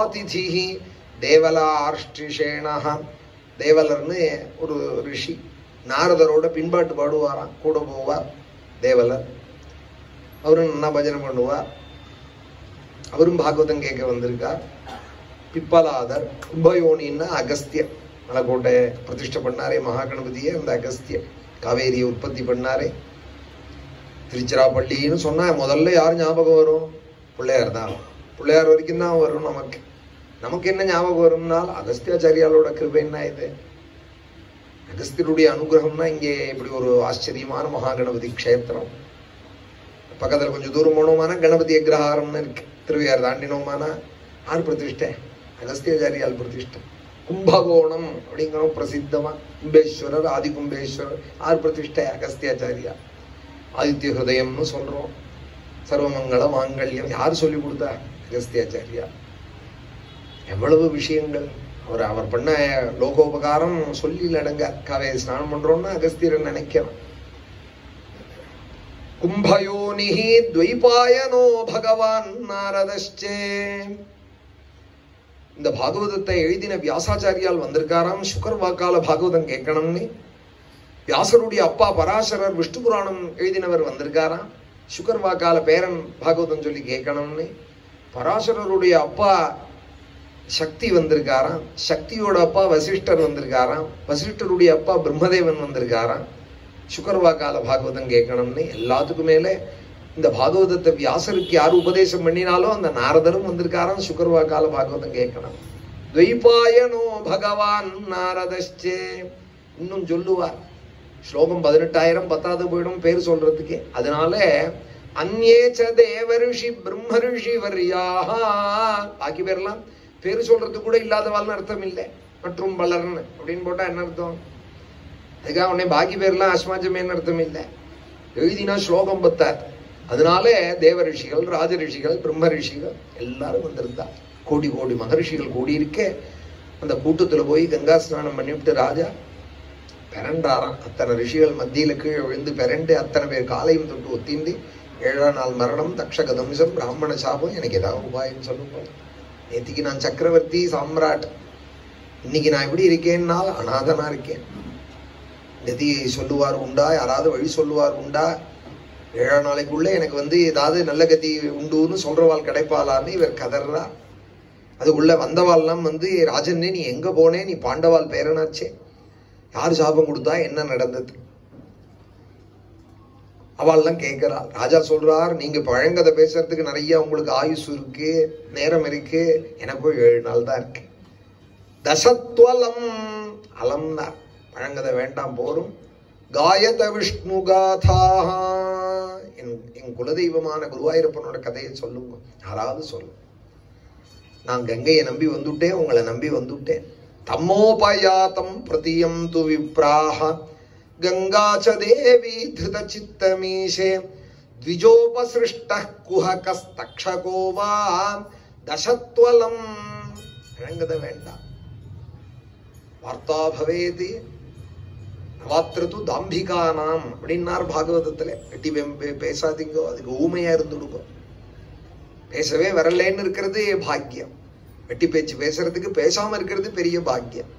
A: மேதாதிதி தேவலார்ஷ்டிஷேண தேவலர்னு ஒரு ரிஷி நாரதரோட பின்பாட்டு பாடுவாராம் கூட போவார் தேவலர் அவரும் நல்லா பஜனை பண்ணுவார் அவரும் பாகவதம் கேட்க வந்திருக்கார் பிப்பலாதர் கும்பயோனின்னா அகஸ்தியர் மலைக்கோட்டையை பிரதிஷ்டை பண்ணாரே மகாகணபதியே அந்த அகஸ்தியர் காவேரியை உற்பத்தி பண்ணாரே திருச்சிராப்பள்ளின்னு சொன்னா முதல்ல யார் ஞாபகம் வரும் பிள்ளையார் தான் பிள்ளையார் வரைக்கும் தான் வரும் நமக்கு நமக்கு என்ன ஞாபகம் வரும்னால் அகஸ்தியாச்சாரியாலோட கிருபை என்ன இது அகஸ்தியருடைய அனுகிரகம்னா இங்கே இப்படி ஒரு ஆச்சரியமான மகாகணபதி க்ஷேத்திரம் பக்கத்துல கொஞ்சம் தூரம் போனோமானா கணபதி அக்ரஹாரம்னு இருக்கு திருவையார் தாண்டினோமானா ஆர் பிரதிஷ்டை அகஸ்தியாச்சாரியால் பிரதிஷ்டை கும்பகோணம் அப்படிங்கிறோம் பிரசித்தமா கும்பேஸ்வரர் ஆதி கும்பேஸ்வரர் ஆர் பிரதிஷ்டை அகஸ்தியாச்சாரியா ஆதித்ய ஹிருதயம்னு சொல்றோம் சர்வமங்கள மாங்கல்யம் யார் சொல்லி கொடுத்தா அகஸ்தியாச்சாரியா எவ்வளவு விஷயங்கள் அவர் அவர் பண்ண லோகோபகாரம் சொல்லி அடங்க காவேரி ஸ்நானம் பண்றோம்னா அகஸ்தியரை நினைக்கிறோம் கும்பயோனிஹி துவைபாயனோ பகவான் நாரதஷ்சே இந்த பாகவதத்தை எழுதின வியாசாச்சாரியால் வந்திருக்காராம் சுகர் வாக்கால பாகவதம் கேட்கணும்னு வியாசருடைய அப்பா பராசரர் விஷ்ணு புராணம் எழுதினவர் வந்திருக்காராம் சுகர் வாக்கால பேரன் பாகவதம் சொல்லி கேட்கணும்னு பராசரருடைய அப்பா சக்தி வந்திருக்காராம் சக்தியோட அப்பா வசிஷ்டர் வந்திருக்காராம் வசிஷ்டருடைய அப்பா பிரம்மதேவன் வந்திருக்காராம் சுகர்வாக்கால பாகவதம் கேட்கணும்னு எல்லாத்துக்கும் மேலே இந்த பாகவதத்தை வியாசருக்கு யார் உபதேசம் பண்ணினாலும் அந்த நாரதரும் வந்திருக்காராம் சுகர்வாக்கால பாகவதம் கேட்கணும் துவைபாயனோ பகவான் நாரதஷ்சே இன்னும் சொல்லுவார் ஸ்லோகம் பதினெட்டாயிரம் பத்தாவது போயிடும் பேர் சொல்றதுக்கே அதனால அந்நேச்ச தேவரிஷி பிரம்ம ரிஷி வரியாக பாக்கி பேர்லாம் பேர் சொல்றதுக்கு கூட இல்லாதவாள்னு அர்த்தம் இல்லை மற்றும் பலர்னு அப்படின்னு போட்டா என்ன அர்த்தம் அதுக்காக உடனே பாக்கி பேர்லாம் அஸ்மாஜமேன்னு அர்த்தம் இல்லை எழுதினா ஸ்லோகம் பத்தாது அதனால தேவ ரிஷிகள் ராஜ ரிஷிகள் பிரம்ம ரிஷிகள் எல்லாரும் வந்திருந்தா கோடி கோடி மகரிஷிகள் கூடி இருக்க அந்த கூட்டத்துல போய் கங்கா ஸ்நானம் பண்ணிவிட்டு ராஜா பிறண்டாராம் அத்தனை ரிஷிகள் மத்தியில கீழே விழுந்து பிறண்டு அத்தனை பேர் காலையும் தொட்டு ஒத்திந்து ஏழாம் நாள் மரணம் தக்ஷக தம்சம் பிராமண சாபம் எனக்கு ஏதாவது உபாயம் சொல்லுங்க நேத்திக்கு நான் சக்கரவர்த்தி சாம்ராட் இன்னைக்கு நான் எப்படி இருக்கேன்னால் அநாதனா இருக்கேன் கதி சொல்லுவார் உண்டா யாராவது வழி சொல்லுவார் உண்டா ஏழாம் நாளைக்குள்ள எனக்கு வந்து ஏதாவது நல்ல கதி உண்டுன்னு சொல்றவாள் கிடைப்பாளான்னு இவர் கதறா அதுக்குள்ள வந்தவாள்லாம் வந்து ராஜன்னே நீ எங்க போனே நீ பாண்டவாள் பேரனாச்சே யார் சாபம் கொடுத்தா என்ன நடந்தது அவள்லாம் கேட்கிறா ராஜா சொல்றார் நீங்க பழங்கதை பேசுறதுக்கு நிறைய உங்களுக்கு ஆயுசு இருக்கு நேரம் இருக்கு எனக்கும் ஏழு நாள் தான் இருக்கு தசத்வலம் அலம்னா பழங்கதை வேண்டாம் போரும் காயத விஷ்ணு காதாக என் என் குலதெய்வமான குருவாயூரப்பனோட கதையை சொல்லுங்க யாராவது சொல்லு நான் கங்கையை நம்பி வந்துட்டேன் உங்களை நம்பி வந்துட்டேன் தம்மோபயாத்தம் பிரதியம் து விப்ராஹ கங்கா ச தேவி திருத சித்தமீஷே த்விஜோபசிருஷ்ட குஹகஸ்தக்ஷகோ வா தசத்வலம் பழங்கதை வேண்டாம் வார்த்தா பவேதி நவாத்திரத்து தாம்பிகானாம் அப்படின்னார் பாகவதத்துல வெட்டி பே- பேசாதீங்கோ அதுக்கு ஊமையா இருந்துடுங்க பேசவே வரலேன்னு இருக்கிறது பாக்கியம் வெட்டி பேச்சு பேசுறதுக்கு பேசாம இருக்கிறது பெரிய பாக்கியம்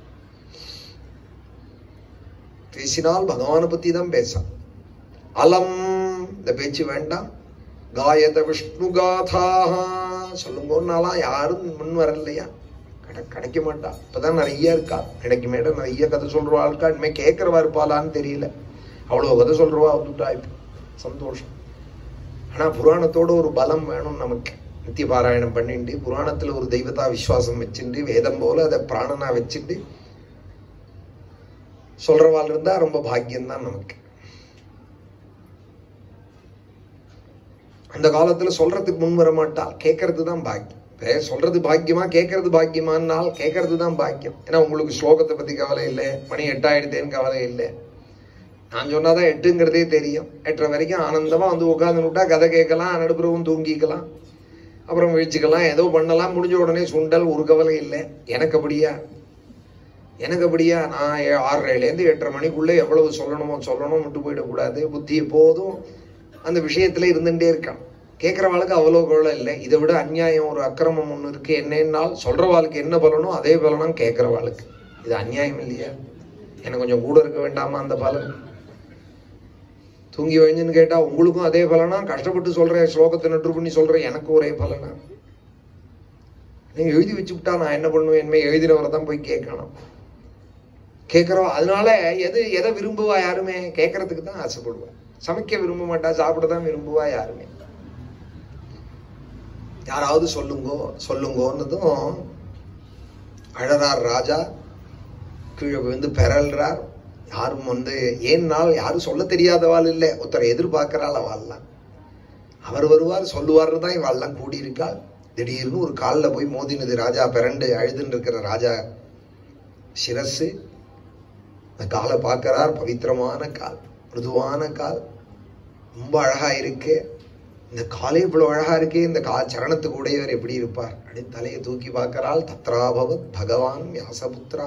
A: பேசினால் பகவானை பத்தி தான் பேச அலம் இந்த பேச்சு வேண்டாம் காயத விஷ்ணு காதாக சொல்லுங்கன்னாலாம் யாரும் முன் வரலையா கிடை கிடைக்க மாட்டா இப்பதான் நிறைய இருக்கா கிடைக்கு மேட நிறைய கதை சொல்றவா இருக்கா இனிமே கேட்கறவா இருப்பாளான்னு தெரியல அவ்வளவு கதை சொல்றவா வந்துட்டா இப்போ சந்தோஷம் ஆனா புராணத்தோட ஒரு பலம் வேணும் நமக்கு நித்திய பாராயணம் பண்ணிட்டு புராணத்துல ஒரு தெய்வத்தா விசுவாசம் வச்சுட்டு வேதம் போல அதை பிராணனா வச்சுட்டு சொல்றவாள் இருந்தா ரொம்ப பாக்கியம்தான் நமக்கு அந்த காலத்துல சொல்றதுக்கு முன் வர மாட்டாள் கேட்கறது தான் பாக்கியம் பே- சொல்றது பாக்கியமா கேட்கறது பாக்கியமானால் கேட்கறது தான் பாக்கியம் ஏன்னா உங்களுக்கு ஸ்லோகத்தை பத்தி கவலை இல்லை மணி எட்டாயிடுதேன்னு கவலை இல்லை நான் சொன்னாதான் எட்டுங்கிறதே தெரியும் எட்டரை வரைக்கும் ஆனந்தமா வந்து உட்காந்து விட்டா கதை கேட்கலாம் நடுப்புறவும் தூங்கிக்கலாம் அப்புறம் விழிச்சுக்கலாம் ஏதோ பண்ணலாம் முடிஞ்ச உடனே சுண்டல் ஒரு கவலை இல்லை எனக்கு அப்படியா எனக்கு அப்படியா நான் ஏ- ஆறரைலேருந்து எட்டரை மணிக்குள்ளே எவ்வளவு சொல்லணுமோ சொல்லணும் விட்டு போயிடக்கூடாது புத்தி எப்போதும் அந்த விஷயத்துல இருந்துட்டே இருக்கான் கேட்குறவாளுக்கு அவ்வளோ கவலை இல்லை இதை விட அநியாயம் ஒரு அக்கிரமம் ஒன்று இருக்கு என்னன்னால் சொல்றவாளுக்கு என்ன பலனோ அதே பலனும் கேட்குறவாளுக்கு இது அநியாயம் இல்லையா எனக்கு கொஞ்சம் கூட இருக்க வேண்டாமா அந்த பலன் தூங்கி வழிஞ்சுன்னு கேட்டா உங்களுக்கும் அதே பலனா கஷ்டப்பட்டு சொல்றேன் ஸ்லோகத்தை நட்டு பண்ணி சொல்றேன் எனக்கும் ஒரே பலனா நீங்க எழுதி வச்சு விட்டா நான் என்ன பண்ணுவேன் இனிமே எழுதினவரை தான் போய் கேட்கணும் கேட்குறோம் அதனால எது எதை விரும்புவா யாருமே கேட்கறதுக்கு தான் ஆசைப்படுவா சமைக்க விரும்ப மாட்டா சாப்பிட தான் விரும்புவா யாருமே யாராவது சொல்லுங்கோ சொல்லுங்கோன்னதும் அழறார் ராஜா கீழே விழுந்து பெறல்றார் யாரும் வந்து ஏன்னால் யாரும் சொல்ல தெரியாதவாள் இல்லை ஒருத்தரை எதிர்பார்க்கிறாள் அவள்லாம் அவர் வருவார் சொல்லுவார்னு தான் இவாள்லாம் கூடியிருக்காள் திடீர்னு ஒரு காலில் போய் மோதினது ராஜா பிறண்டு அழுதுன்னு இருக்கிற ராஜா சிரசு அந்த காலை பார்க்கறார் பவித்திரமான கால் மிருதுவான கால் ரொம்ப அழகா இருக்கு இந்த காலே இவ்வளவு அழகா இருக்கே இந்த கா சரணத்துக்கு உடையவர் எப்படி இருப்பார் அப்படின்னு தலையை தூக்கி பார்க்கறாள் தத்ராபவத் பகவான் வியாசபுத்ரா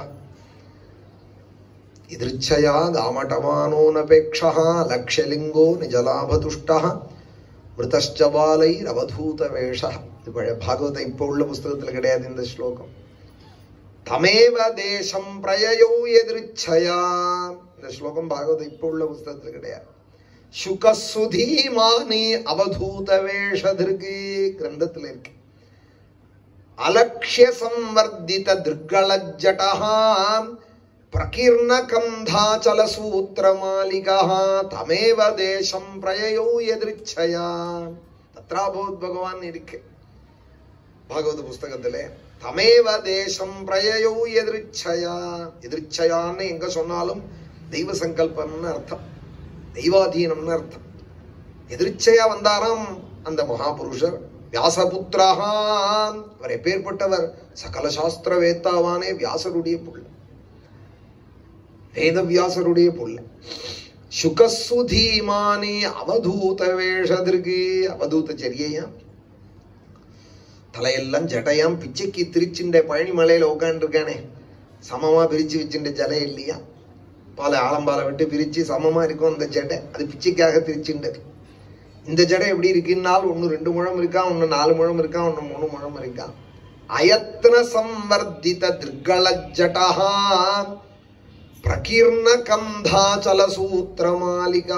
A: எதிர்ச்சயா தாமட்டமானோனபேக்ஷா லக்ஷலிங்கோ நிஜலாபதுஷ்டா மிருதஷ்ட பாலைரவதூத வேஷ இது பழைய பாகவத இப்போ உள்ள புஸ்தகத்துல கிடையாது இந்த ஸ்லோகம் தமேவ தேசம் பிரயயோ எதிர்ச்சயா இந்த ஸ்லோகம் பாகவத இப்போ உள்ள புஸ்தகத்துல கிடையாது சுகசுதீமானி அவதூத வேஷதிருக்கு கிரந்தத்துல இருக்கு அலக்ஷ்ய சம்வர்தித திருக்களஜட்டா பிரகீர்ண கந்தாச்சல சூத்திரமாலிகா தமேவ தேசம் பிரயயோ எதிர்ச்சயா தத்ராபோத் பகவான் இருக்கு பாகவத புஸ்தகத்திலே தமேவ தேசம் பிரயயோ எதிர்ச்சயா எதிர்ச்சயான்னு எங்க சொன்னாலும் தெய்வ சங்கல்பம்னு அர்த்தம் தெய்வாதீனம்னு அர்த்தம் எதிர்ச்சையா வந்தாராம் அந்த மகாபுருஷர் வியாசபுத்திரஹா அவர் எப்பேற்பட்டவர் சகல சாஸ்திர வேத்தாவானே வியாசருடைய புள்ள வேதவியாசருடைய புள்ள சுகசுதீமானி அவதூத வேஷதிருக்கு அவதூத சரியாம் தலையெல்லாம் ஜடையாம் பிச்சைக்கு திருச்சிண்ட பழனி மலையில உட்காந்துருக்கானே சமமா பிரிச்சு வச்சுட்ட ஜடை இல்லையா பாலை ஆலம்பாலை விட்டு பிரிச்சு சமமா இருக்கும் அந்த ஜடை அது பிச்சைக்காக பிரிச்சுண்டது இந்த ஜடை எப்படி இருக்குன்னால் ஒண்ணு ரெண்டு முழம் இருக்கா ஒண்ணு நாலு முழம் இருக்கா ஒண்ணு மூணு முழம் இருக்கா அயத்ன சம்வர்தித திருக்கள ஜடா பிரகீர்ண கந்தாச்சல சூத்திரமாலிகா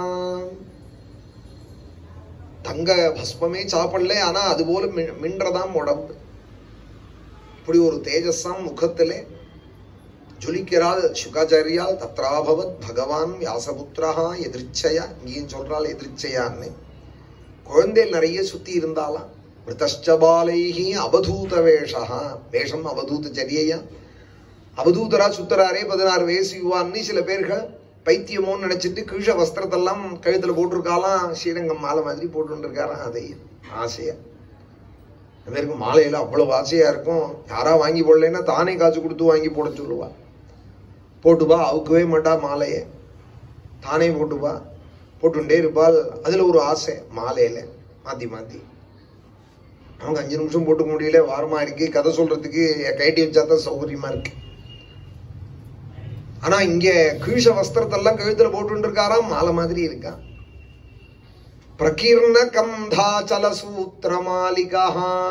A: தங்க பஸ்மமே சாப்பிடல ஆனா அது போல மி- மின்றதாம் உடம்பு இப்படி ஒரு தேஜஸாம் முகத்திலே ஜொலிக்கிறாள் சுகாச்சாரியால் தத்ராபவத் பகவான் வியாசபுத்திரா எதிர்ச்சையா இங்கேயும் சொல்றாள் எதிர்ச்சையான்னு குழந்தைகள் நிறைய சுத்தி இருந்தாலாம் மிருதஷ்டபாலைஹி அவதூத வேஷா வேஷம் அவதூத சரியா அவதூதரா சுத்தராரே பதினாறு வயசு யுவான்னு சில பேர்கள் பைத்தியமோன்னு நினைச்சிட்டு கீழ வஸ்திரத்தெல்லாம் கழுத்துல போட்டிருக்காலாம் ஸ்ரீரங்கம் மாலை மாதிரி போட்டு இருக்காராம் அதை ஆசையா சில பேருக்கு மாலையில அவ்வளவு ஆசையா இருக்கும் யாரா வாங்கி போடலைன்னா தானே காசு கொடுத்து வாங்கி போட சொல்லுவா போட்டுப்பா அவுக்கவே மாட்டா மாலையை தானே போட்டுப்பா போட்டுண்டே இருப்பாள் அதுல ஒரு ஆசை மாலையில மாத்தி மாத்தி அவங்க அஞ்சு நிமிஷம் போட்டுக்க முடியல வாரமா இருக்கு கதை சொல்றதுக்கு கைட்டி வச்சா தான் சௌகரியமா இருக்கு ஆனா இங்க கீழ வஸ்திரத்தெல்லாம் கழுத்துல போட்டு இருக்காராம் மாலை மாதிரி இருக்கா பிரகீர்ண கந்தாச்சல சூத்திர மாலிகா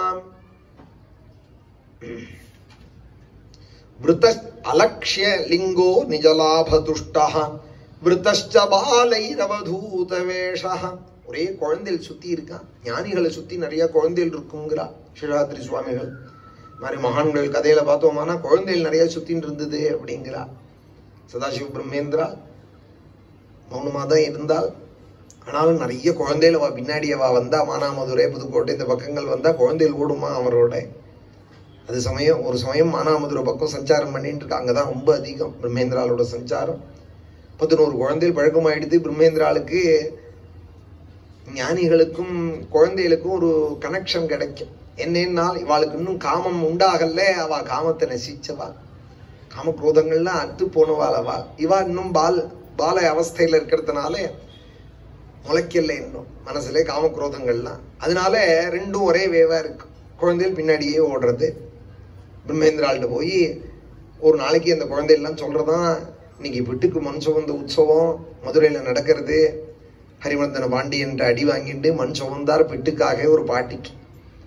A: விருத்த அலக்ஷ்ய லிங்கோ நிஜலாபதுஷ்டா விருத்தஷ்ட பாலைரவதூத வேஷா ஒரே குழந்தைகள் சுத்தி இருக்கான் ஞானிகளை சுத்தி நிறைய குழந்தைகள் இருக்குங்கிறா சிவராத்திரி சுவாமிகள் இந்த மாதிரி மகான்கள் கதையில பார்த்தோமானா குழந்தைகள் நிறைய சுத்தின்னு இருந்தது அப்படிங்கிறா சதாசிவ பிரம்மேந்திரா மௌனமா தான் இருந்தால் ஆனாலும் நிறைய குழந்தைகள் அவ பின்னாடி அவ வந்தா மானாமதுரை புதுக்கோட்டை இந்த பக்கங்கள் வந்தா குழந்தைகள் ஓடுமா அவரோட அது சமயம் ஒரு சமயம் மானாமதுரை பக்கம் சஞ்சாரம் பண்ணிட்டு இருக்கா அங்கதான் ரொம்ப அதிகம் பிரம்மேந்திராலோட சஞ்சாரம் பதினோரு குழந்தைகள் பழக்கமாயிடுது பிரம்மேந்திராளுக்கு ஞானிகளுக்கும் குழந்தைகளுக்கும் ஒரு கனெக்ஷன் கிடைக்கும் என்னன்னா இவாளுக்கு இன்னும் காமம் உண்டாகல அவ காமத்தை நசிச்சவா காமக்ரோதங்கள்லாம் அத்து போனவாள் அவா இவா இன்னும் பால் பால அவஸ்தையில இருக்கிறதுனால முளைக்கல இன்னும் மனசுல காமக்ரோதங்கள்லாம் அதனால ரெண்டும் ஒரே வேவா இருக்கு குழந்தைகள் பின்னாடியே ஓடுறது பிரம்மேந்திராள்கிட்ட போய் ஒரு நாளைக்கு அந்த குழந்தையெல்லாம் சொல்றதான் இன்னைக்கு விட்டுக்கு மண் சுமந்த உற்சவம் மதுரையில நடக்கிறது ஹரிவர்தன பாண்டியன்ட்ட அடி வாங்கிட்டு மண் சுமந்தார் பிட்டுக்காக ஒரு பாட்டிக்கு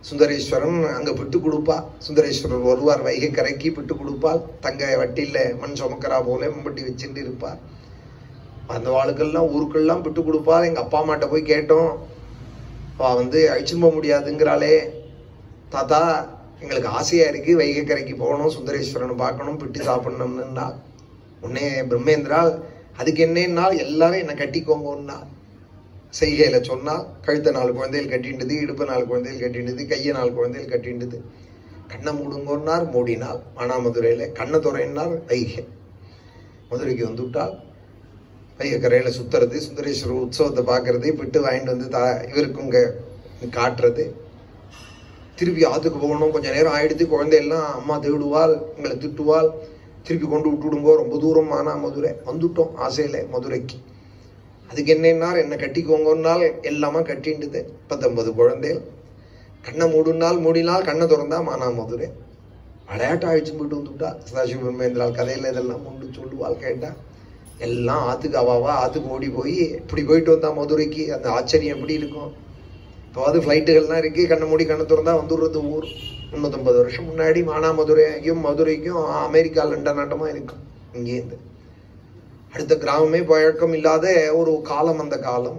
A: சுந்தரேஸ்வரன் அங்க பிட்டு கொடுப்பா சுந்தரேஸ்வரர் வருவார் வைகை கரைக்கு பிட்டு கொடுப்பாள் தங்க வட்டியில மண் சுமக்கரா போல மம்பட்டி வச்சுட்டு இருப்பார் அந்த வாளுக்கெல்லாம் ஊருக்கெல்லாம் பிட்டு கொடுப்பாள் எங்க அப்பா அம்மாட்ட போய் கேட்டோம் அவ வந்து அழிச்சுன்னு போக முடியாதுங்கிறாளே தாத்தா எங்களுக்கு ஆசையா இருக்கு வைகை கரைக்கு போகணும் சுந்தரேஸ்வரனை பார்க்கணும் பிட்டு சாப்பிடணும்னுன்னா உடனே பிரம்மேந்திரா அதுக்கு என்னன்னா எல்லாரும் என்னை கட்டிக்கோங்கன்னா செய்கையில சொன்னா கழுத்த நாலு குழந்தைகள் கட்டிண்டது இடுப்பு நாலு குழந்தைகள் கட்டிண்டது கையை நாலு குழந்தைகள் கட்டிண்டது கண்ணை மூடுங்கன்னார் மூடினாள் மானாமதுரையில கண்ணை துறையினார் வைகை மதுரைக்கு வந்துவிட்டால் வைகை கரையில சுத்துறது சுந்தரேஸ்வரர் உற்சவத்தை பார்க்கறது பிட்டு வாங்கிட்டு வந்து தா இவருக்கும் இங்க காட்டுறது திருப்பி ஆத்துக்கு போகணும் கொஞ்ச நேரம் ஆயிடுத்து குழந்தையெல்லாம் அம்மா தேடுவாள் எங்களை திட்டுவாள் திருப்பி கொண்டு விட்டுடுங்கோ ரொம்ப தூரம் மானா மதுரை வந்துட்டோம் ஆசையில மதுரைக்கு அதுக்கு என்னன்னார் என்ன கட்டிக்கோங்கன்னால் எல்லாமே கட்டிண்டுது பத்தொன்பது குழந்தைகள் கண்ணை மூடுனால் மூடினால் கண்ணை திறந்தா மானா மதுரை விளையாட்டு அழிச்சு போயிட்டு வந்துட்டா சதாசிவ பிரம்மேந்திரால் கதையில இதெல்லாம் உண்டு சொல்லுவாள் கேட்டா எல்லாம் ஆத்துக்கு அவாவா ஆத்துக்கு ஓடி போய் இப்படி போயிட்டு வந்தா மதுரைக்கு அந்த ஆச்சரியம் எப்படி இருக்கும் இப்போவாது ஃப்ளைட்டுகள்லாம் இருக்கு கண்ணை மூடி கண்ணை திறந்தா வந்துடுறது ஊர் முந்நூற்றம்பது வருஷம் முன்னாடி மானாமதுரைக்கும் மதுரைக்கும் அமெரிக்கா லண்டன் நாட்டமா இருக்கும் இங்கேருந்து அடுத்த கிராமமே பழக்கம் இல்லாத ஒரு காலம் அந்த காலம்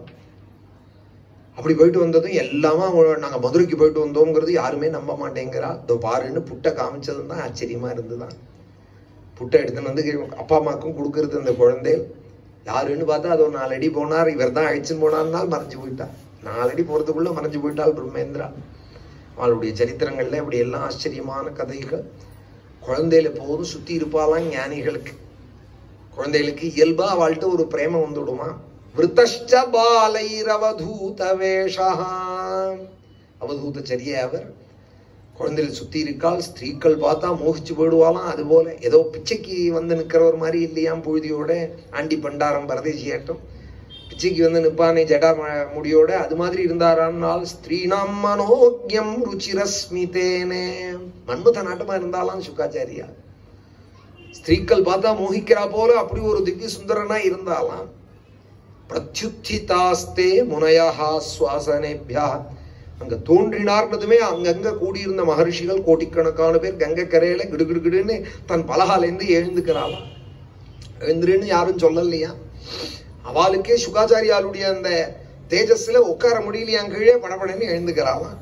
A: அப்படி போயிட்டு வந்ததும் எல்லாமே அவங்க- நாங்க மதுரைக்கு போயிட்டு வந்தோங்கிறது யாருமே நம்ப மாட்டேங்கிறா இதோ பாருன்னு புட்டை காமிச்சதும் தான் ஆச்சரியமா இருந்துதான் புட்டை எடுத்துன்னு வந்து அப்பா அம்மாக்கும் கொடுக்கறது அந்த குழந்தை யாருன்னு பார்த்தா அது ஒரு நாலடி போனார் இவர் தான் அழிச்சுன்னு போனார்னால் மறைஞ்சு போயிட்டார் நாலடி போறதுக்குள்ள மறைஞ்சு போயிட்டாள் பிரம்மேந்திரா அவளுடைய சரித்திரங்கள்ல இப்படி எல்லாம் ஆச்சரியமான கதைகள் குழந்தையில போதும் சுத்தி இருப்பாளாம் ஞானிகளுக்கு குழந்தைகளுக்கு இயல்பா அவள்கிட்ட ஒரு பிரேமம் வந்துடுமா விருத்தஷ்ட பாலைரவதூத வேஷா அவதூத சரியா அவர் குழந்தைகள் சுத்தி இருக்காள் ஸ்திரீக்கள் பார்த்தா மோகிச்சு போயிடுவாளாம் அது போல ஏதோ பிச்சைக்கு வந்து நிக்கிறவர் மாதிரி இல்லையாம் புழுதியோட ஆண்டி பண்டாரம் பரதேசியாட்டம் பிச்சைக்கு வந்து நிப்பானே ஜடா ம- முடியோட அது மாதிரி இருந்தாரானால் ஸ்திரீனாம் மனோக்யம் ருச்சிரஸ்மிதேனே மன்மத நாட்டமா இருந்தாலாம் சுக்காச்சாரியா ஸ்திரீக்கள் பார்த்தா மோகிக்கிறா போல அப்படி ஒரு திவ்ய சுந்தரனா இருந்தாலாம் பிரத்யுத்திதாஸ்தே முனயா சுவாசனேபியா அங்க தோன்றினார்னதுமே அங்கங்க கூடியிருந்த மகர்ஷிகள் கோடிக்கணக்கான பேர் கங்கை கரையில கிடுகிடுகிடுன்னு தன் பலகாலேருந்து எழுந்துக்கிறாளாம் எழுந்துருன்னு யாரும் சொல்லலையா அவளுக்கே சுகாச்சாரியாளுடைய அந்த தேஜஸ்ல உட்கார முடியலையா கீழே படபடன்னு எழுந்துக்கிறாளாம்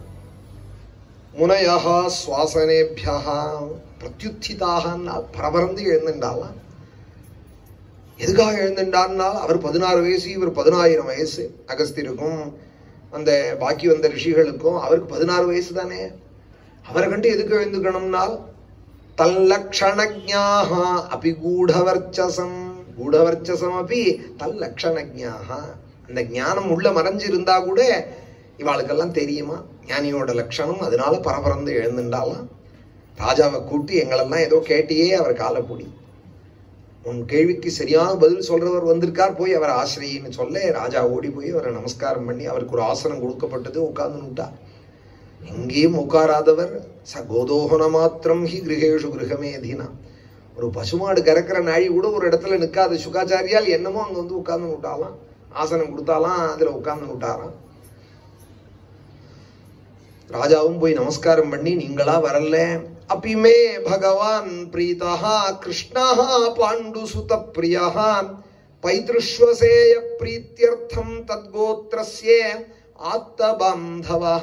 A: முனையா சுவாசனேபியா பிரத்யுத்திதாகனால் பரபரந்து எழுந்துண்டாலாம் எதுக்காக எழுந்துட்டார்னால் அவர் பதினாறு வயசு இவர் பதினாயிரம் வயசு அகஸ்தியருக்கும் அந்த பாக்கி வந்த ரிஷிகளுக்கும் அவருக்கு பதினாறு வயசு தானே அவரை கண்டு எதுக்கு எழுந்துக்கணும்னால் தல்லக்ஷணஜாக அபி கூடவர்ச்சசம் கூடவர்ச்சசம் அபி தல்லக்ஷணஜாக அந்த ஞானம் உள்ள மறைஞ்சிருந்தா கூட இவாளுக்கெல்லாம் தெரியுமா ஞானியோட லட்சணம் அதனால பரபரந்து எழுந்துண்டாலாம் ராஜாவை கூட்டி எங்களெல்லாம் ஏதோ கேட்டியே அவர் காலப்பொடி உன் கேள்விக்கு சரியான பதில் சொல்றவர் வந்திருக்கார் போய் அவர் ஆசிரியின்னு சொல்ல ராஜா ஓடி போய் அவரை நமஸ்காரம் பண்ணி அவருக்கு ஒரு ஆசனம் கொடுக்கப்பட்டது உட்கார்ந்து நுட்டார் எங்கேயும் உட்காராதவர் ச கோதோகன மாத்திரம் ஹி கிரகேஷு கிரகமேதினா ஒரு பசுமாடு கறக்கிற நாழி கூட ஒரு இடத்துல நிற்காத சுகாச்சாரியால் என்னமோ அங்க வந்து உட்கார்ந்து விட்டாலாம் ஆசனம் கொடுத்தாலாம் அதுல உட்கார்ந்து விட்டாராம் ராஜாவும் போய் நமஸ்காரம் பண்ணி நீங்களா வரல அப்பிமே பகவான் பிரீதா கிருஷ்ணா பாண்டு சுத பிரியா பைத்ருஷ்வசேய பிரீத்தியர்த்தம் தத்கோத்திரஸ்ய ஆத்தபாந்தவா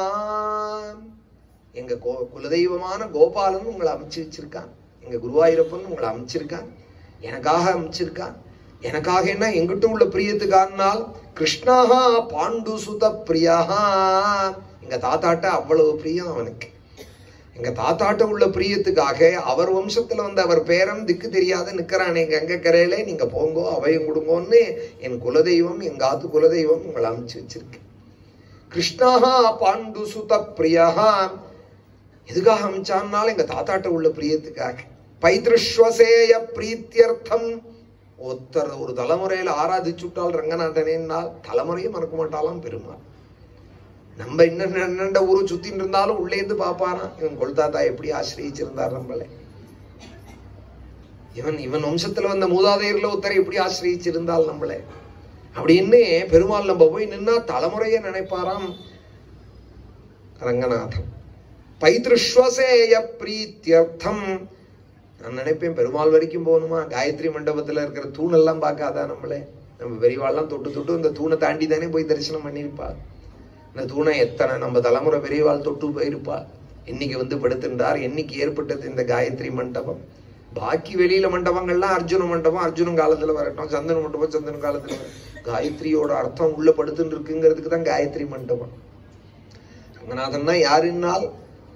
A: எங்க கோ குலதெய்வமான கோபாலன் உங்களை அமைச்சு வச்சிருக்கான் எங்க குருவாயூரப்பன் உங்களை அமைச்சிருக்கான் எனக்காக அமைச்சிருக்கான் எனக்காக என்ன எங்கிட்ட உள்ள பிரியத்துக்கானால் கிருஷ்ணாஹா பாண்டு சுத பிரியா எங்க தாத்தாட்ட அவ்வளவு பிரியம் அவனுக்கு எங்க தாத்தாட்ட உள்ள பிரியத்துக்காக அவர் வம்சத்துல வந்து அவர் பேரன் திக்கு தெரியாத நிக்கிறானே கங்கை கரையில நீங்க போங்கோ அபயம் கொடுங்கோன்னு என் குலதெய்வம் எங்க ஆத்து குலதெய்வம் உங்களை அமைச்சு வச்சிருக்கு கிருஷ்ணாஹா பாண்டு சுத பிரியா எதுக்காக அமைச்சான்னாலும் எங்க தாத்தாட்ட உள்ள பிரியத்துக்காக பைத்ருஷ்வசேய பிரீத்தியர்த்தம் ஒருத்தர் ஒரு தலைமுறையில ஆராதிச்சுட்டால் ரங்கநாதனேன்னால் தலைமுறையை மறக்க மாட்டாலாம் பெருமாள் நம்ம இன்னும் என்னண்ட ஊரை சுத்தின்னு இருந்தாலும் உள்ளே இருந்து பாப்பாராம் இவன் கொல்தாத்தா எப்படி ஆசிரியிச்சிருந்தார் நம்மளை இவன் இவன் வம்சத்துல வந்த மூதாதையர்ல ஒருத்தரை எப்படி ஆசிரியிச்சிருந்தால் நம்மளை அப்படின்னு பெருமாள் நம்ம போய் நின்னா தலைமுறையை நினைப்பாராம் ரங்கநாதன் பைத்ருஷ்வசேய பிரீத்தியர்த்தம் நான் நினைப்பேன் பெருமாள் வரைக்கும் போகணுமா காயத்ரி மண்டபத்துல இருக்கிற தூணெல்லாம் பார்க்காதா நம்மளே நம்ம பெரியவாள்லாம் தொட்டு தொட்டு இந்த தூணை தாண்டி தானே போய் தரிசனம் பண்ணியிருப்பா இந்த தூணை எத்தனை நம்ம தலைமுறை பெரியவாள் தொட்டு போயிருப்பா இன்னைக்கு வந்து படுத்துட்டார் என்னைக்கு ஏற்பட்டது இந்த காயத்ரி மண்டபம் பாக்கி வெளியில மண்டபங்கள்லாம் அர்ஜுன மண்டபம் அர்ஜுனன் காலத்துல வரட்டும் சந்தன மண்டபம் சந்தன காலத்துல வரட்டும். காயத்ரியோட அர்த்தம் உள்ள படுத்துட்டு இருக்குங்கிறதுக்கு தான் காயத்ரி மண்டபம் ரங்கநாதன்னா யாருன்னால்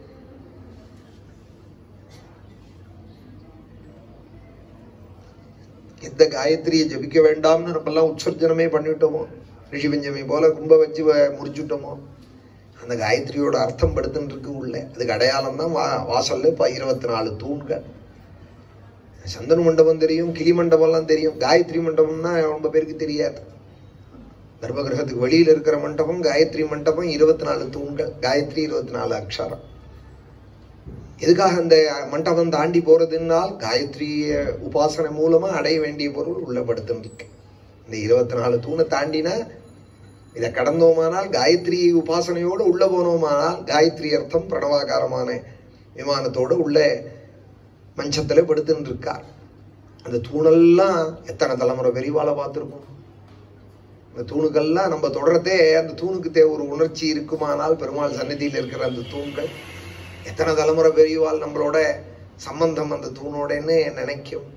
A: எந்த காயத்ரியை ஜபிக்க வேண்டாம்னு நம்மெல்லாம் உற்சர்ஜனமே பண்ணிவிட்டோமோ ரிஷி பஞ்சமி போல கும்ப வச்சு வ- முடிச்சுட்டோமோ அந்த காயத்ரியோட அர்த்தம் படுத்துன்னு இருக்கு உள்ள அதுக்கு அடையாளம் தான் வா வாசல்ல இப்போ இருபத்தி நாலு தூண்கள் சந்தன மண்டபம் தெரியும் கிளி மண்டபம்லாம் தெரியும் காயத்ரி மண்டபம்னா ரொம்ப பேருக்கு தெரியாது கர்ப்பகிரகத்துக்கு வெளியில இருக்கிற மண்டபம் காயத்ரி மண்டபம் இருபத்தி நாலு தூண்கள் காயத்ரி இருபத்தி நாலு அக்ஷரம் எதுக்காக அந்த மண்டபம் தாண்டி போறதுன்னால் காயத்ரி உபாசனை மூலமா அடைய வேண்டிய பொருள் உள்ள படுத்துருக்கு இந்த இருபத்தி நாலு தூணை தாண்டினா இதை கடந்தோமானால் காயத்ரி உபாசனையோடு உள்ள போனோமானால் காயத்ரி அர்த்தம் பிரணவாகாரமான விமானத்தோட உள்ள மஞ்சத்துல படுத்துன்னு இருக்கார் அந்த தூணெல்லாம் எத்தனை தலைமுறை பெரியவாளை பார்த்துருக்கோம் அந்த தூணுக்கெல்லாம் நம்ம தொடரதே அந்த தூணுக்கு தே ஒரு உணர்ச்சி இருக்குமானால் பெருமாள் சந்நிதியில் இருக்கிற அந்த தூண்கள் எத்தனை தலைமுறை பெரியவாள் நம்மளோட சம்பந்தம் அந்த தூணோடன்னு நினைக்கும்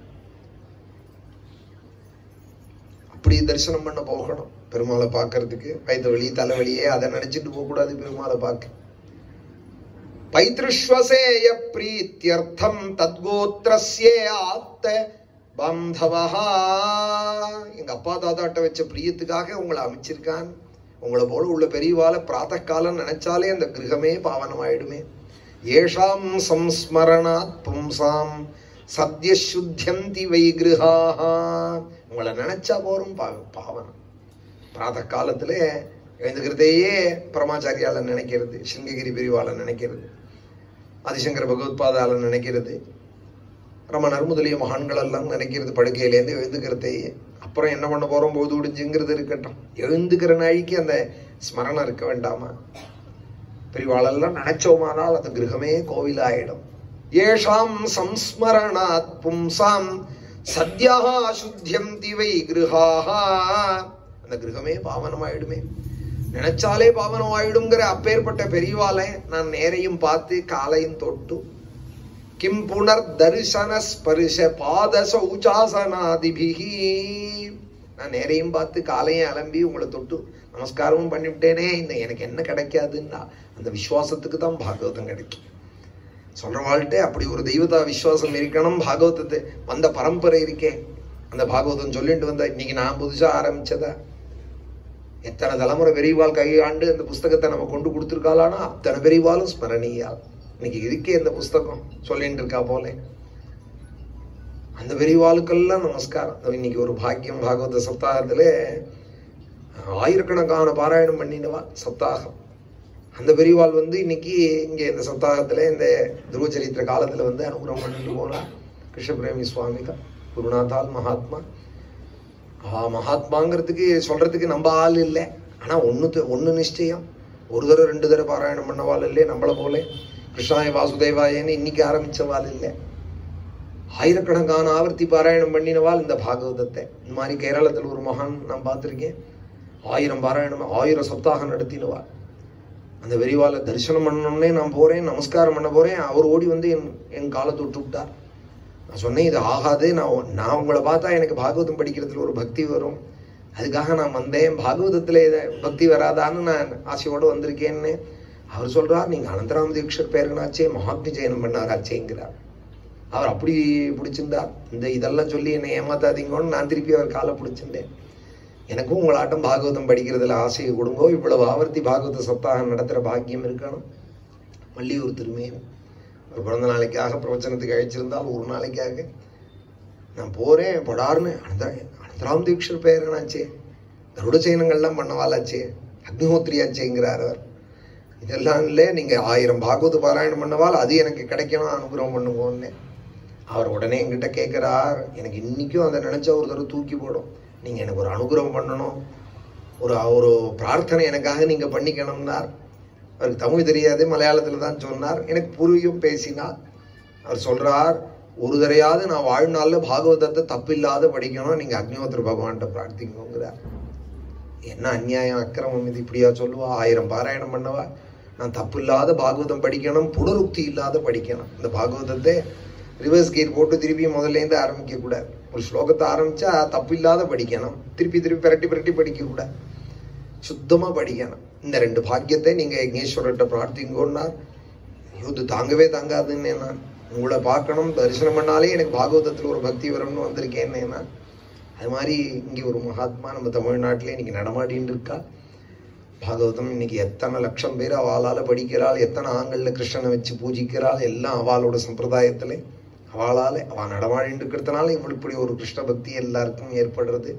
A: அப்படி தரிசனம் பண்ண போகணும் பெருமாளை பார்க்கறதுக்கு வயிற்று வலி தலைவலியே அதை நினைச்சிட்டு போகக்கூடாது பெருமாளை பார்க்க பைத்ருஷ்வசேய பிரீத்தியர்த்தம் தத்கோத்திரஸ்யே ஆத்த பாந்தவஹா எங்க அப்பா தாத்தாட்ட வச்ச பிரியத்துக்காக உங்களை அமைச்சிருக்கான் உங்களை போல உள்ள பெரியவால பிராத்த காலம் நினைச்சாலே அந்த கிரகமே பாவனமாயிடுமே ஏஷாம் சம்ஸ்மரணாத் பும்சாம் சத்ய சுத்தியந்தி வைகிருஹாக உங்களை நினைச்சா போரும் பா பாவனம் பிராத காலத்துல எழுந்துக்கிறதையே பரமாச்சாரியால நினைக்கிறது சிங்ககிரி பிரிவால நினைக்கிறது ஆதிசங்கர பகவத்பாதால நினைக்கிறது ரமணர் முதலிய மகான்கள் எல்லாம் நினைக்கிறது படுக்கையிலேருந்து எழுந்துக்கிறதையே அப்புறம் என்ன பண்ண போறோம் போது விடிஞ்சுங்கிறது இருக்கட்டும் எழுந்துக்கிற நாளைக்கு அந்த ஸ்மரணம் இருக்க வேண்டாமா பெரியவாளெல்லாம் நினைச்சோமானால் அந்த கிரகமே கோவில் ஆயிடும் ஏஷாம் சம்ஸ்மரணாத் பும்சாம் சத்யா சுத்தியந்தி வை கிருஹாக அந்த கிரகமே பாவனமாயிடுமே நினைச்சாலே பாவனம் ஆயிடுங்கிற அப்பேற்பட்ட பெரியவாளை நான் நேரையும் பார்த்து காலையும் தொட்டு கிம் புனர் தரிசன ஸ்பரிச பாத சௌச்சாசனாதிபிகி நான் நேரையும் பார்த்து காலையும் அலம்பி உங்களை தொட்டு நமஸ்காரமும் பண்ணிவிட்டேனே இந்த எனக்கு என்ன கிடைக்காதுன்னா அந்த விசுவாசத்துக்கு தான் பாகவதம் கிடைக்கும் சொல்ற வாழ்க்கை அப்படி ஒரு தெய்வதா விசுவாசம் இருக்கணும் பாகவதத்தை வந்த பரம்பரை இருக்கே அந்த பாகவதம் சொல்லிட்டு வந்த இன்னைக்கு நான் புதுசா ஆரம்பிச்சதா எத்தனை தலைமுறை பெரியவாள் கையாண்டு அந்த புஸ்தகத்தை நம்ம கொண்டு கொடுத்துருக்காளானா அத்தனை பெரியவாளும் ஸ்மரணியால் இன்னைக்கு இருக்கே இந்த புஸ்தகம் சொல்லிட்டு இருக்கா போல அந்த பெரியவாளுக்கெல்லாம் நமஸ்காரம் அது இன்னைக்கு ஒரு பாக்கியம் பாகவத சப்தாகத்துல ஆயிரக்கணக்கான பாராயணம் பண்ணினவா சப்தாகம் அந்த பெரியவாள் வந்து இன்னைக்கு இங்க இந்த சப்தாகத்துல இந்த துருவ சரித்திர காலத்துல வந்து அனுகிரகம் பண்ணிட்டு போனா கிருஷ்ணபிரேமி சுவாமிகள் குருநாதால் மகாத்மா ஆ மகாத்மாங்கிறதுக்கு சொல்றதுக்கு நம்ம ஆள் இல்லை ஆனா ஒண்ணு த- ஒண்ணு நிச்சயம் ஒரு தடவை ரெண்டு தடவை பாராயணம் பண்ணவாள் இல்லை நம்மள போல கிருஷ்ணாய வாசுதேவாயன்னு இன்னைக்கு ஆரம்பிச்சவாள் இல்லை ஆயிரக்கணக்கான ஆவர்த்தி பாராயணம் பண்ணினவாள் இந்த பாகவதத்தை இந்த மாதிரி கேரளத்தில் ஒரு மகான் நான் பார்த்திருக்கேன் ஆயிரம் பாராயணம் ஆயிரம் சப்தாகம் நடத்தினவாள் அந்த வெறிவால தரிசனம் பண்ணணும்னே நான் போறேன் நமஸ்காரம் பண்ண போறேன் அவர் ஓடி வந்து என் என் காலை தொட்டு விட்டார் நான் சொன்னேன் இது ஆகாது நான் உ- நான் உங்களை பார்த்தா எனக்கு பாகவதம் படிக்கிறதுல ஒரு பக்தி வரும் அதுக்காக நான் வந்தேன் பாகவதத்துல இத பக்தி வராதான்னு நான் ஆசையோடு வந்திருக்கேன்னு அவர் சொல்றார் நீங்க அனந்தராம தீட்சர் பேரனாச்சே மகாத்மி ஜெயனம் பண்ணாராச்சேங்கிறார் அவர் அப்படி பிடிச்சிருந்தார் இந்த இதெல்லாம் சொல்லி என்னை ஏமாத்தாதீங்கன்னு நான் திருப்பி அவர் காலை பிடிச்சிருந்தேன் எனக்கும் உங்களாட்டம் பாகவதம் படிக்கிறதுல ஆசையை கொடுங்கோ இவ்வளவு ஆவர்த்தி பாகவத சப்தாகம் நடத்துற பாக்கியம் இருக்கணும் மல்லியூர் திரும்பியும் ஒரு பிறந்த நாளைக்காக பிரவச்சனத்துக்கு அழைச்சிருந்தால் ஒரு நாளைக்காக நான் போறேன் படார்னு அனந்த அனந்தராம் தீக்ஷர் பேரனாச்சே கருட சயனங்கள்லாம் பண்ணவாளாச்சே அக்னிஹோத்திரியாச்சேங்கிறார் அவர் இதெல்லாம் இல்லை நீங்க ஆயிரம் பாகவத பாராயணம் பண்ணவால் அது எனக்கு கிடைக்கணும் அனுகிரகம் பண்ணுவோன்னு அவர் உடனே என்கிட்ட கேட்குறார் எனக்கு இன்னைக்கும் அதை நினைச்ச ஒரு தடவை தூக்கி போடும் நீங்க எனக்கு ஒரு அனுகிரகம் பண்ணணும் ஒரு ஒரு பிரார்த்தனை எனக்காக நீங்க பண்ணிக்கணும்னார் அவருக்கு தமிழ் தெரியாது மலையாளத்துல தான் சொன்னார் எனக்கு புரியும் பேசினார் அவர் சொல்றார் ஒரு தரையாவது நான் வாழ்நாள்ல பாகவதத்தை தப்பில்லாத படிக்கணும் நீங்க அக்னிஹோத்திர பகவான்கிட்ட பிரார்த்திங்கோங்கிறார் என்ன அநியாயம் அக்கிரமம் இது இப்படியா சொல்லுவா ஆயிரம் பாராயணம் பண்ணவா நான் தப்பு இல்லாத பாகவதம் படிக்கணும் புனருக்தி இல்லாத படிக்கணும் இந்த பாகவதத்தை ரிவர்ஸ் கீர் போட்டு திருப்பி முதல்ல இருந்து ஆரம்பிக்க கூடாது ஒரு ஸ்லோகத்தை ஆரம்பிச்சா தப்பு இல்லாத படிக்கணும் திருப்பி திருப்பி பிரட்டி பிரட்டி படிக்க கூடாது சுத்தமா படிக்கணும் இந்த ரெண்டு பாக்கியத்தை நீங்க யக்னேஸ்வரர்கிட்ட பிரார்த்திங்கோன்னார் ஐயோ இது தாங்கவே தாங்காதுன்னு நான் உங்களை பார்க்கணும் தரிசனம் பண்ணாலே எனக்கு பாகவதத்துல ஒரு பக்தி வரும்னு வந்திருக்கேன்னு நான் அது மாதிரி இங்கே ஒரு மகாத்மா நம்ம தமிழ்நாட்டிலே இன்னைக்கு நடமாடின்னு இருக்கா பாகவதம் இன்னைக்கு எத்தனை லட்சம் பேர் அவளால படிக்கிறாள் எத்தனை ஆண்கள்ல கிருஷ்ணனை வச்சு பூஜிக்கிறாள் எல்லாம் அவளோட சம்பிரதாயத்துல அவளால அவ நடமாடின்னு இருக்கிறதுனால இவள் இப்படி ஒரு கிருஷ்ண பக்தி எல்லாருக்கும் ஏற்படுறது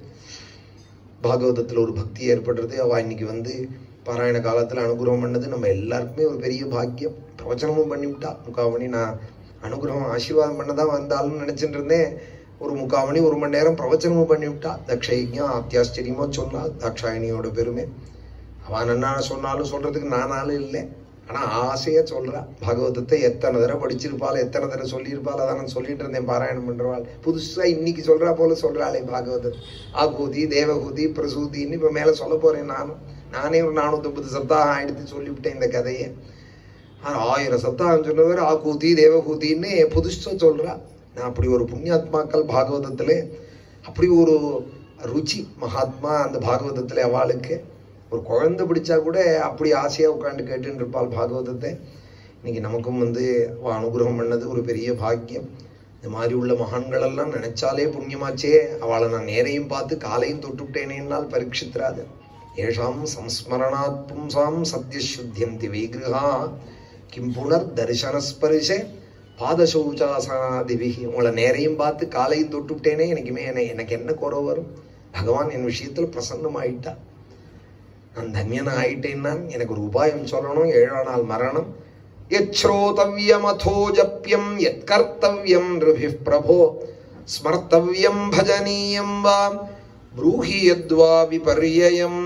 A: பாகவதத்துல ஒரு பக்தி ஏற்படுறது அவ இன்னைக்கு வந்து பாராயண காலத்துல அனுகிரகம் பண்ணது நம்ம எல்லாருக்குமே ஒரு பெரிய பாக்கியம் பிரவச்சனமும் பண்ணிவிட்டா முக்காமணி நான் அனுகிரகம் ஆசீர்வாதம் பண்ணதான் வந்தாலும் நினைச்சிட்டு இருந்தேன் ஒரு முக்கால் மணி ஒரு மணி நேரம் பிரவச்சனமும் பண்ணிவிட்டா தக்ஷயஜம் அத்தியாச்சரியமோ சொன்னால் தாட்சாயணியோட பெருமை அவன் என்ன சொன்னாலும் சொல்றதுக்கு நான் ஆளு இல்லை ஆனா ஆசையா சொல்றா பாகவதத்தை எத்தனை தடவை படிச்சிருப்பாள் எத்தனை தடவை சொல்லியிருப்பாள் அதான் நான் சொல்லிட்டு இருந்தேன் பாராயணம் பண்றவாள் புதுசா இன்னைக்கு சொல்றா போல சொல்றாளே பாகவதம் ஆகூதி தேவகூதி பிரசூதின்னு இப்ப மேல சொல்ல போறேன் நானும் நானே ஒரு நானூத்தி சப்தாகம் எடுத்து சொல்லிவிட்டேன் இந்த கதையை ஆனா ஆயிரம் சப்தாகம் சொன்னவர் ஆகூதி தேவகூதின்னு புதுசா சொல்றா நான் அப்படி ஒரு புண்ணியாத்மாக்கள் பாகவதத்திலே அப்படி ஒரு ருச்சி மகாத்மா அந்த பாகவதத்திலே அவளுக்கு ஒரு குழந்தை பிடிச்சா கூட அப்படி ஆசையா உட்காந்து கேட்டுன்னு இருப்பாள் பாகவதத்தை இன்னைக்கு நமக்கும் வந்து அவ அனுகிரகம் பண்ணது ஒரு பெரிய பாக்கியம் இந்த மாதிரி உள்ள மகான்கள் எல்லாம் நினைச்சாலே புண்ணியமாச்சே அவளை நான் நேரையும் பார்த்து காலையும் தொட்டுவிட்டேனேன்னால் பரீட்சித்ராது ஏஷாம் சம்ஸ்மரணாத் பும்சாம் சத்யசுத்தியந்தி வைகிருஹா கிம் புனர் தரிசனஸ்பரிசே பாதசௌச்சாசனாதிபிகி உங்களை நேரையும் பார்த்து காலையும் தொட்டுவிட்டேனே எனக்குமே என்ன எனக்கு என்ன குறை வரும் பகவான் என் விஷயத்துல பிரசன்னமாயிட்டா நான் தன்யனா ஆயிட்டேன்னா எனக்கு ஒரு உபாயம் சொல்லணும் ஏழா நாள் மரணம் யச்ரோதவ்யமதோ ஜப்யம் யத் கர்த்தவ்யம் ரிபி பிரபோ ஸ்மர்த்தவ்யம் பஜனீயம் வா ப்ரூஹி யத்வா விபர்யம்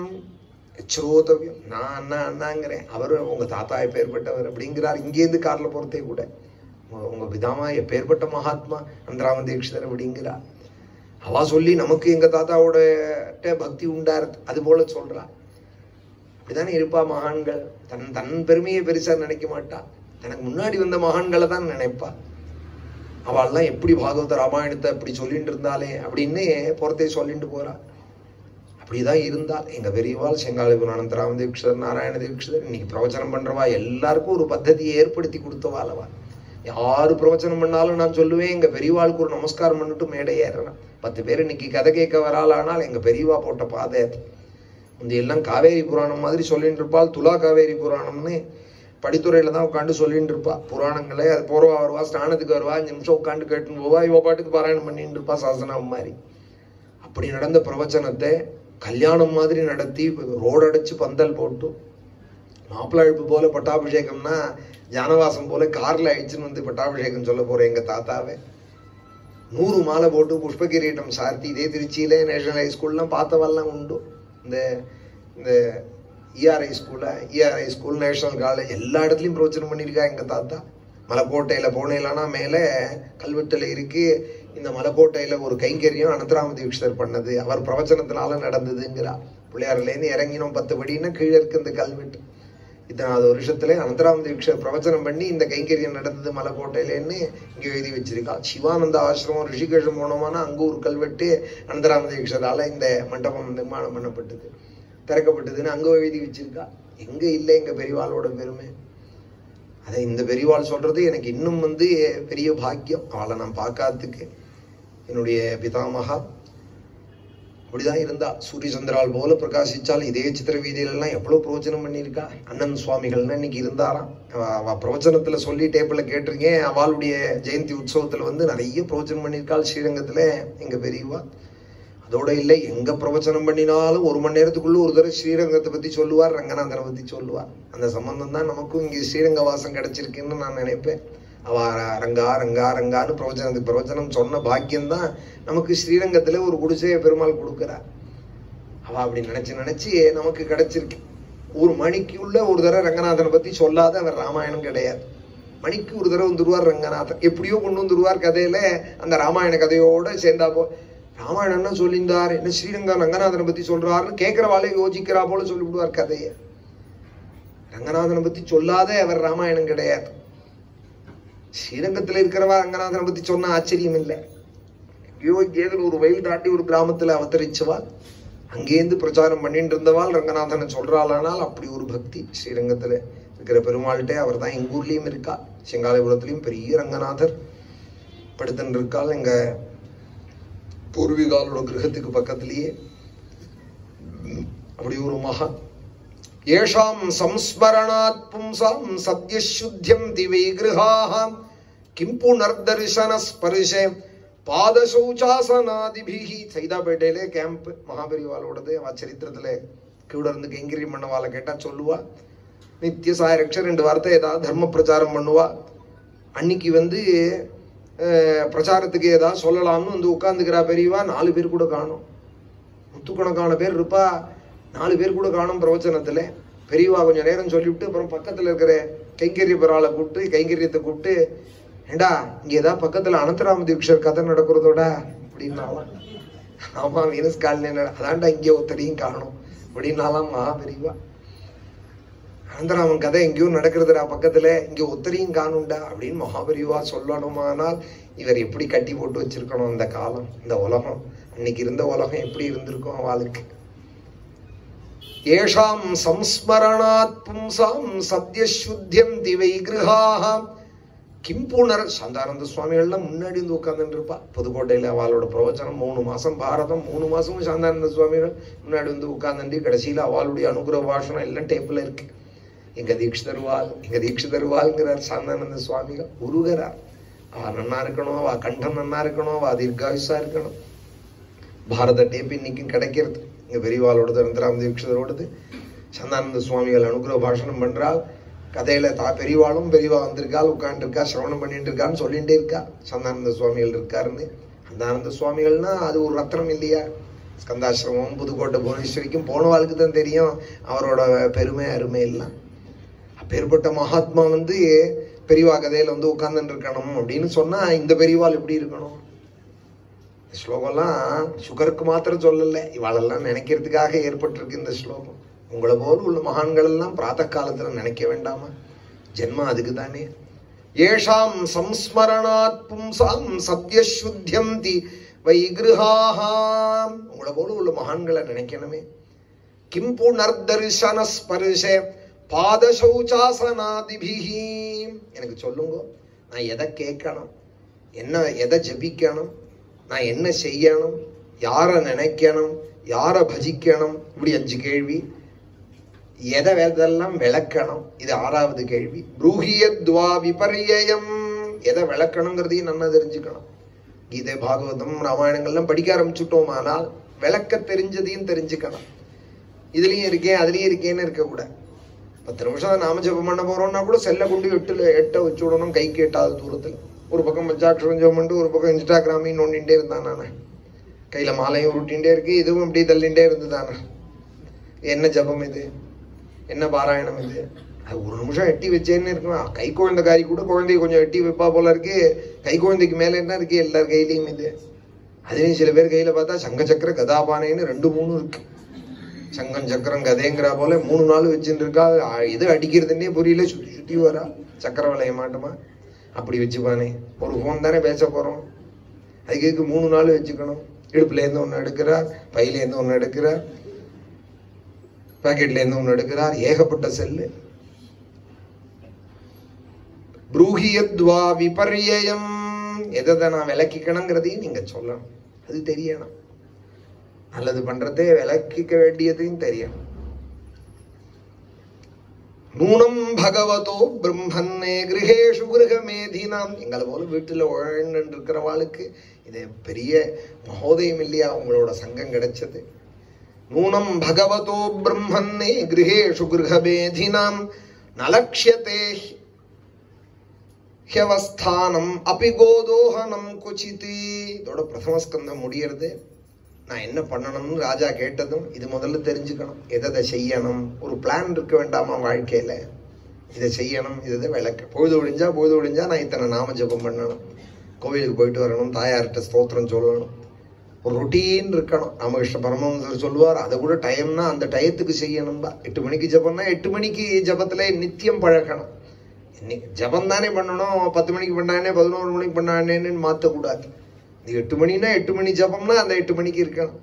A: யச்ரோதவ்யம் நான் அண்ணா அண்ணாங்கிறேன் அவர் உங்க தாத்தா எப்பேற்பட்டவர் அப்படிங்கிறார் இங்கேருந்து கார்ல போறதே கூட உங்க- உங்க பிதாமா எப்பேற்பட்ட மகாத்மா அந்தராம தீட்சிதர் அப்படிங்கிறார் அவ சொல்லி நமக்கு எங்க தாத்தாவோட ட்ட பக்தி உண்டாரு அது போல சொல்றா அப்படிதானே இருப்பா மகான்கள் தன் தன் பெருமையை பெருசா நினைக்க மாட்டா தனக்கு முன்னாடி வந்த மகான்களை தான் நினைப்பா அவள்லாம் எப்படி பாகவத ராமாயணத்தை அப்படி சொல்லிட்டு இருந்தாலே அப்படின்னு புறத்தை சொல்லிட்டு போறா அப்படிதான் இருந்தால் எங்க பெரியவாள் செங்காலிபுரம் அனந்தராம தீட்சிதர் நாராயண தீட்சிதர் இன்னைக்கு பிரவச்சனம் பண்றவா எல்லாருக்கும் ஒரு பத்ததியை ஏற்படுத்தி கொடுத்தவாளவா யாரு பிரவச்சனம் பண்ணாலும் நான் சொல்லுவேன் எங்க பெரியவாளுக்கு ஒரு நமஸ்காரம் பண்ணிட்டு மேடை ஏறுறேன் பத்து பேர் இன்னைக்கு கதை கேட்க வராளானால் எங்க பெரியவா போட்ட பாதை அது முந்தி எல்லாம் காவேரி புராணம் மாதிரி சொல்லிட்டு இருப்பாள் துலா காவேரி புராணம்னு படித்துறையில தான் உட்காந்து சொல்லிட்டு இருப்பா புராணங்களை அது போறவா வருவா ஸ்நானத்துக்கு வருவா அஞ்சு நிமிஷம் உட்காந்து கேட்டுன்னு போவா இவ பாட்டுக்கு பாராயணம் பண்ணிட்டு இருப்பா சாசனம் மாதிரி அப்படி நடந்த பிரவச்சனத்தை கல்யாணம் மாதிரி நடத்தி ரோடு அடைச்சு பந்தல் போட்டு மாப்பிள்ளை அழுப்பு போல பட்டாபிஷேகம்னா ஜானவாசம் போல கார்ல அழிச்சுன்னு வந்து பட்டாபிஷேகம் சொல்ல போறேன் எங்க தாத்தாவே நூறு மாலை போட்டு புஷ்ப கிரீட்டம் சார்த்தி இதே திருச்சியில நேஷனல் ஹை ஸ்கூல்லாம் பார்த்தவெல்லாம் உண்டு இந்த இந்த இஆர்ஐ ஸ்கூல்ல இஆர்ஐ ஸ்கூல் நேஷனல் காலேஜ் எல்லா இடத்துலயும் பிரவச்சனம் பண்ணியிருக்கா எங்க தாத்தா மலைக்கோட்டையில போனேலானா மேல கல்வெட்டுல இருக்கு இந்த மலைக்கோட்டையில ஒரு கைங்கரியம் அனந்தராம தீட்சிதர் பண்ணது அவர் பிரவச்சனத்தினால நடந்ததுங்கிறா பிள்ளையார்லேருந்து இறங்கினோம் பத்து படின்னா கீழே இருக்கு இந்த கல்வெட்டு இத்தனாவது வருஷத்துல அனந்தராம தீட்சர் பிரவச்சனம் பண்ணி இந்த கைங்கரியம் நடந்தது மலைக்கோட்டையிலேன்னு இங்க எழுதி வச்சிருக்கா சிவானந்த ஆசிரமம் ரிஷிகேஷம் போனோமானா அங்க ஒரு கல்வெட்டு அனந்தராம தீட்சரால இந்த மண்டபம் நிர்மாணம் பண்ணப்பட்டது திறக்கப்பட்டதுன்னு அங்க எழுதி வச்சிருக்கா எங்க இல்லை எங்க பெரியவாளோட பெருமை அதை இந்த பெரியவாள் சொல்றது எனக்கு இன்னும் வந்து பெரிய பாக்கியம் அவளை நான் பார்க்காததுக்கு என்னுடைய பிதாமகா அப்படிதான் இருந்தா சூரிய சந்திரால் போல பிரகாசிச்சால் இதே சித்திர வீதியில எல்லாம் எவ்வளவு பிரவச்சனம் பண்ணியிருக்கா அண்ணன் சுவாமிகள்னு இன்னைக்கு இருந்தாராம் அவ- அவ பிரவச்சனத்துல சொல்லி டேப்பில் கேட்டிருக்கேன் அவளுடைய ஜெயந்தி உற்சவத்துல வந்து நிறைய பிரவச்சனம் பண்ணியிருக்காள் ஸ்ரீரங்கத்துல எங்க பெரியவா அதோட இல்லை எங்க பிரவச்சனம் பண்ணினாலும் ஒரு மணி நேரத்துக்குள்ள ஒரு தடவை ஸ்ரீரங்கத்தை பத்தி சொல்லுவார் ரங்கநாதனை பத்தி சொல்லுவார் அந்த சம்பந்தம் தான் நமக்கும் இங்க ஸ்ரீரங்க வாசம் கிடைச்சிருக்குன்னு நான் நினைப்பேன் அவ ரங்கா ரங்கா ரங்கான்னு பிரவச்சனத்துக்கு பிரவச்சனம் சொன்ன பாக்கியம்தான் நமக்கு ஸ்ரீரங்கத்துல ஒரு குடிசையை பெருமாள் கொடுக்கிறார் அவ அப்படி நினைச்சு நினைச்சு நமக்கு கிடைச்சிருக்கு ஒரு மணிக்குள்ள ஒரு தடவை ரங்கநாதனை பத்தி சொல்லாத அவர் ராமாயணம் கிடையாது மணிக்கு ஒரு தடவை வந்துருவார் ரங்கநாதன் எப்படியோ கொண்டு வந்துருவார் கதையில அந்த ராமாயண கதையோட சேர்ந்தா போ ராமாயணம் என்ன சொல்லியிருந்தார் என்ன ஸ்ரீரங்கம் ரங்கநாதனை பத்தி சொல்றாருன்னு கேட்கிறவாளே யோசிக்கிறா போல சொல்லிவிடுவார் கதையை ரங்கநாதனை பத்தி சொல்லாத அவர் ராமாயணம் கிடையாது ஸ்ரீரங்கத்துல இருக்கிறவா ரங்கநாதனை பத்தி சொன்னா ஆச்சரியம் இல்லை எங்கேயோ இங்கேருந்து ஒரு வயல் தாண்டி ஒரு கிராமத்துல அவதரிச்சவாள் அங்கேருந்து பிரச்சாரம் பண்ணிட்டு இருந்தவாள் ரங்கநாதனை சொல்றாளானால் அப்படி ஒரு பக்தி ஸ்ரீரங்கத்துல இருக்கிற பெருமாள்கிட்ட அவர் தான் எங்க ஊர்லயும் இருக்கா செங்காலைபுரத்துலயும் பெரிய ரங்கநாதர் படுத்துன்னு இருக்காள் எங்க பூர்வீகாலோட கிரகத்துக்கு பக்கத்திலேயே அப்படி ஒரு மகா ஏஷாம் சம்ஸ்மரணாத் பும்சாம் சத்யசுத்தியம் திவைகிருஹாம் கிம் புனர்தர்சன ஸ்பர்ஷே பாதசௌச்சாசனாதிபிகி சைதாப்பேட்டையிலே கேம்ப் மகாபெரிவாலோடது அவ சரித்திரத்துல கூட இருந்து கைங்கரியம் பண்ணவாளை கேட்டா சொல்லுவா நித்திய சாயரக்ஷ ரெண்டு வார்த்தை ஏதாவது தர்ம பிரச்சாரம் பண்ணுவா அன்னைக்கு வந்து அஹ், பிரச்சாரத்துக்கு ஏதாவது சொல்லலாம்னு வந்து உட்காந்துக்கிறா பெரியவா நாலு பேர் கூட காணும் நூற்றுக்கணக்கான பேர் இருப்பா நாலு பேர் கூட காணும் பிரவச்சனத்துல பெரியவா கொஞ்சம் நேரம் சொல்லிவிட்டு அப்புறம் பக்கத்துல இருக்கிற கைங்கரிய பெறாளை கூப்பிட்டு கைங்கரியத்தை கூப்பிட்டு ஏண்டா இங்க ஏதாவது பக்கத்துல அனந்தராம தீக்ஷர் கதை நடக்கிறதோட அப்படின்னாலாம் ஆமா வீனஸ் காலனி அதான்டா இங்கே ஒருத்தரையும் காணும் அப்படின்னாலாம் மகா பெரியவா அனந்தராமன் கதை எங்கேயோ நடக்கிறதுடா பக்கத்துல இங்க ஒத்தரையும் காணும்டா அப்படின்னு மகாபெரிவா சொல்லணுமானால் இவர் எப்படி கட்டி போட்டு வச்சிருக்கணும் அந்த காலம் இந்த உலகம் அன்னைக்கு இருந்த உலகம் எப்படி இருந்திருக்கும் அவளுக்கு ஏஷாம் சம்ஸ்மரணாத் பும்சாம் சத்யசுத்தியம் திவைகிருஹாம் கிம் புனர் சாந்தானந்த சுவாமிகள்லாம் முன்னாடி வந்து உட்கார்ந்துட்டு இருப்பா புதுக்கோட்டையில அவளோட பிரவச்சனம் மூணு மாசம் பாரதம் மூணு மாசமும் சாந்தானந்த சுவாமிகள் முன்னாடி வந்து உட்கார்ந்துட்டு கடைசியில அவளுடைய அனுகிரக பாஷணம் எல்லாம் டேப்ல இருக்கு எங்க தீட்சிதர் வாழ் எங்க தீட்சிதர் வாழ்ங்கிறார் சாந்தானந்த சுவாமிகள் உருகிறார் அவ நன்னா இருக்கணும் அவ கண்டம் நன்னா இருக்கணும் அவ தீர்காயுஷா இருக்கணும் பாரத டேப் இன்னைக்கும் கிடைக்கிறது இங்க பெரியவாளோடது அனந்தராம தீட்சிதரோடது சந்தானந்த சுவாமிகள் அனுகிரக பாஷணம் பண்றாள் கதையில தா பெரியவாளும் பெரியவா வந்திருக்காள் உட்காந்துருக்கா சிரவணம் பண்ணிட்டு இருக்கான்னு சொல்லிட்டே இருக்கா சந்தானந்த சுவாமிகள் இருக்காருன்னு சந்தானந்த சுவாமிகள்னா அது ஒரு ரத்னம் இல்லையா ஸ்கந்தாசிரமம் புதுக்கோட்டை புவனேஸ்வரிக்கும் போனவாளுக்கு தான் தெரியும் அவரோட பெருமை அருமை எல்லாம் அப்பேற்பட்ட மகாத்மா வந்து பெரியவா கதையில வந்து உட்கார்ந்துட்டு இருக்கணும் அப்படின்னு சொன்னா இந்த பெரியவாள் எப்படி இருக்கணும் இந்த ஸ்லோகம்லாம் சுகருக்கு மாத்திரம் சொல்லல இவாளெல்லாம் நினைக்கிறதுக்காக ஏற்பட்டிருக்கு இந்த ஸ்லோகம் உங்களை போல உள்ள மகான்கள் எல்லாம் பிராத்த காலத்துல நினைக்க வேண்டாமா ஜென்மம் அதுக்கு தானே ஏஷாம் சம்ஸ்மரணாத் பும்சாம் சத்யசுத்தியந்தி வைகிருஹாம் உங்களை போல உள்ள மகான்களை நினைக்கணுமே கிம் புனர்தர்சன ஸ்பர்ஷ பாதசௌச்சாசனாதிபிஹி எனக்கு சொல்லுங்க நான் எதை கேட்கணும் என்ன எதை ஜபிக்கணும் நான் என்ன செய்யணும் யாரை நினைக்கணும் யாரை பஜிக்கணும் இப்படி அஞ்சு கேள்வி எதை எதெல்லாம் விளக்கணும் இது ஆறாவது கேள்வி ப்ரூஹியத்வா விபர்யம் எதை விளக்கணுங்கிறதையும் நல்லா தெரிஞ்சுக்கணும் கீதை பாகவதம் ராமாயணங்கள்லாம் படிக்க ஆரம்பிச்சுட்டோமானால் விளக்க தெரிஞ்சதையும் தெரிஞ்சுக்கணும் இதுலயும் இருக்கேன் அதுலயும் இருக்கேன்னு இருக்கக்கூடாது பத்து நிமிஷம் நாம ஜெபம் பண்ண போறோம்னா கூட செல்லை கொண்டு எட்டுல எட்ட வச்சு விடணும் கைக்கு எட்டாத தூரத்துல ஒரு பக்கம் பஞ்சாட்சரம் ஜெபம் பண்ணிட்டு ஒரு பக்கம் இன்ஸ்டாகிராமையும் நோண்டிகிட்டே இருந்தான் நானே கையில மாலையும் உருட்டின்டே இருக்கு இதுவும் இப்படி தள்ளிண்டே இருந்துதானே என்ன ஜெபம் இது என்ன பாராயணம் இது அது ஒரு நிமிஷம் எட்டி வச்சேன்னு இருக்கும் கை குழந்தைக்காரி கூட குழந்தைய கொஞ்சம் எட்டி வைப்பா போல இருக்கு கை குழந்தைக்கு மேல என்ன இருக்கு எல்லார் கையிலயும் இது அதுலயும் சில பேர் கையில பார்த்தா சங்க சக்கர கதாபானைன்னு ரெண்டு மூணு இருக்கு சங்கம் சக்கரம் கதைங்கிறா போல மூணு நாள் வச்சுட்டு இருக்கா அ- எது அடிக்கிறதுன்னே புரியல சுத்தி சுத்தி வரா சக்கர வளைய மாட்டோமா அப்படி வச்சுப்பானே ஒரு ஃபோன் தானே பேச போறோம் அதுக்கு எதுக்கு மூணு நாள் வச்சுக்கணும் இடுப்புல இருந்து ஒண்ணு எடுக்கிறார் பையில இருந்து ஒண்ணு எடுக்கிறார் பாக்கெட்ல இருந்து ஒண்ணு எடுக்கிறார் ஏகப்பட்ட செல்லு ப்ரூஹியத்வா விபர்யம் எதை நான் விளக்கிக்கணுங்கிறதையும் நீங்க சொல்லணும் அது தெரியணும் நல்லது பண்றதே விளக்கிக்க வேண்டியதையும் தெரியணும் நூனம் பகவதோ பிரம்மன்னே கிரகேஷு கிரகமேதினாம் எங்களை போல வீட்டுல உழன்னு இருக்கிறவாளுக்கு இது பெரிய மகோதயம் இல்லையா உங்களோட சங்கம் கிடைச்சது நூனம் பகவதோ பிரம்மன்னே கிரகேஷு கிரகமேதினாம் நலக்ஷியதே ஹியவஸ்தானம் அபி கோதோஹனம் குச்சிதி இதோட பிரதம ஸ்கந்தம் முடியறது நான் என்ன பண்ணணும்னு ராஜா கேட்டதும் இது முதல்ல தெரிஞ்சுக்கணும் எதை செய்யணும் ஒரு பிளான் இருக்க வேண்டாமா வாழ்க்கையில இதை செய்யணும் இதை விளக்க பொழுது ஒழிஞ்சா பொழுது ஒழிஞ்சா நான் இத்தனை நாம ஜெபம் பண்ணணும் கோவிலுக்கு போயிட்டு வரணும் தாயார்கிட்ட ஸ்தோத்திரம் சொல்லணும் ஒரு ரொட்டீன் இருக்கணும் ராமகிருஷ்ண பரமஹம்சர் சொல்லுவார் அதை கூட டைம்னா அந்த டயத்துக்கு செய்யணும்பா எட்டு மணிக்கு ஜபம்னா எட்டு மணிக்கு ஜபத்துல நித்தியம் பழக்கணும் இன்னைக்கு ஜபம் தானே பண்ணணும் பத்து மணிக்கு பண்ணானே பதினோரு மணிக்கு பண்ணானேன்னு மாற்றக்கூடாது இது எட்டு மணினா எட்டு மணி ஜபம்னா அந்த எட்டு மணிக்கு இருக்கணும்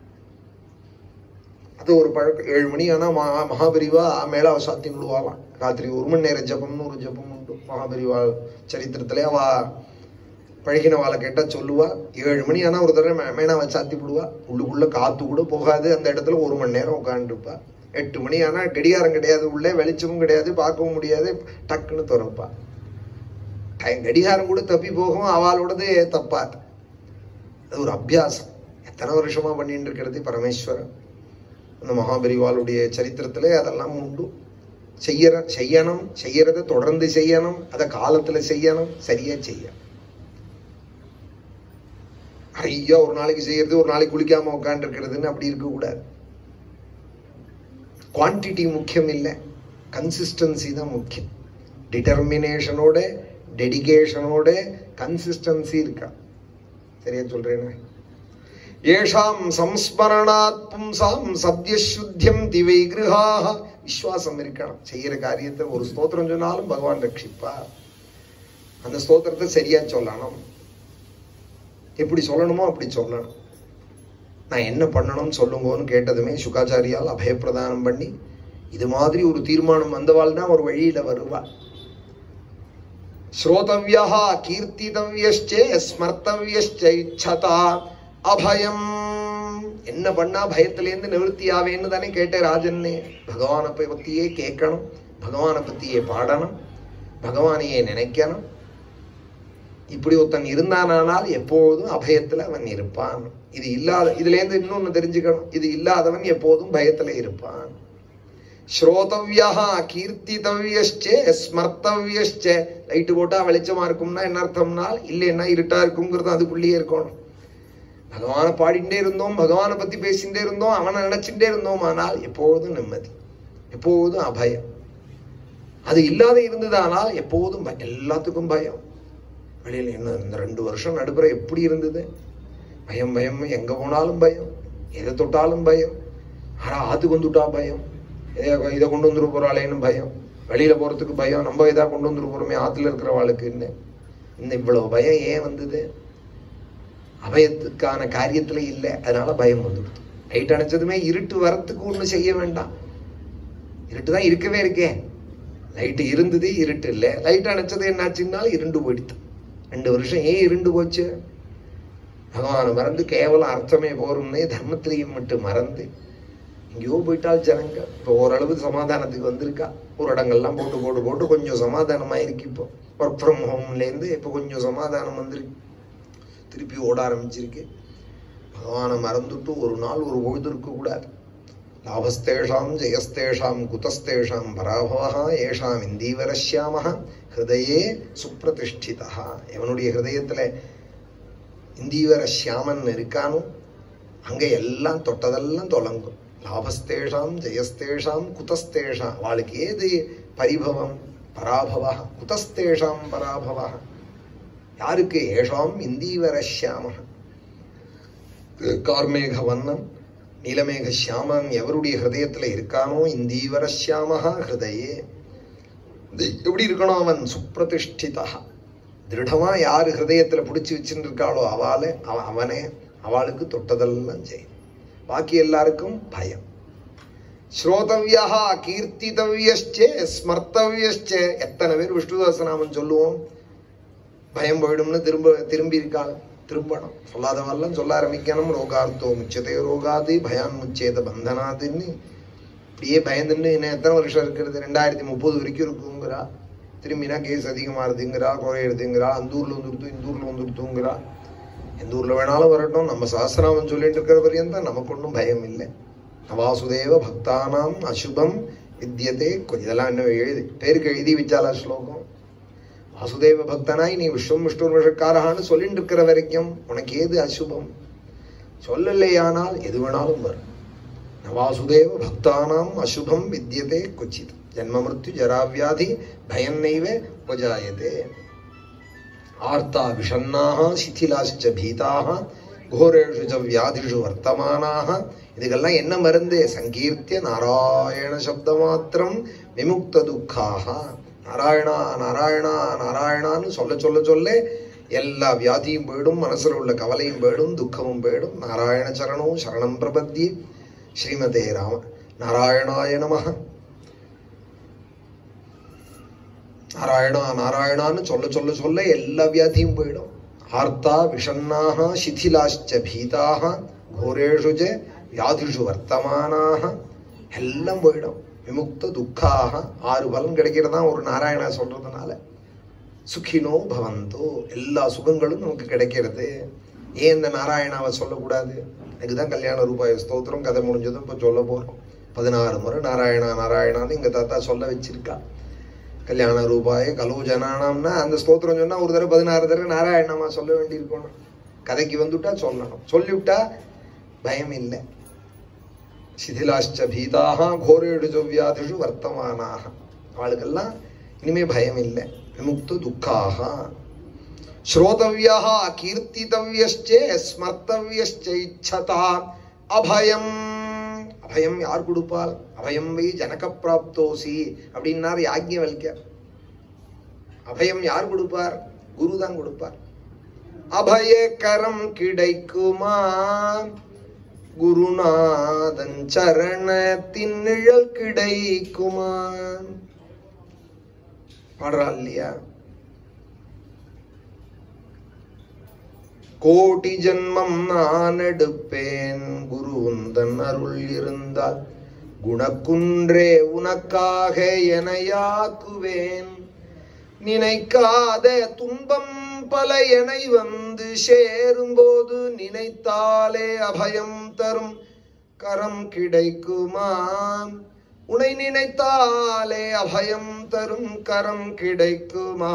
A: அது ஒரு பழக்கம் ஏழு மணி ஆனா மகா மகாபரிவா மேல அவ சாத்தி விடுவாளாம் ராத்திரி ஒரு மணி நேரம் ஜபம்னு ஒரு ஜபம் உண்டு மகாபரிவா சரித்திரத்திலே அவ பழகினவாளை கேட்டா சொல்லுவா ஏழு மணி ஆனா ஒரு தடவை மே- மேனாவை சாத்தி விடுவா உள்ளுக்குள்ள காத்து கூட போகாது அந்த இடத்துல ஒரு மணி நேரம் உட்காந்துருப்பா எட்டு மணி ஆனா கடிகாரம் கிடையாது உள்ளே வெளிச்சமும் கிடையாது பார்க்கவும் முடியாது டக்குன்னு திறப்பா டைம் கடிகாரம் கூட தப்பி போகும் அவளோடது தப்பாது அது ஒரு அபியாசம் எத்தனை வருஷமா பண்ணிட்டு இருக்கிறது பரமேஸ்வரன் அந்த மகாபரிவாளுடைய சரித்திரத்திலே அதெல்லாம் உண்டு செய்யற செய்யணும் செய்யறத தொடர்ந்து செய்யணும் அதை காலத்துல செய்யணும் சரியா செய்யணும் ஐயா ஒரு நாளைக்கு செய்யறது ஒரு நாளைக்கு குளிக்காம உட்காந்து இருக்கிறதுன்னு அப்படி இருக்கக்கூடாது குவான்டிட்டி முக்கியம் இல்லை கன்சிஸ்டன்சி தான் முக்கியம் டிட்டர்மினேஷனோட டெடிகேஷனோட கன்சிஸ்டன்சி இருக்கா சரியா சொல்றேன் ஏஷாம் சம்ஸ்மரணாத் பும்சாம் சத்யசுத்தியம் திவைகிருஹாக விஸ்வாசம் இருக்கணும் செய்யற காரியத்தை ஒரு ஸ்தோத்திரம் சொன்னாலும் பகவான் ரட்சிப்பார் அந்த ஸ்தோத்திரத்தை சரியா சொல்லணும் எப்படி சொல்லணுமோ அப்படி சொல்லணும் நான் என்ன பண்ணணும்னு சொல்லுங்கன்னு கேட்டதுமே சுகாச்சாரியால் அபயப்பிரதானம் பண்ணி இது மாதிரி ஒரு தீர்மானம் வந்தவாள் தான் ஒரு வழியில வருவா ஸ்ரோதவ்யா கீர்த்திதவ்யஷ்சே ஸ்மர்த்தவ்யஷ்ச இச்சதா அபயம் என்ன பண்ணா பயத்திலேருந்து நிவர்த்தி ஆவேன்னு தானே கேட்டேன் ராஜன்னே பகவானை பத்தியே கேட்கணும் பகவானை பத்தியே பாடணும் பகவானையே நினைக்கணும் இப்படி ஒருத்தன் இருந்தானால் எப்போதும் அபயத்துல அவன் இருப்பான் இது இல்லாத இதுல இருந்து இன்னொன்னு தெரிஞ்சுக்கணும் இது இல்லாதவன் எப்போதும் பயத்துல இருப்பான் ஸ்ரோதவ்யா கீர்த்திதவ்யஷ்சே ஸ்மர்த்தவ்யஷ்சே லைட்டு போட்டா வெளிச்சமா இருக்கும்னா என்ன அர்த்தம்னா இல்லைன்னா இருட்டா இருக்குங்கிறது அதுக்குள்ளேயே இருக்கணும் பகவானை பாடிட்டே இருந்தோம் பகவானை பத்தி பேசிட்டே இருந்தோம் அவனை நினைச்சுட்டே இருந்தோம் ஆனால் எப்போதும் நிம்மதி எப்போதும் அபயம் அது இல்லாத இருந்ததானால் எப்போதும் பயம். எல்லாத்துக்கும் பயம் வெளியில என்ன இந்த ரெண்டு வருஷம் நடுப்புற எப்படி இருந்தது பயம் பயம் எங்க போனாலும் பயம் எதை தொட்டாலும் பயம் ஆனா ஆத்துக்கு வந்துட்டா பயம் இதை இதை கொண்டு வந்துட போறாளேன்னு பயம் வெளியில போறதுக்கு பயம் நம்ம இதா கொண்டு வந்துட போறோமே ஆத்துல இருக்கிறவாளுக்கு என்ன இந்த இவ்வளவு பயம் ஏன் வந்தது அபயத்துக்கான காரியத்துல இல்லை அதனால பயம் வந்துடுது லைட் அணைச்சதுமே இருட்டு வரத்துக்கு ஒண்ணும் செய்ய வேண்டாம் இருட்டு தான் இருக்கவே இருக்கே லைட்டு இருந்தது இருட்டு இல்லை லைட் அணைச்சது என்னாச்சுன்னாலும் இருண்டு போயிடுது ரெண்டு வருஷம் ஏன் இருண்டு போச்சு பகவானை மறந்து கேவலம் அர்த்தமே போரும்னே தர்மத்திலையும் மட்டும் மறந்து எங்கேயோ போயிட்டால் ஜனங்க இப்போ ஓரளவு சமாதானத்துக்கு வந்திருக்கா ஒரு இடங்கள்லாம் போட்டு போட்டு போட்டு கொஞ்சம் சமாதானமாக இருக்கு இப்போ ஒர்க் ஃப்ரம் ஹோம்லேருந்து இப்போ கொஞ்சம் சமாதானம் வந்திருக்கு திருப்பி ஓட ஆரம்பிச்சிருக்கு பகவானை மறந்துட்டு ஒரு நாள் ஒரு பொழுது இருக்கக்கூடாது லாபஸ்தேஷாம் ஜெயஸ்தேஷாம் குதஸ்தேஷாம் பராபவா ஏஷாம் இந்தீவரஸ்யாம ஹிருதயே சுப்பிரதிஷ்டிதா எவனுடைய ஹிருதயத்துல இந்தீவர சியாமன் இருக்கானோ அங்க எல்லாம் தொட்டதெல்லாம் தொலங்கும் லாபஸ்தேஷாம் ஜெயஸ்தேஷாம் குதஸ்தேஷாம் அவளுக்கு ஏது பரிபவம் பராபவா குதஸ்தேஷாம் பராபவா யாருக்கு ஏஷாம் இந்தீவர சியாம கார்மேக வண்ணம் நீலமேக சியாமன் எவருடைய ஹிருதயத்துல இருக்கானோ இந்தீவர சியாமஹா ஹிருதயே இது எப்படி இருக்கணும் அவன் சுப்பிரதிஷ்டிதா திருடமா யாரு ஹிருதயத்துல பிடிச்சி வச்சுட்டு இருக்காளோ அவளே அவ- அவனே அவளுக்கு தொட்டதெல்லாம் செய்யும் பாக்கி எல்லாருக்கும் பயம் ஸ்ரோதவ்யா கீர்த்திதவ்யஸ்சே ஸ்மர்த்தவ்யஸ்சே எத்தனை பேர் விஷ்ணுதாசநாமம் சொல்லுவோம் பயம் போயிடும்னு திரும்ப திரும்பி இருக்காள் திரும்பணும் சொல்லாதவெல்லாம் சொல்ல ஆரம்பிக்கணும் ரோகார்த்தோ முச்சதே ரோகாது பயான் முச்சேத பந்தனாதுன்னு இப்படியே பயந்துன்னு இன்னும் எத்தனை வருஷம் இருக்கிறது ரெண்டாயிரத்தி முப்பது வரைக்கும் இருக்குங்கிறா திரும்பினா கேஸ் அதிகமாகுதுங்கிறா குறையிறதுங்கிறா அந்த ஊர்ல வந்துருத்து இந்த ஊர்ல வந்துருத்துங்கிறா எந்த ஊர்ல வேணாலும் வரட்டும் நம்ம சாஸ்திராமம் சொல்லிட்டு இருக்கிற பரியந்தம் நமக்கு ஒன்றும் பயம் இல்லை நவாசுதேவ பக்தானாம் அசுபம் வித்தியதே கொ- இதெல்லாம் இன்னும் எழுதி பேருக்கு எழுதி வச்சாலா ஸ்லோகம் வாசுதேவ பக்தனாய் நீ விஸ்வம் விஷ்ணு விஷக்காரகான்னு சொல்லிட்டு இருக்கிற வரைக்கும் உனக்கு ஏது அசுபம் சொல்லலையானால் எது வேணாலும் வரும் நவாசுதேவ பக்தானாம் அசுபம் வித்தியதே கொச்சித் ஜன்ம மிருத்யு ஜராவியாதி பயன்னைவ உபஜாயதே ஆர்த்தா விஷன்னாக சிथिलाश्च பீதாக கோரேஷு ச வியாதிஷு வர்த்தமானாக இதுக்கெல்லாம் என்ன மருந்து சங்கீர்த்திய நாராயண சப்த மாத்திரம் விமுக்த துக்காக நாராயணா நாராயணா நாராயணான்னு சொல்ல சொல்ல சொல்ல எல்லா வியாதியும் போயிடும் மனசுல உள்ள கவலையும் போயிடும் துக்கமும் போயிடும் நாராயண சரணம் சரணம் பிரபத்தி ஸ்ரீமதே ராம நாராயணாய நமஹ நாராயணா நாராயணான்னு சொல்ல சொல்ல சொல்ல எல்லா வியாதியும் போயிடும் ஆர்த்தா விஷன்னாக சிथिलाश्च பீதாக கோரேஷு ச வியாதிஷு வர்த்தமானாக எல்லாம் போயிடும் விமுக்த துக்காக ஆறு பலன் கிடைக்கிறதா ஒரு நாராயணா சொல்றதுனால சுகினோ பவந்தோ எல்லா சுகங்களும் நமக்கு கிடைக்கிறது ஏன் இந்த நாராயணாவை சொல்லக்கூடாது எனக்கு தான் கல்யாண ரூபாய் ஸ்தோத்திரம் கதை முடிஞ்சதும் இப்போ சொல்ல போகிறோம் பதினாறு முறை நாராயணா நாராயணான்னு எங்கள் தாத்தா சொல்ல வச்சிருக்கா கல்யாண ரூபாய் கலோ ஜனானாம்னா அந்த ஸ்தோத்திரம் சொன்னா ஒரு தடவை பதினாறு தடவை நாராயணமா சொல்ல வேண்டியிருக்கணும் கதைக்கு வந்துட்டா சொல்லணும் சொல்லிவிட்டா பயம் இல்லை சிதிலாஷ்ட பீதாக கோரேடு வியாதிஷு வர்த்தமானாக அவளுக்கெல்லாம் இனிமே பயம் இல்லை விமுக்த துக்காக ஸ்ரோதவியா கீர்த்தித்தவியஸ்சே ஸ்மர்த்தவியஸ்ச இச்சதா அபயம் அபயம் யார் கொடுப்பாள் அபயம் வை ஜனக பிராப்தோசி அப்படின்னார் யாஜ்ஞவல்யர் அபயம் யார் கொடுப்பார் குரு தான் கொடுப்பார் அபயகரம் கிடைக்குமா குருநாதன் சரணத்தின் நிழல் கிடைக்குமா பாடுறா இல்லையா கோடி ஜன்மம் நான் எடுப்பேன் குரு உந்தன் அருள் இருந்தால் குணக்குன்றே உனக்காக எனையாக்குவேன் நினைக்காத துன்பம் பல எனை வந்து சேரும்போது நினைத்தாலே அபயம் தரும் கரம் கிடைக்குமா உனை நினைத்தாலே அபயம் தரும் கரம் கிடைக்குமா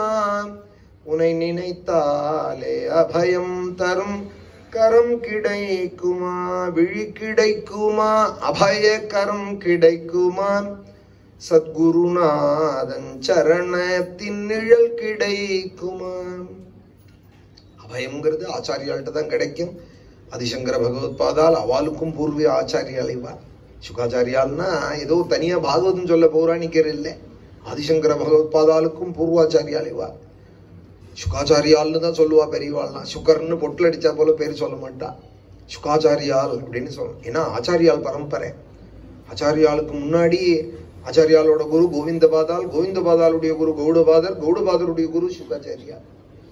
A: உனை நினைத்தாலே அபயம் தரும் கரம் கிடைக்குமா விழி கிடைக்குமா அபய கரம் கிடைக்குமா சத்குருநாதன் சரணத்தின் நிழல் கிடைக்குமா அபயம்ங்கிறது ஆச்சாரியாள்கிட்ட தான் கிடைக்கும் ஆதிசங்கர பகவத்பாதால் அவளுக்கும் பூர்வீக ஆச்சாரியால் இவாள் சுகாச்சாரியால்னா ஏதோ தனியா பாகவதம் சொல்ல பௌராணிக்கர் இல்லை ஆதிசங்கர பகவத்பாதாலுக்கும் பூர்வாச்சாரியால் இவாள் சுகாச்சாரியால்னு தான் சொல்லுவா பெரியவாள்னா சுகர்னு பொட்டில் அடிச்சா போல பேர் சொல்ல மாட்டா சுகாச்சாரியால் அப்படின்னு சொல்லணும் ஏன்னா ஆச்சாரியால் பரம்பரை ஆச்சாரியாளுக்கு முன்னாடி ஆச்சாரியாலோட குரு கோவிந்தபாதால் கோவிந்தபாதாலுடைய குரு கௌடபாதர் கௌடபாதருடைய குரு சுகாச்சாரியால்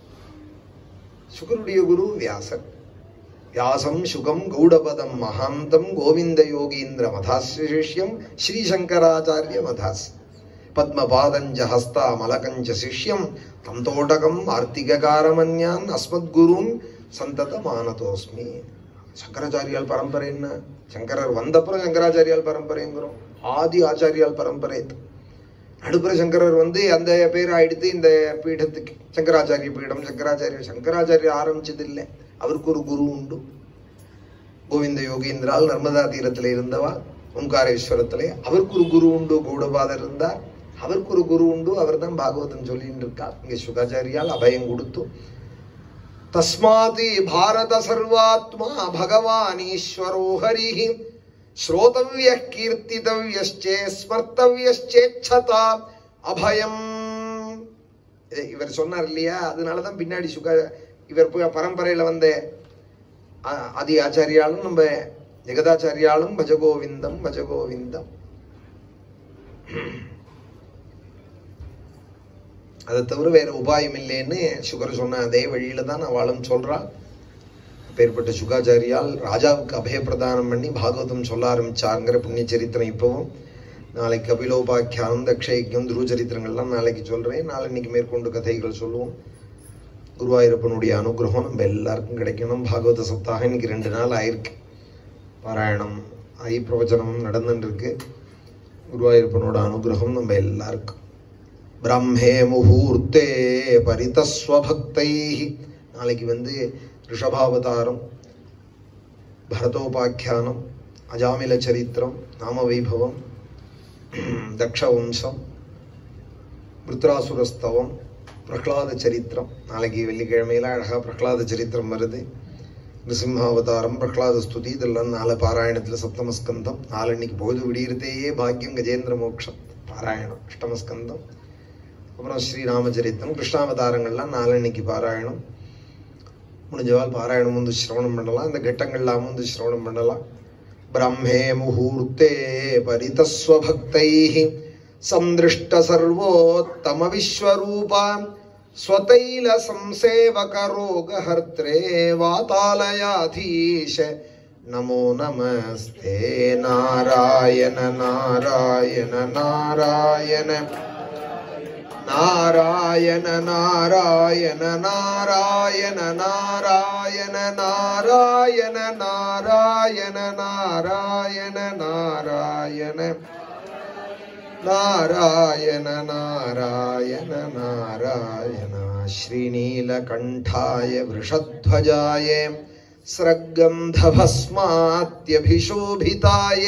A: சுகருடைய குரு வியாசர் வியாசம் சுகம் கௌடபதம் மகாந்தம் கோவிந்த யோகீந்திர மதாஸ்ய சிஷ்யம் ஸ்ரீசங்கராச்சாரிய மதாஸ் பத்மபாதஞ்ச ஹஸ்தா மலகஞ்ச சிஷ்யம் தந்தோடகம் ஆர்த்திகாரமன்யான் அஸ்மத்குருன் சந்தத மானதோஸ்மி சங்கராச்சாரியால் பரம்பரை என்ன சங்கரர் வந்தப்புறம் சங்கராச்சாரியால் பரம்பரைங்கிறோம் ஆதி ஆச்சாரியால் பரம்பரை நடுப்புற சங்கரர் வந்து அந்த பேர் ஆயிடுத்து இந்த பீடத்துக்கு சங்கராச்சாரிய பீடம் சங்கராச்சாரிய சங்கராச்சாரிய ஆரம்பிச்சது இல்லை அவருக்கு ஒரு குரு உண்டு கோவிந்த யோகீந்திரால் நர்மதா தீரத்தில் இருந்தவா ஓம்காரேஸ்வரத்திலே அவருக்கு ஒரு குரு உண்டு கௌடபாதர் இருந்தார் அவருக்கு ஒரு குரு உண்டு அவர் தான் பாகவதம் சொல்லிட்டு இருக்கார் இங்க சுகாச்சாரியால் அபயம் கொடுத்து தஸ்மாதி பாரத சர்வாத்மா பகவான் ஈஸ்வரோ ஹரிஹி ஸ்ரோதவிய கீர்த்திதவியச்சே ஸ்மர்த்தவியச்சேச்சதா அபயம் இது இவர் சொன்னார் இல்லையா அதனாலதான் பின்னாடி சுக இவர் ப- பரம்பரையில வந்த அ- ஆதி ஆச்சாரியாலும் நம்ம ஜெகதாச்சாரியாலும் பஜகோவிந்தம் பஜகோவிந்தம் அதை தவிர வேற உபாயம் இல்லைன்னு சுகர் சொன்ன அதே வழியில தான் அவளும் சொல்றா அப்பேற்பட்ட சுகாச்சாரியால் ராஜாவுக்கு அபயப்பிரதானம் பண்ணி பாகவதம் சொல்ல ஆரம்பிச்சாங்கிற புண்ணிய சரித்திரம் இப்பவும் நாளைக்கு கபிலோபாக்கியானம் தக்ஷயஜம் துருவ சரித்திரங்கள்லாம் நாளைக்கு சொல்றேன் நாளன்னைக்கு மேற்கொண்டு கதைகள் சொல்லுவோம் குருவாயூரப்பனுடைய அனுகிரகம் நம்ம எல்லாருக்கும் கிடைக்கணும் பாகவத சப்தாக இன்னைக்கு ரெண்டு நாள் ஆயிருக்கு பாராயணம் ஐ பிரவச்சனம் நடந்துட்டு இருக்கு குருவாயூரப்பனோட அனுகிரகம் நம்ம எல்லாருக்கும் பிரம்மே முகூர்த்தே பரிதஸ்வபக்தை நாளைக்கு வந்து ரிஷபாவதாரம் பரதோபாக்கியானம் அஜாமில சரித்திரம் நாமவைபவம் தக்ஷவம்சம் விருத்ராசுரஸ்தவம் பிரகலாத சரித்திரம் நாளைக்கு வெள்ளிக்கிழமையில அழகா பிரகலாத சரித்திரம் வருது நிருசிம்மாவதாரம் பிரகலாத ஸ்துதி இதெல்லாம் நாலு பாராயணத்துல சப்தமஸ்கந்தம் நாலன்னைக்கு பொழுது விடியறதேயே பாக்கியம் கஜேந்திர மோட்சம் பாராயணம் அஷ்டமஸ்கந்தம் அப்புறம் ஸ்ரீராமச்சரித்திரம் கிருஷ்ணாவதாரங்கள்லாம் நாலன்னைக்கு பாராயணம் முடிஞ்சவால் பாராயணம் வந்து சிரவணம் பண்ணலாம் இந்த கட்டங்கள்லாம் வந்து சிரவணம் பண்ணலாம் பிரம்மே முகூர்த்தே பரிதஸ்வபக்தைः சந்திருஷ்ட சர்வோத்தம விஸ்வரூபா ஸ்வதைல சம்சேவக ரோகஹர்த்ரே வாதாலயாதீஷ நமோ நமஸ்தே நாராயண நாராயண நாராயண நாராயண நாராயண நாராயண நாராயண நாராயண நாராயண நாராயண நாராயண நாராயண நாராயண நாராயண ஸ்ரீநீலகண்டாய वृषध्वजाय स्रग्गन्धभस्मात्यभिशोभिताय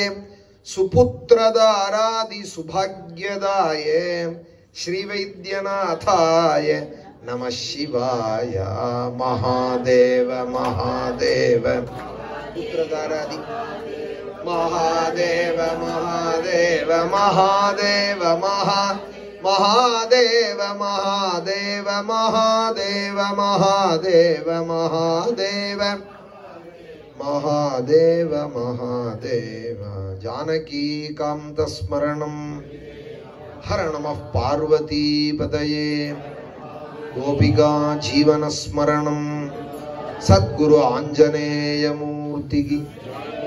A: सुपुत्रदारादिसुभाग्यदाय श्रीवैद्यनाथाय नमः शिवाय महादेव महादेव पुत्रदारादि महादेव महादेव महादेव महा महादेव महादेव महादेव महादेव महादेव महादेव महादेव जानकीकान्तस्मरणम् हर नमः पार्वतीपतये गोपिका जीवनस्मरणम् सद्गुरु आञ्जनेयमूर्तिः